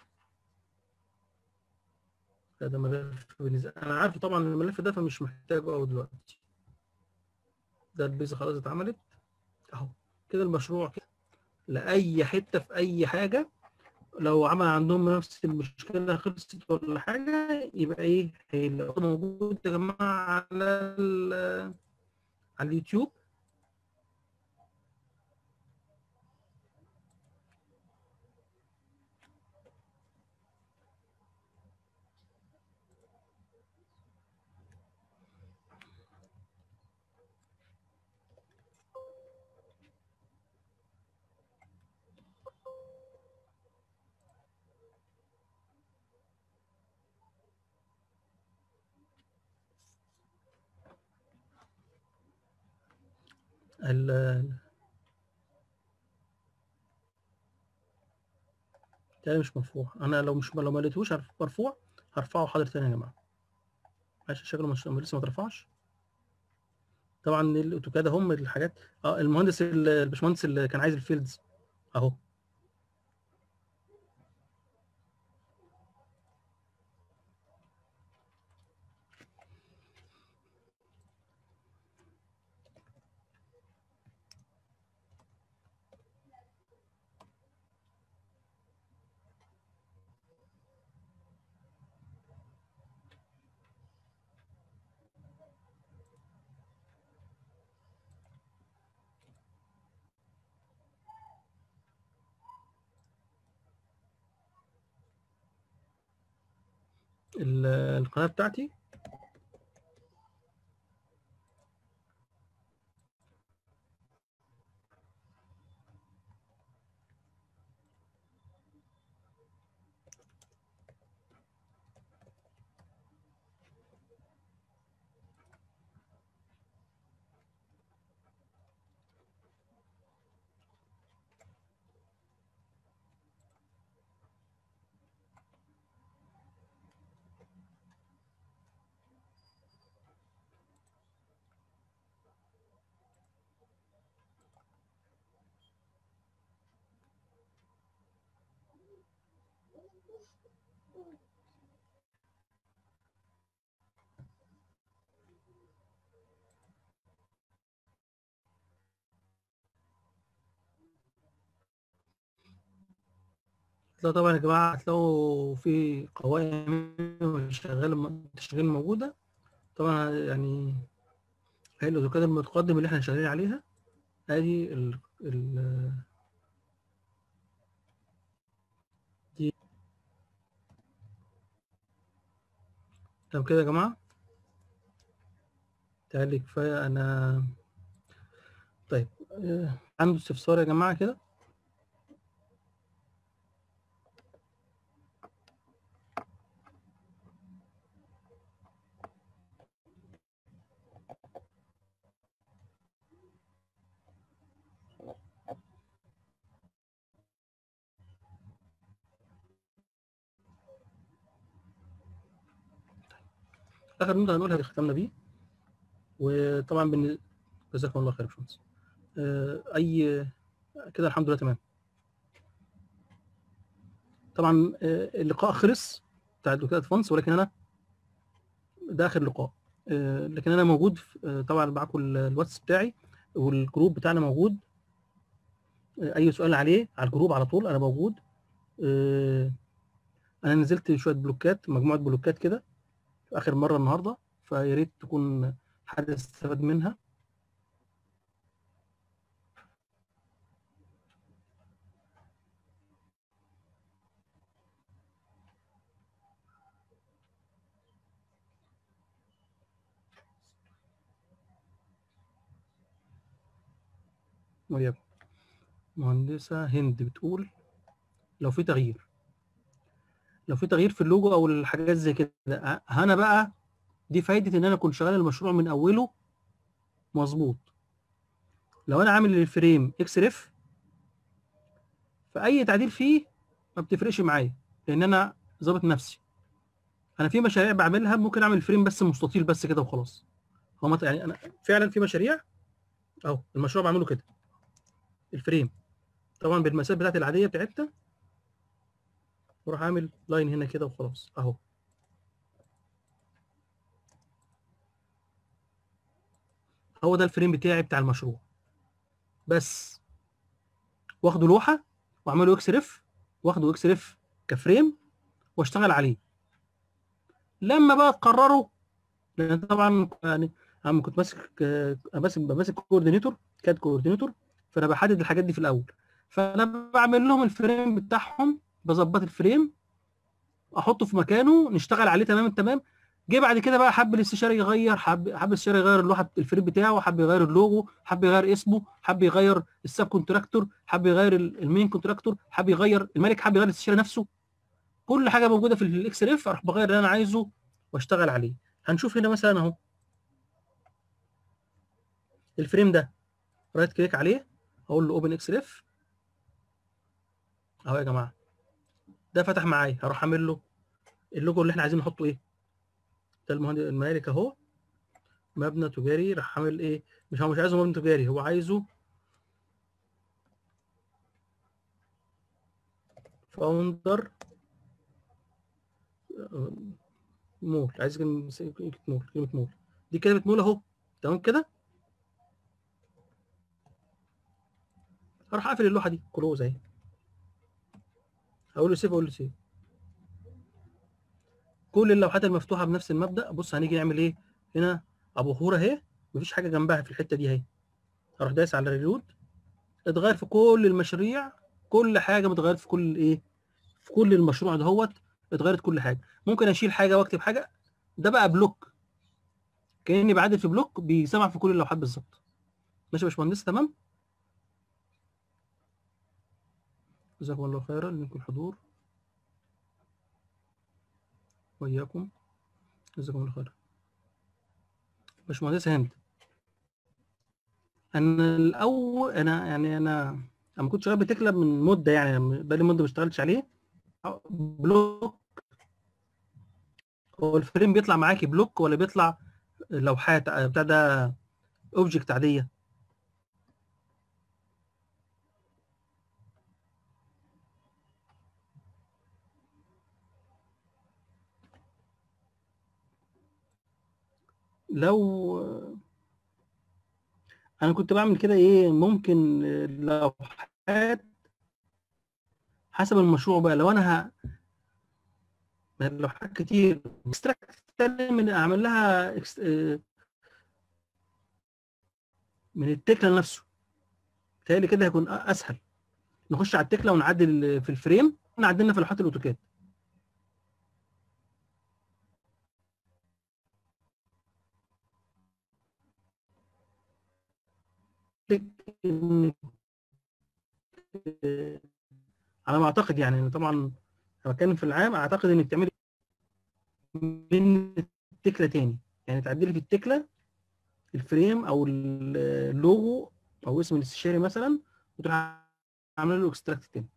ده ملف بالنسبة انا عارف طبعا الملف ده فمش محتاجه قوي دلوقتي ده البيزا خلاص اتعملت اهو كده المشروع كده لاي حته في اي حاجه لو عمل عندهم نفس المشكله خلصت ولا حاجه يبقى ايه هيلاقوه موجود يا جماعه على ال- على اليوتيوب ال تاني مش مرفوع انا لو مش لو ما لقيتهوش عارف- مرفوع هرفعه حاضر تاني يا جماعه ماشي شكله مش لسه ما اترفعش طبعا الاوتوكاد هم الحاجات اه المهندس ال- الباشمهندس اللي كان عايز الفيلدز اهو ال- القناه بتاعتي لا طبعا يا جماعه هتلاقوا في قوائم شغاله شغال موجوده طبعا يعني هي الاوتوكاد المتقدم اللي احنا شغالين عليها ادي ال ال دي طب كده يا جماعه تعالي كفايه انا طيب آه، عنده استفسار يا جماعه كده اخر نقطه هنقولها اللي ختمنا بيه وطبعا بن... جزاكم الله خير يا باشمهندس آه، اي كده الحمد لله تمام طبعا آه، اللقاء خلص بتاع الدكتور ادفانس ولكن انا ده اخر لقاء آه، لكن انا موجود في- آه، طبعا معاكم ال- الواتس بتاعي والجروب بتاعنا موجود آه، اي سؤال عليه على الجروب على طول انا موجود آه، انا نزلت شويه بلوكات مجموعه بلوكات كده في اخر مره النهارده فيا ريت تكون حد استفاد منها وياكم مهندسة هند بتقول لو في تغيير لو في تغيير في اللوجو او الحاجات زي كده ه- هنا بقى دي فايدة ان انا اكون شغال المشروع من اوله مظبوط لو انا عامل الفريم اكس ريف فاي تعديل فيه ما بتفرقش معايا لان انا ظابط نفسي انا في مشاريع بعملها ممكن اعمل فريم بس مستطيل بس كده وخلاص هو مت- يعني انا فعلا في مشاريع اهو المشروع بعمله كده الفريم طبعا بالمسافه بتاعتي العاديه بتاعتنا واروح اعمل لاين هنا كده وخلاص اهو هو ده الفريم بتاعي بتاع المشروع بس واخده لوحه واعمله اكس ريف واخده اكس ريف كفريم واشتغل عليه لما بقى تقرروا لان طبعا يعني انا كنت ماسك آه، ماسك ماسك كوردينيتور كاد كوردينيتور فانا بحدد الحاجات دي في الاول فانا بعمل لهم الفريم بتاعهم بظبط الفريم احطه في مكانه نشتغل عليه تمام التمام جه بعد كده بقى حب الاستشاري يغير حب حب الاستشاري يغير اللوحه الفريم بتاعه حب يغير اللوجو حب يغير اسمه حب يغير السب كونتراكتور حب يغير ال- المين كونتراكتور حب يغير الملك حب يغير الاستشاري نفسه كل حاجه موجوده في الاكس ريف اروح بغير اللي انا عايزه واشتغل عليه هنشوف هنا مثلا اهو الفريم ده رايت كليك عليه اقول له اوبن اكس ريف اهو يا جماعه ده فتح معايا هروح اعمل له اللوجو اللي احنا عايزين نحطه ايه ده المهندس المالك اهو مبنى تجاري راح عامل ايه مش هو مش عايزه مبنى تجاري هو عايزه فاوندر مول عايز كلمة كلمة مول كلمة مول دي كلمة مول اهو تمام كده هروح اقفل اللوحة دي كلوز اهي اقول له سيف اقول له سيف كل اللوحات المفتوحة بنفس المبدأ بص هنيجي نعمل ايه هنا ابو هورة اهي مفيش حاجة جنبها في الحتة دي اهي اروح دايس على الريلود اتغير في كل المشاريع كل حاجة متغيرت في كل ايه في كل المشروع دهوت اتغيرت كل حاجة ممكن اشيل حاجة واكتب حاجة ده بقى بلوك كأني بعدل في بلوك بيسمع في كل اللوحات بالظبط ماشي يا باشمهندس تمام جزاكم الله خيرا لكم الحضور وإياكم جزاكم الله خيرا باشمهندس هند انا الاول انا يعني انا انا كنت شغال بتكلم من مده يعني بقالي مده ما اشتغلتش عليه بلوك هو الفريم بيطلع معاكي بلوك ولا بيطلع لوحات بتاع ده اوبجكت عاديه لو انا كنت بعمل كده ايه ممكن لوحات حسب المشروع بقى لو انا ه... لوحات كتير اكستراكت من اعمل لها إكس... آه، من التكله نفسه بتهيألي كده هيكون اسهل نخش على التكله ونعدل في الفريم نعدلنا في لوحات الاوتوكاد إن- آه، على ما اعتقد يعني إن طبعا انا بتكلم في العام اعتقد انك تعملي من التكله تاني يعني تعدلي في التكله الفريم او ال- اللوجو او اسم الاستشاري مثلا وتروح عامله له اكستراكت تاني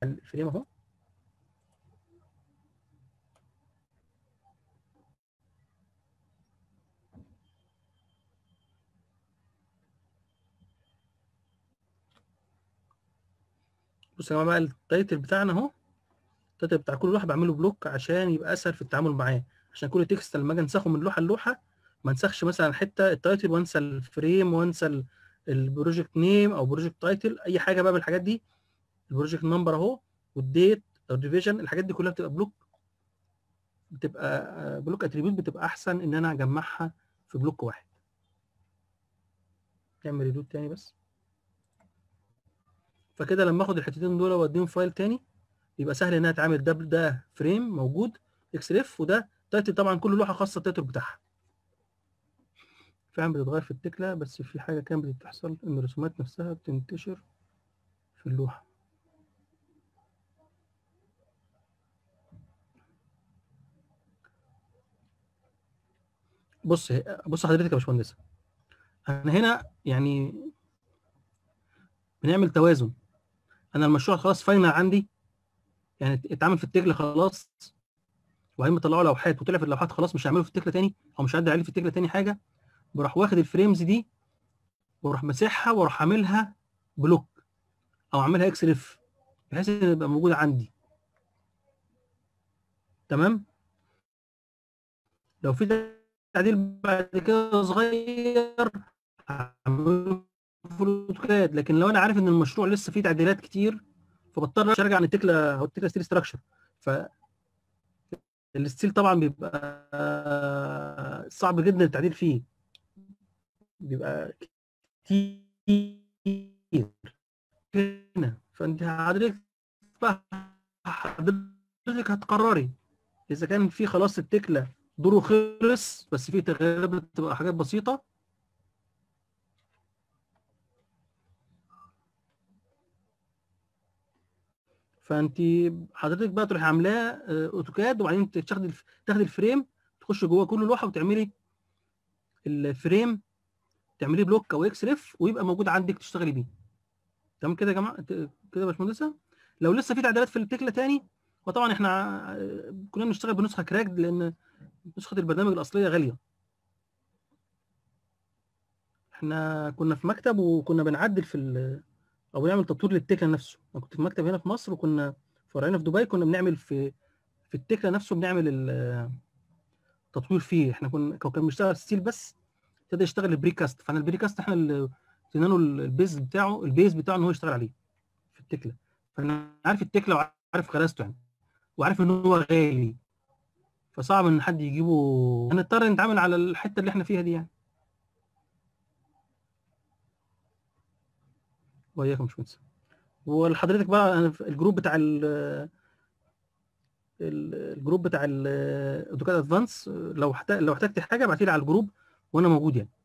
الفريم اهو بص يا جماعه بقى التايتل بتاعنا اهو التايتل بتاع كل لوحه بعمله بلوك عشان يبقى اسهل في التعامل معاه عشان كل تكست لما اجي انسخه من لوحه لوحه ما انسخش مثلا حته التايتل وانسى الفريم وانسى ال- البروجكت نيم او بروجكت تايتل اي حاجه بقى من الحاجات دي البروجكت نمبر اهو والديت او الديفيجن الحاجات دي كلها بتبقى بلوك بتبقى آه، بلوك اتريبيوت بتبقى احسن ان انا اجمعها في بلوك واحد نعمل ريلود تاني بس فكده لما اخد الحتتين دول واديهم فايل تاني يبقى سهل ان انا اتعامل ده ده فريم موجود اكس اف وده تايتل طبعا كل لوحه خاصه التايتل بتاعها فعلا بتتغير في التكله بس في حاجه كانت بتحصل ان الرسومات نفسها بتنتشر في اللوحه بص بص حضرتك يا باشمهندس انا هنا يعني بنعمل توازن انا المشروع خلاص فاينل عندي يعني اتعمل في التكله خلاص وبعدين بطلعوا لوحات وطلع في اللوحات خلاص مش هعمله في التكله تاني او مش هعدل عليه في التكله تاني حاجه بروح واخد الفريمز دي واروح ماسحها واروح عاملها بلوك او اعملها اكس ريف بحيث ان يبقى موجود عندي تمام لو في تعديل بعد كده صغير هعمله في الاوتوكاد لكن لو انا عارف ان المشروع لسه فيه تعديلات كتير فبضطر ارجع عن التكله او التكله ستيل ستراكشر ف الستيل طبعا بيبقى صعب جدا التعديل فيه بيبقى كتير هنا فانت حضرتك بقى حضرتك هتقرري اذا كان في خلاص التكله دوره خلص بس في تغييرات بتبقى حاجات بسيطه فانت حضرتك بقى تروحي عاملاه آه، اوتوكاد وبعدين تاخدي الف- تاخدي الفريم تخش جوه كل لوحه وتعملي الفريم تعمليه بلوك او اكس ريف ويبقى موجود عندك تشتغلي بيه تمام كده يا جماعه ت- كده يا باشمهندسه لو لسه في تعديلات في التكله تاني وطبعا احنا آه، كنا بنشتغل بنسخه كراكد لان نسخه البرنامج الاصليه غاليه احنا كنا في مكتب وكنا بنعدل في ال- او بنعمل تطوير للتكله نفسه انا كنت في مكتب هنا في مصر وكنا فرعنا في دبي كنا بنعمل في في التكله نفسه بنعمل ال- التطوير فيه احنا كنا كان بنشتغل ستيل بس ابتدى يشتغل البريكاست فانا البريكاست احنا اللي ادينا له البيز بتاعه البيز بتاعه ان هو يشتغل عليه في التكله فانا عارف التكله وعارف غلاسته يعني وعارف ان هو غالي فصعب ان حد يجيبه هنضطر نتعامل على الحته اللي احنا فيها دي يعني وإياكم مش مهندس ولحضرتك بقى أنا في الجروب بتاع ال ال- الجروب بتاع الاوتوكاد ادفانس لو احتاج لو احتجت حاجه ابعتي لي على الجروب وانا موجود يعني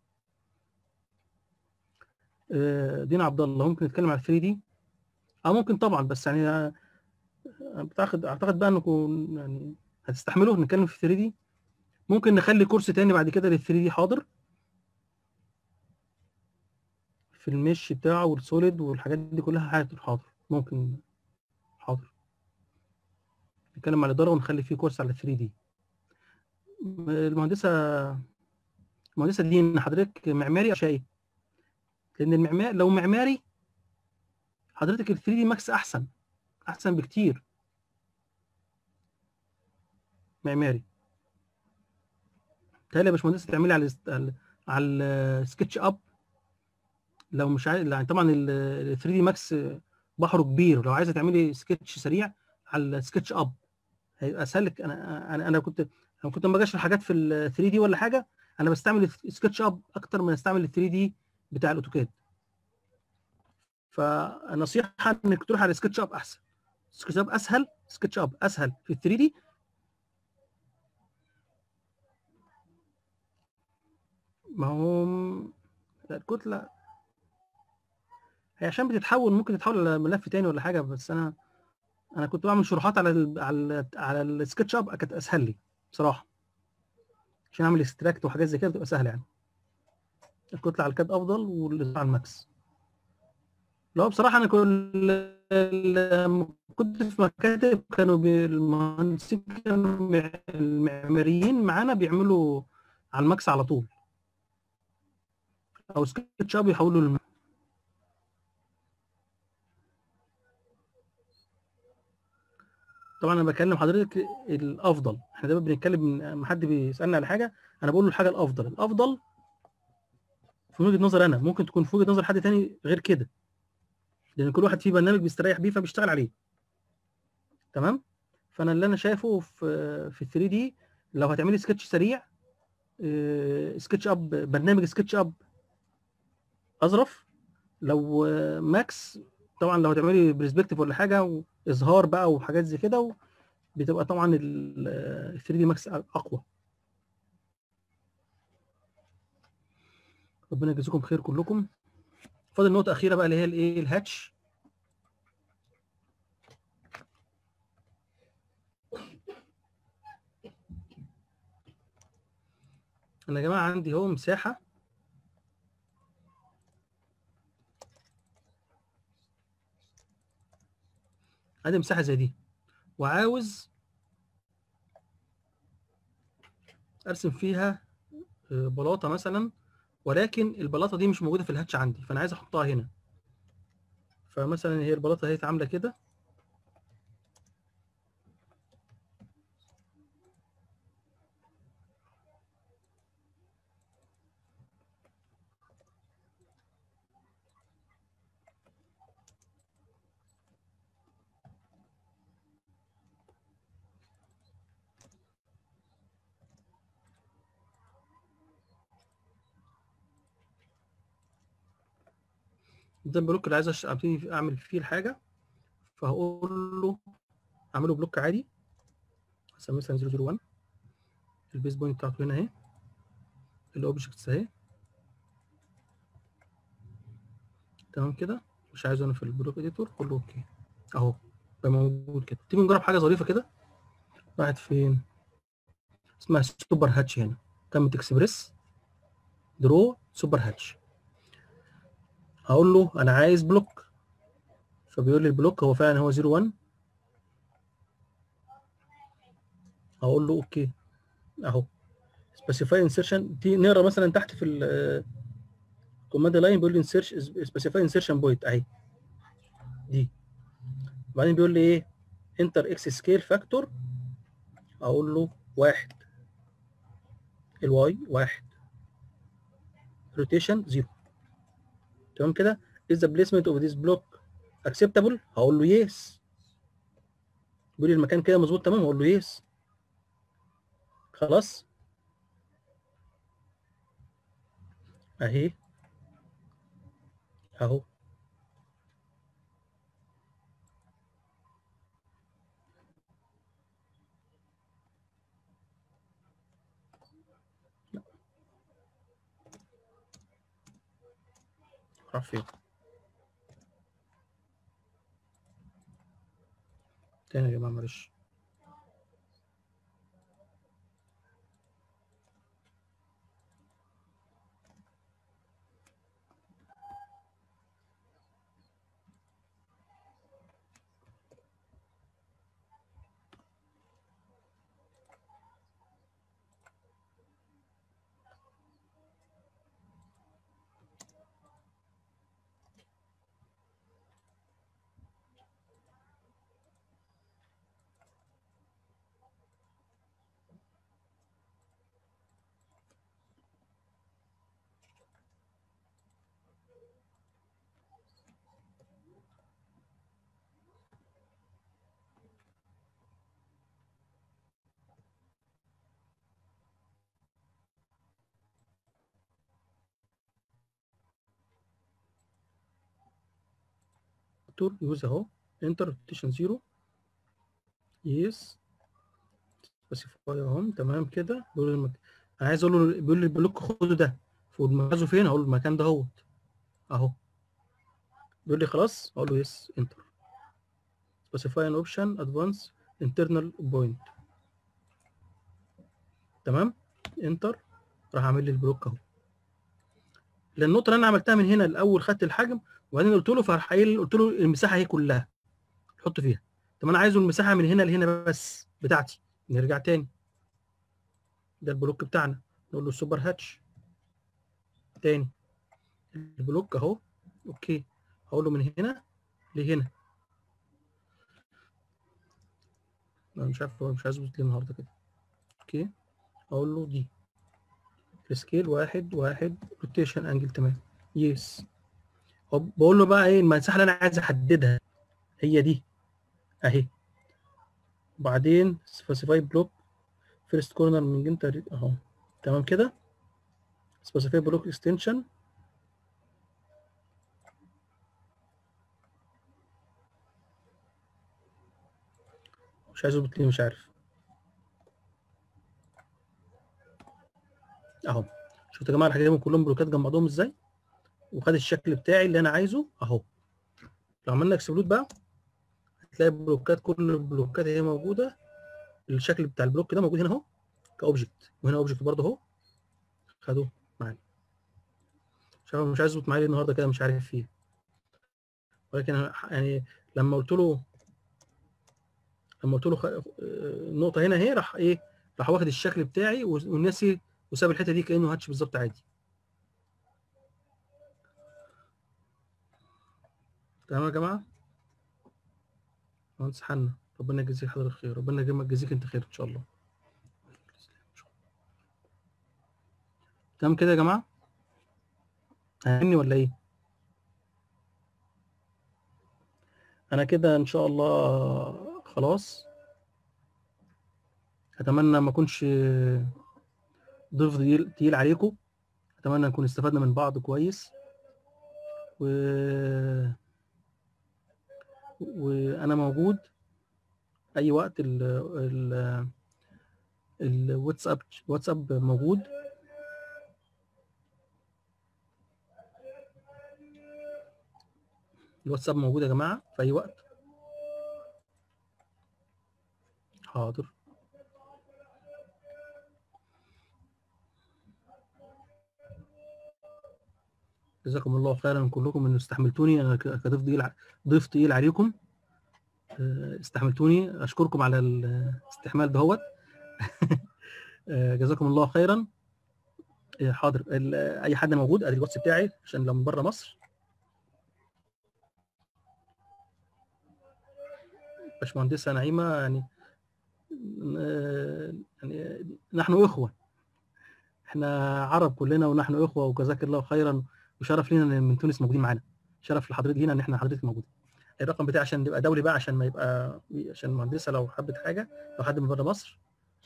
آه، دينا عبد الله ممكن نتكلم على 3 دي اه ممكن طبعا بس يعني آه، اعتقد اعتقد بقى انكم يعني هتستحملوا نتكلم في 3 دي ممكن نخلي كورس تاني بعد كده لل 3 دي حاضر في المش بتاعه والسوليد والحاجات دي كلها حاضر حاضر ممكن حاضر نتكلم على الاداره ونخلي فيه كورس على 3 دي المهندسه المهندسه دي ان حضرتك معماري او شاي لان المعمار لو معماري حضرتك ال 3 دي ماكس احسن احسن بكتير معماري تهيألي يا باشمهندس تعملي على الست- على على السكتش اب لو مش عايز يعني طبعا ال 3 دي ماكس بحره كبير لو عايزه تعملي سكتش سريع على السكتش اب هيبقى اسهل لك انا انا انا كنت انا كنت لما باجي اشرح حاجات في ال 3 دي ولا حاجه انا بستعمل السكتش اب اكتر من استعمل ال 3 دي بتاع الاوتوكاد فنصيحه انك تروح على السكتش اب احسن السكتش اب اسهل سكتش اب اسهل في ال 3 دي ما هو لا، الكتله هي عشان بتتحول ممكن تتحول على ملف تاني ولا حاجه بس انا انا كنت بعمل شروحات على ال على ال على السكتش اب كانت اسهل لي بصراحه عشان اعمل اكستراكت وحاجات زي كده بتبقى سهله يعني الكتله على الكاد افضل واللي على الماكس لا بصراحة أنا كل لما كنت في مكاتب كانوا بي- المهندسين كانوا مع- المعماريين معانا بيعملوا على الماكس على طول أو سكتش أب يحولوا للم... طبعا أنا بكلم حضرتك الأفضل إحنا دايما بنتكلم لما حد بيسألني على حاجة أنا بقول له الحاجة الأفضل الأفضل في وجهة نظر أنا ممكن تكون في وجهة نظر حد تاني غير كده لان كل واحد فيه برنامج بيستريح بيه فبيشتغل عليه تمام فانا اللي انا شايفه في في 3 دي لو هتعملي سكتش سريع آه، سكتش اب برنامج سكتش اب اظرف لو آه، ماكس طبعا لو هتعملي برسبكتيف ولا حاجه واظهار بقى وحاجات زي كده و- بتبقى طبعا ال 3 دي ماكس اقوى ربنا يجزيكم خير كلكم فاضل نقطه اخيره بقى اللي هي الايه الهاتش انا يا جماعه عندي اهو مساحه عندي مساحه زي دي وعاوز ارسم فيها آه، بلاطه مثلا ولكن البلاطه دي مش موجوده في الهاتش عندي فانا عايز احطها هنا فمثلا هي البلاطه اهي عامله كده ده البلوك اللي عايز أش- ابتدي اعمل فيه الحاجه فهقول له اعمله بلوك عادي هسميه مثلا 001 البيس بوينت بتاعته هنا اهي الاوبجكتس اهي تمام كده مش عايزه انا في البلوك اديتور قول له اوكي اهو بقى موجود كده تيجي نجرب حاجه ظريفه كده راحت فين اسمها سوبر هاتش هنا كامت اكسبريس درو سوبر هاتش هقول له انا عايز بلوك فبيقول لي البلوك هو فعلا هو 01 هقول له اوكي اهو سبيسيفاي انسيرشن دي نقرا مثلا تحت في الكوماند لاين بيقول لي انسيرش سبيسيفاي انسيرشن بوينت اهي دي وبعدين بيقول لي ايه انتر اكس سكيل فاكتور اقول له واحد الواي واحد روتيشن زيرو تمام كده is the placement of this block acceptable هقول له yes بيقول لي المكان كده مظبوط تمام هقول له yes خلاص اهي اهو لا. راح فين تاني يا جماعه معلش فاكتور يوز اهو انتر روتيشن زيرو يس سبيسيفاي اهو تمام كده بيقول لي المك... انا عايز اقول له بيقول لي البلوك خده ده فعايزه فين هقول له المكان ده اهوت اهو بيقول لي خلاص اقول له يس انتر سبيسيفاي ان اوبشن ادفانس انترنال بوينت تمام انتر راح اعمل لي البلوك اهو لان النقطه اللي انا عملتها من هنا الاول خدت الحجم وبعدين قلت له فراح قايل قلت له المساحه هي كلها حط فيها طب انا عايزه المساحه من هنا لهنا بس بتاعتي نرجع تاني ده البلوك بتاعنا نقول له سوبر هاتش تاني البلوك اهو اوكي هقول له من هنا لهنا انا مش عارف هو مش عايز يظبط ليه النهارده كده اوكي اقول له دي السكيل واحد واحد روتيشن انجل تمام يس بقول له بقى ايه المساحه اللي انا عايز احددها هي دي اهي وبعدين سبيسيفاي بلوك فيرست كورنر من جنت اهو تمام كده سبيسيفاي بلوك اكستنشن مش عايز اظبط ليه مش عارف اهو شفتوا يا جماعه الحاجات دي كلهم بلوكات جنب بعضهم ازاي وخد الشكل بتاعي اللي انا عايزه اهو لو عملنا اكسبلود بقى هتلاقي البلوكات كل البلوكات هي موجوده الشكل بتاع البلوك ده موجود هنا اهو كاوبجكت وهنا اوبجكت برضه اهو خدوه معانا مش عارف مش عايز اظبط معايا ليه النهارده كده مش عارف فيه ولكن أنا يعني لما قلت له لما قلت له خ... النقطه هنا اهي راح ايه راح واخد الشكل بتاعي والناسي وساب الحته دي كانه هاتش بالظبط عادي تمام يا جماعه مهندس حنا ربنا يجزيك حضرتك خير ربنا يجزيك انت خير ان شاء الله تمام كده يا جماعه هني ولا ايه انا كده ان شاء الله خلاص اتمنى ما اكونش ضيف تقيل عليكم اتمنى نكون استفدنا من بعض كويس و وانا موجود اي وقت ال ال الواتساب واتساب موجود الواتساب موجود يا جماعه في اي وقت حاضر جزاكم الله خيرا كلكم ان استحملتوني انا كضيف تقيل ضيف تقيل عليكم استحملتوني اشكركم على الاستحمال دهوت جزاكم الله خيرا حاضر اي حد موجود ادي الواتس بتاعي عشان لو من بره مصر باشمهندسه نعيمه يعني يعني نحن اخوه احنا عرب كلنا ونحن اخوه وجزاك الله خيرا وشرف لينا ان من تونس موجودين معانا شرف لحضرتك لينا ان احنا حضرتك موجود الرقم بتاعي عشان يبقى دولي بقى عشان ما يبقى عشان المهندسه لو حبت حاجه لو حد من بره مصر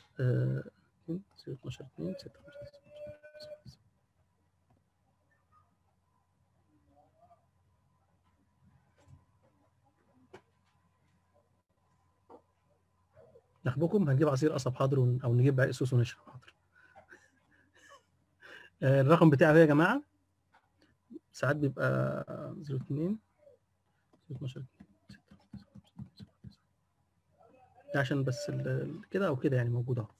12 2 6 نحبكم هنجيب عصير قصب حاضر او نجيب بقى سوس ونشرب حاضر الرقم بتاعي يا جماعه ساعات بيبقى 02 12 ده عشان بس كده او كده يعني موجود اهو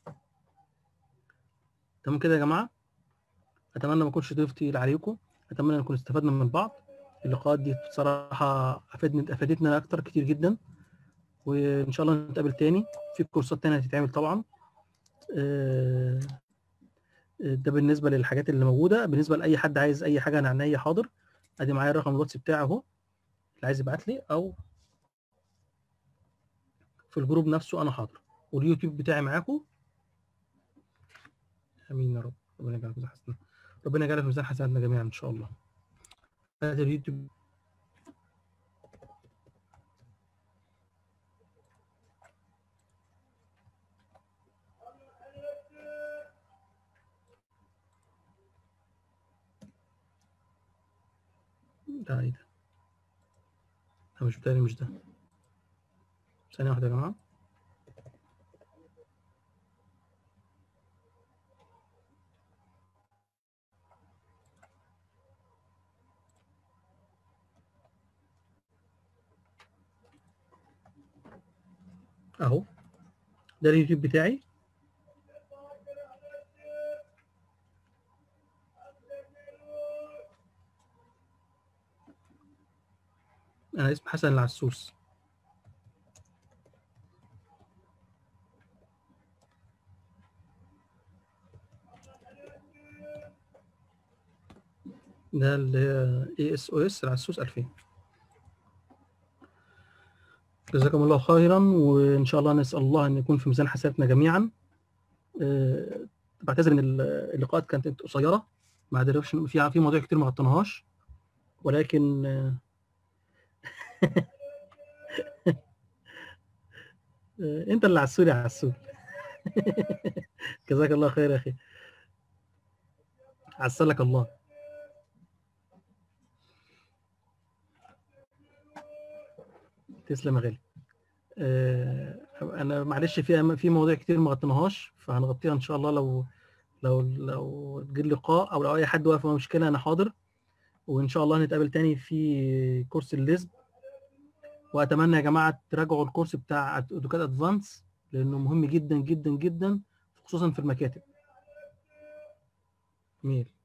تمام كده يا جماعه اتمنى ما اكونش ضيف تقيل عليكم اتمنى نكون استفدنا من بعض اللقاءات دي بصراحه افادني افادتنا اكتر كتير جدا وان شاء الله نتقابل تاني في كورسات تانية هتتعمل طبعا ده بالنسبه للحاجات اللي موجوده بالنسبه لاي حد عايز اي حاجه انا عينيا حاضر ادي معايا الرقم الواتس بتاعي اهو اللي عايز يبعت لي او في الجروب نفسه انا حاضر واليوتيوب بتاعي معاكم امين يا رب ربنا يجعلك في حسنات ربنا يجعلك في ميزان حسناتنا جميعا ان شاء الله هذا اليوتيوب ده ايه ده ده مش بتاعي مش ده ثانية واحدة يا جماعة اهو ده اليوتيوب بتاعي انا اسمي حسن العسوس ده اللي هي اي اس او اس العسوس 2000 جزاكم الله خيرا وان شاء الله نسال الله ان يكون في ميزان حسناتنا جميعا أه بعتذر ان ال- اللقاءات كانت قصيره ما عرفش في في مواضيع كتير ما غطيناهاش ولكن آه، آه، انت اللي عسول يا عسول جزاك الله خير يا اخي عسلك الله تسلم يا غالي آه، انا معلش في في مواضيع كتير ما غطيناهاش فهنغطيها ان شاء الله لو لو لو جه لقاء او لو اي حد واقف مشكله انا حاضر وان شاء الله نتقابل تاني في كورس الليزب واتمنى يا جماعه تراجعوا الكورس بتاع اوتوكاد ادفانس لانه مهم جدا جدا جدا خصوصا في المكاتب جميل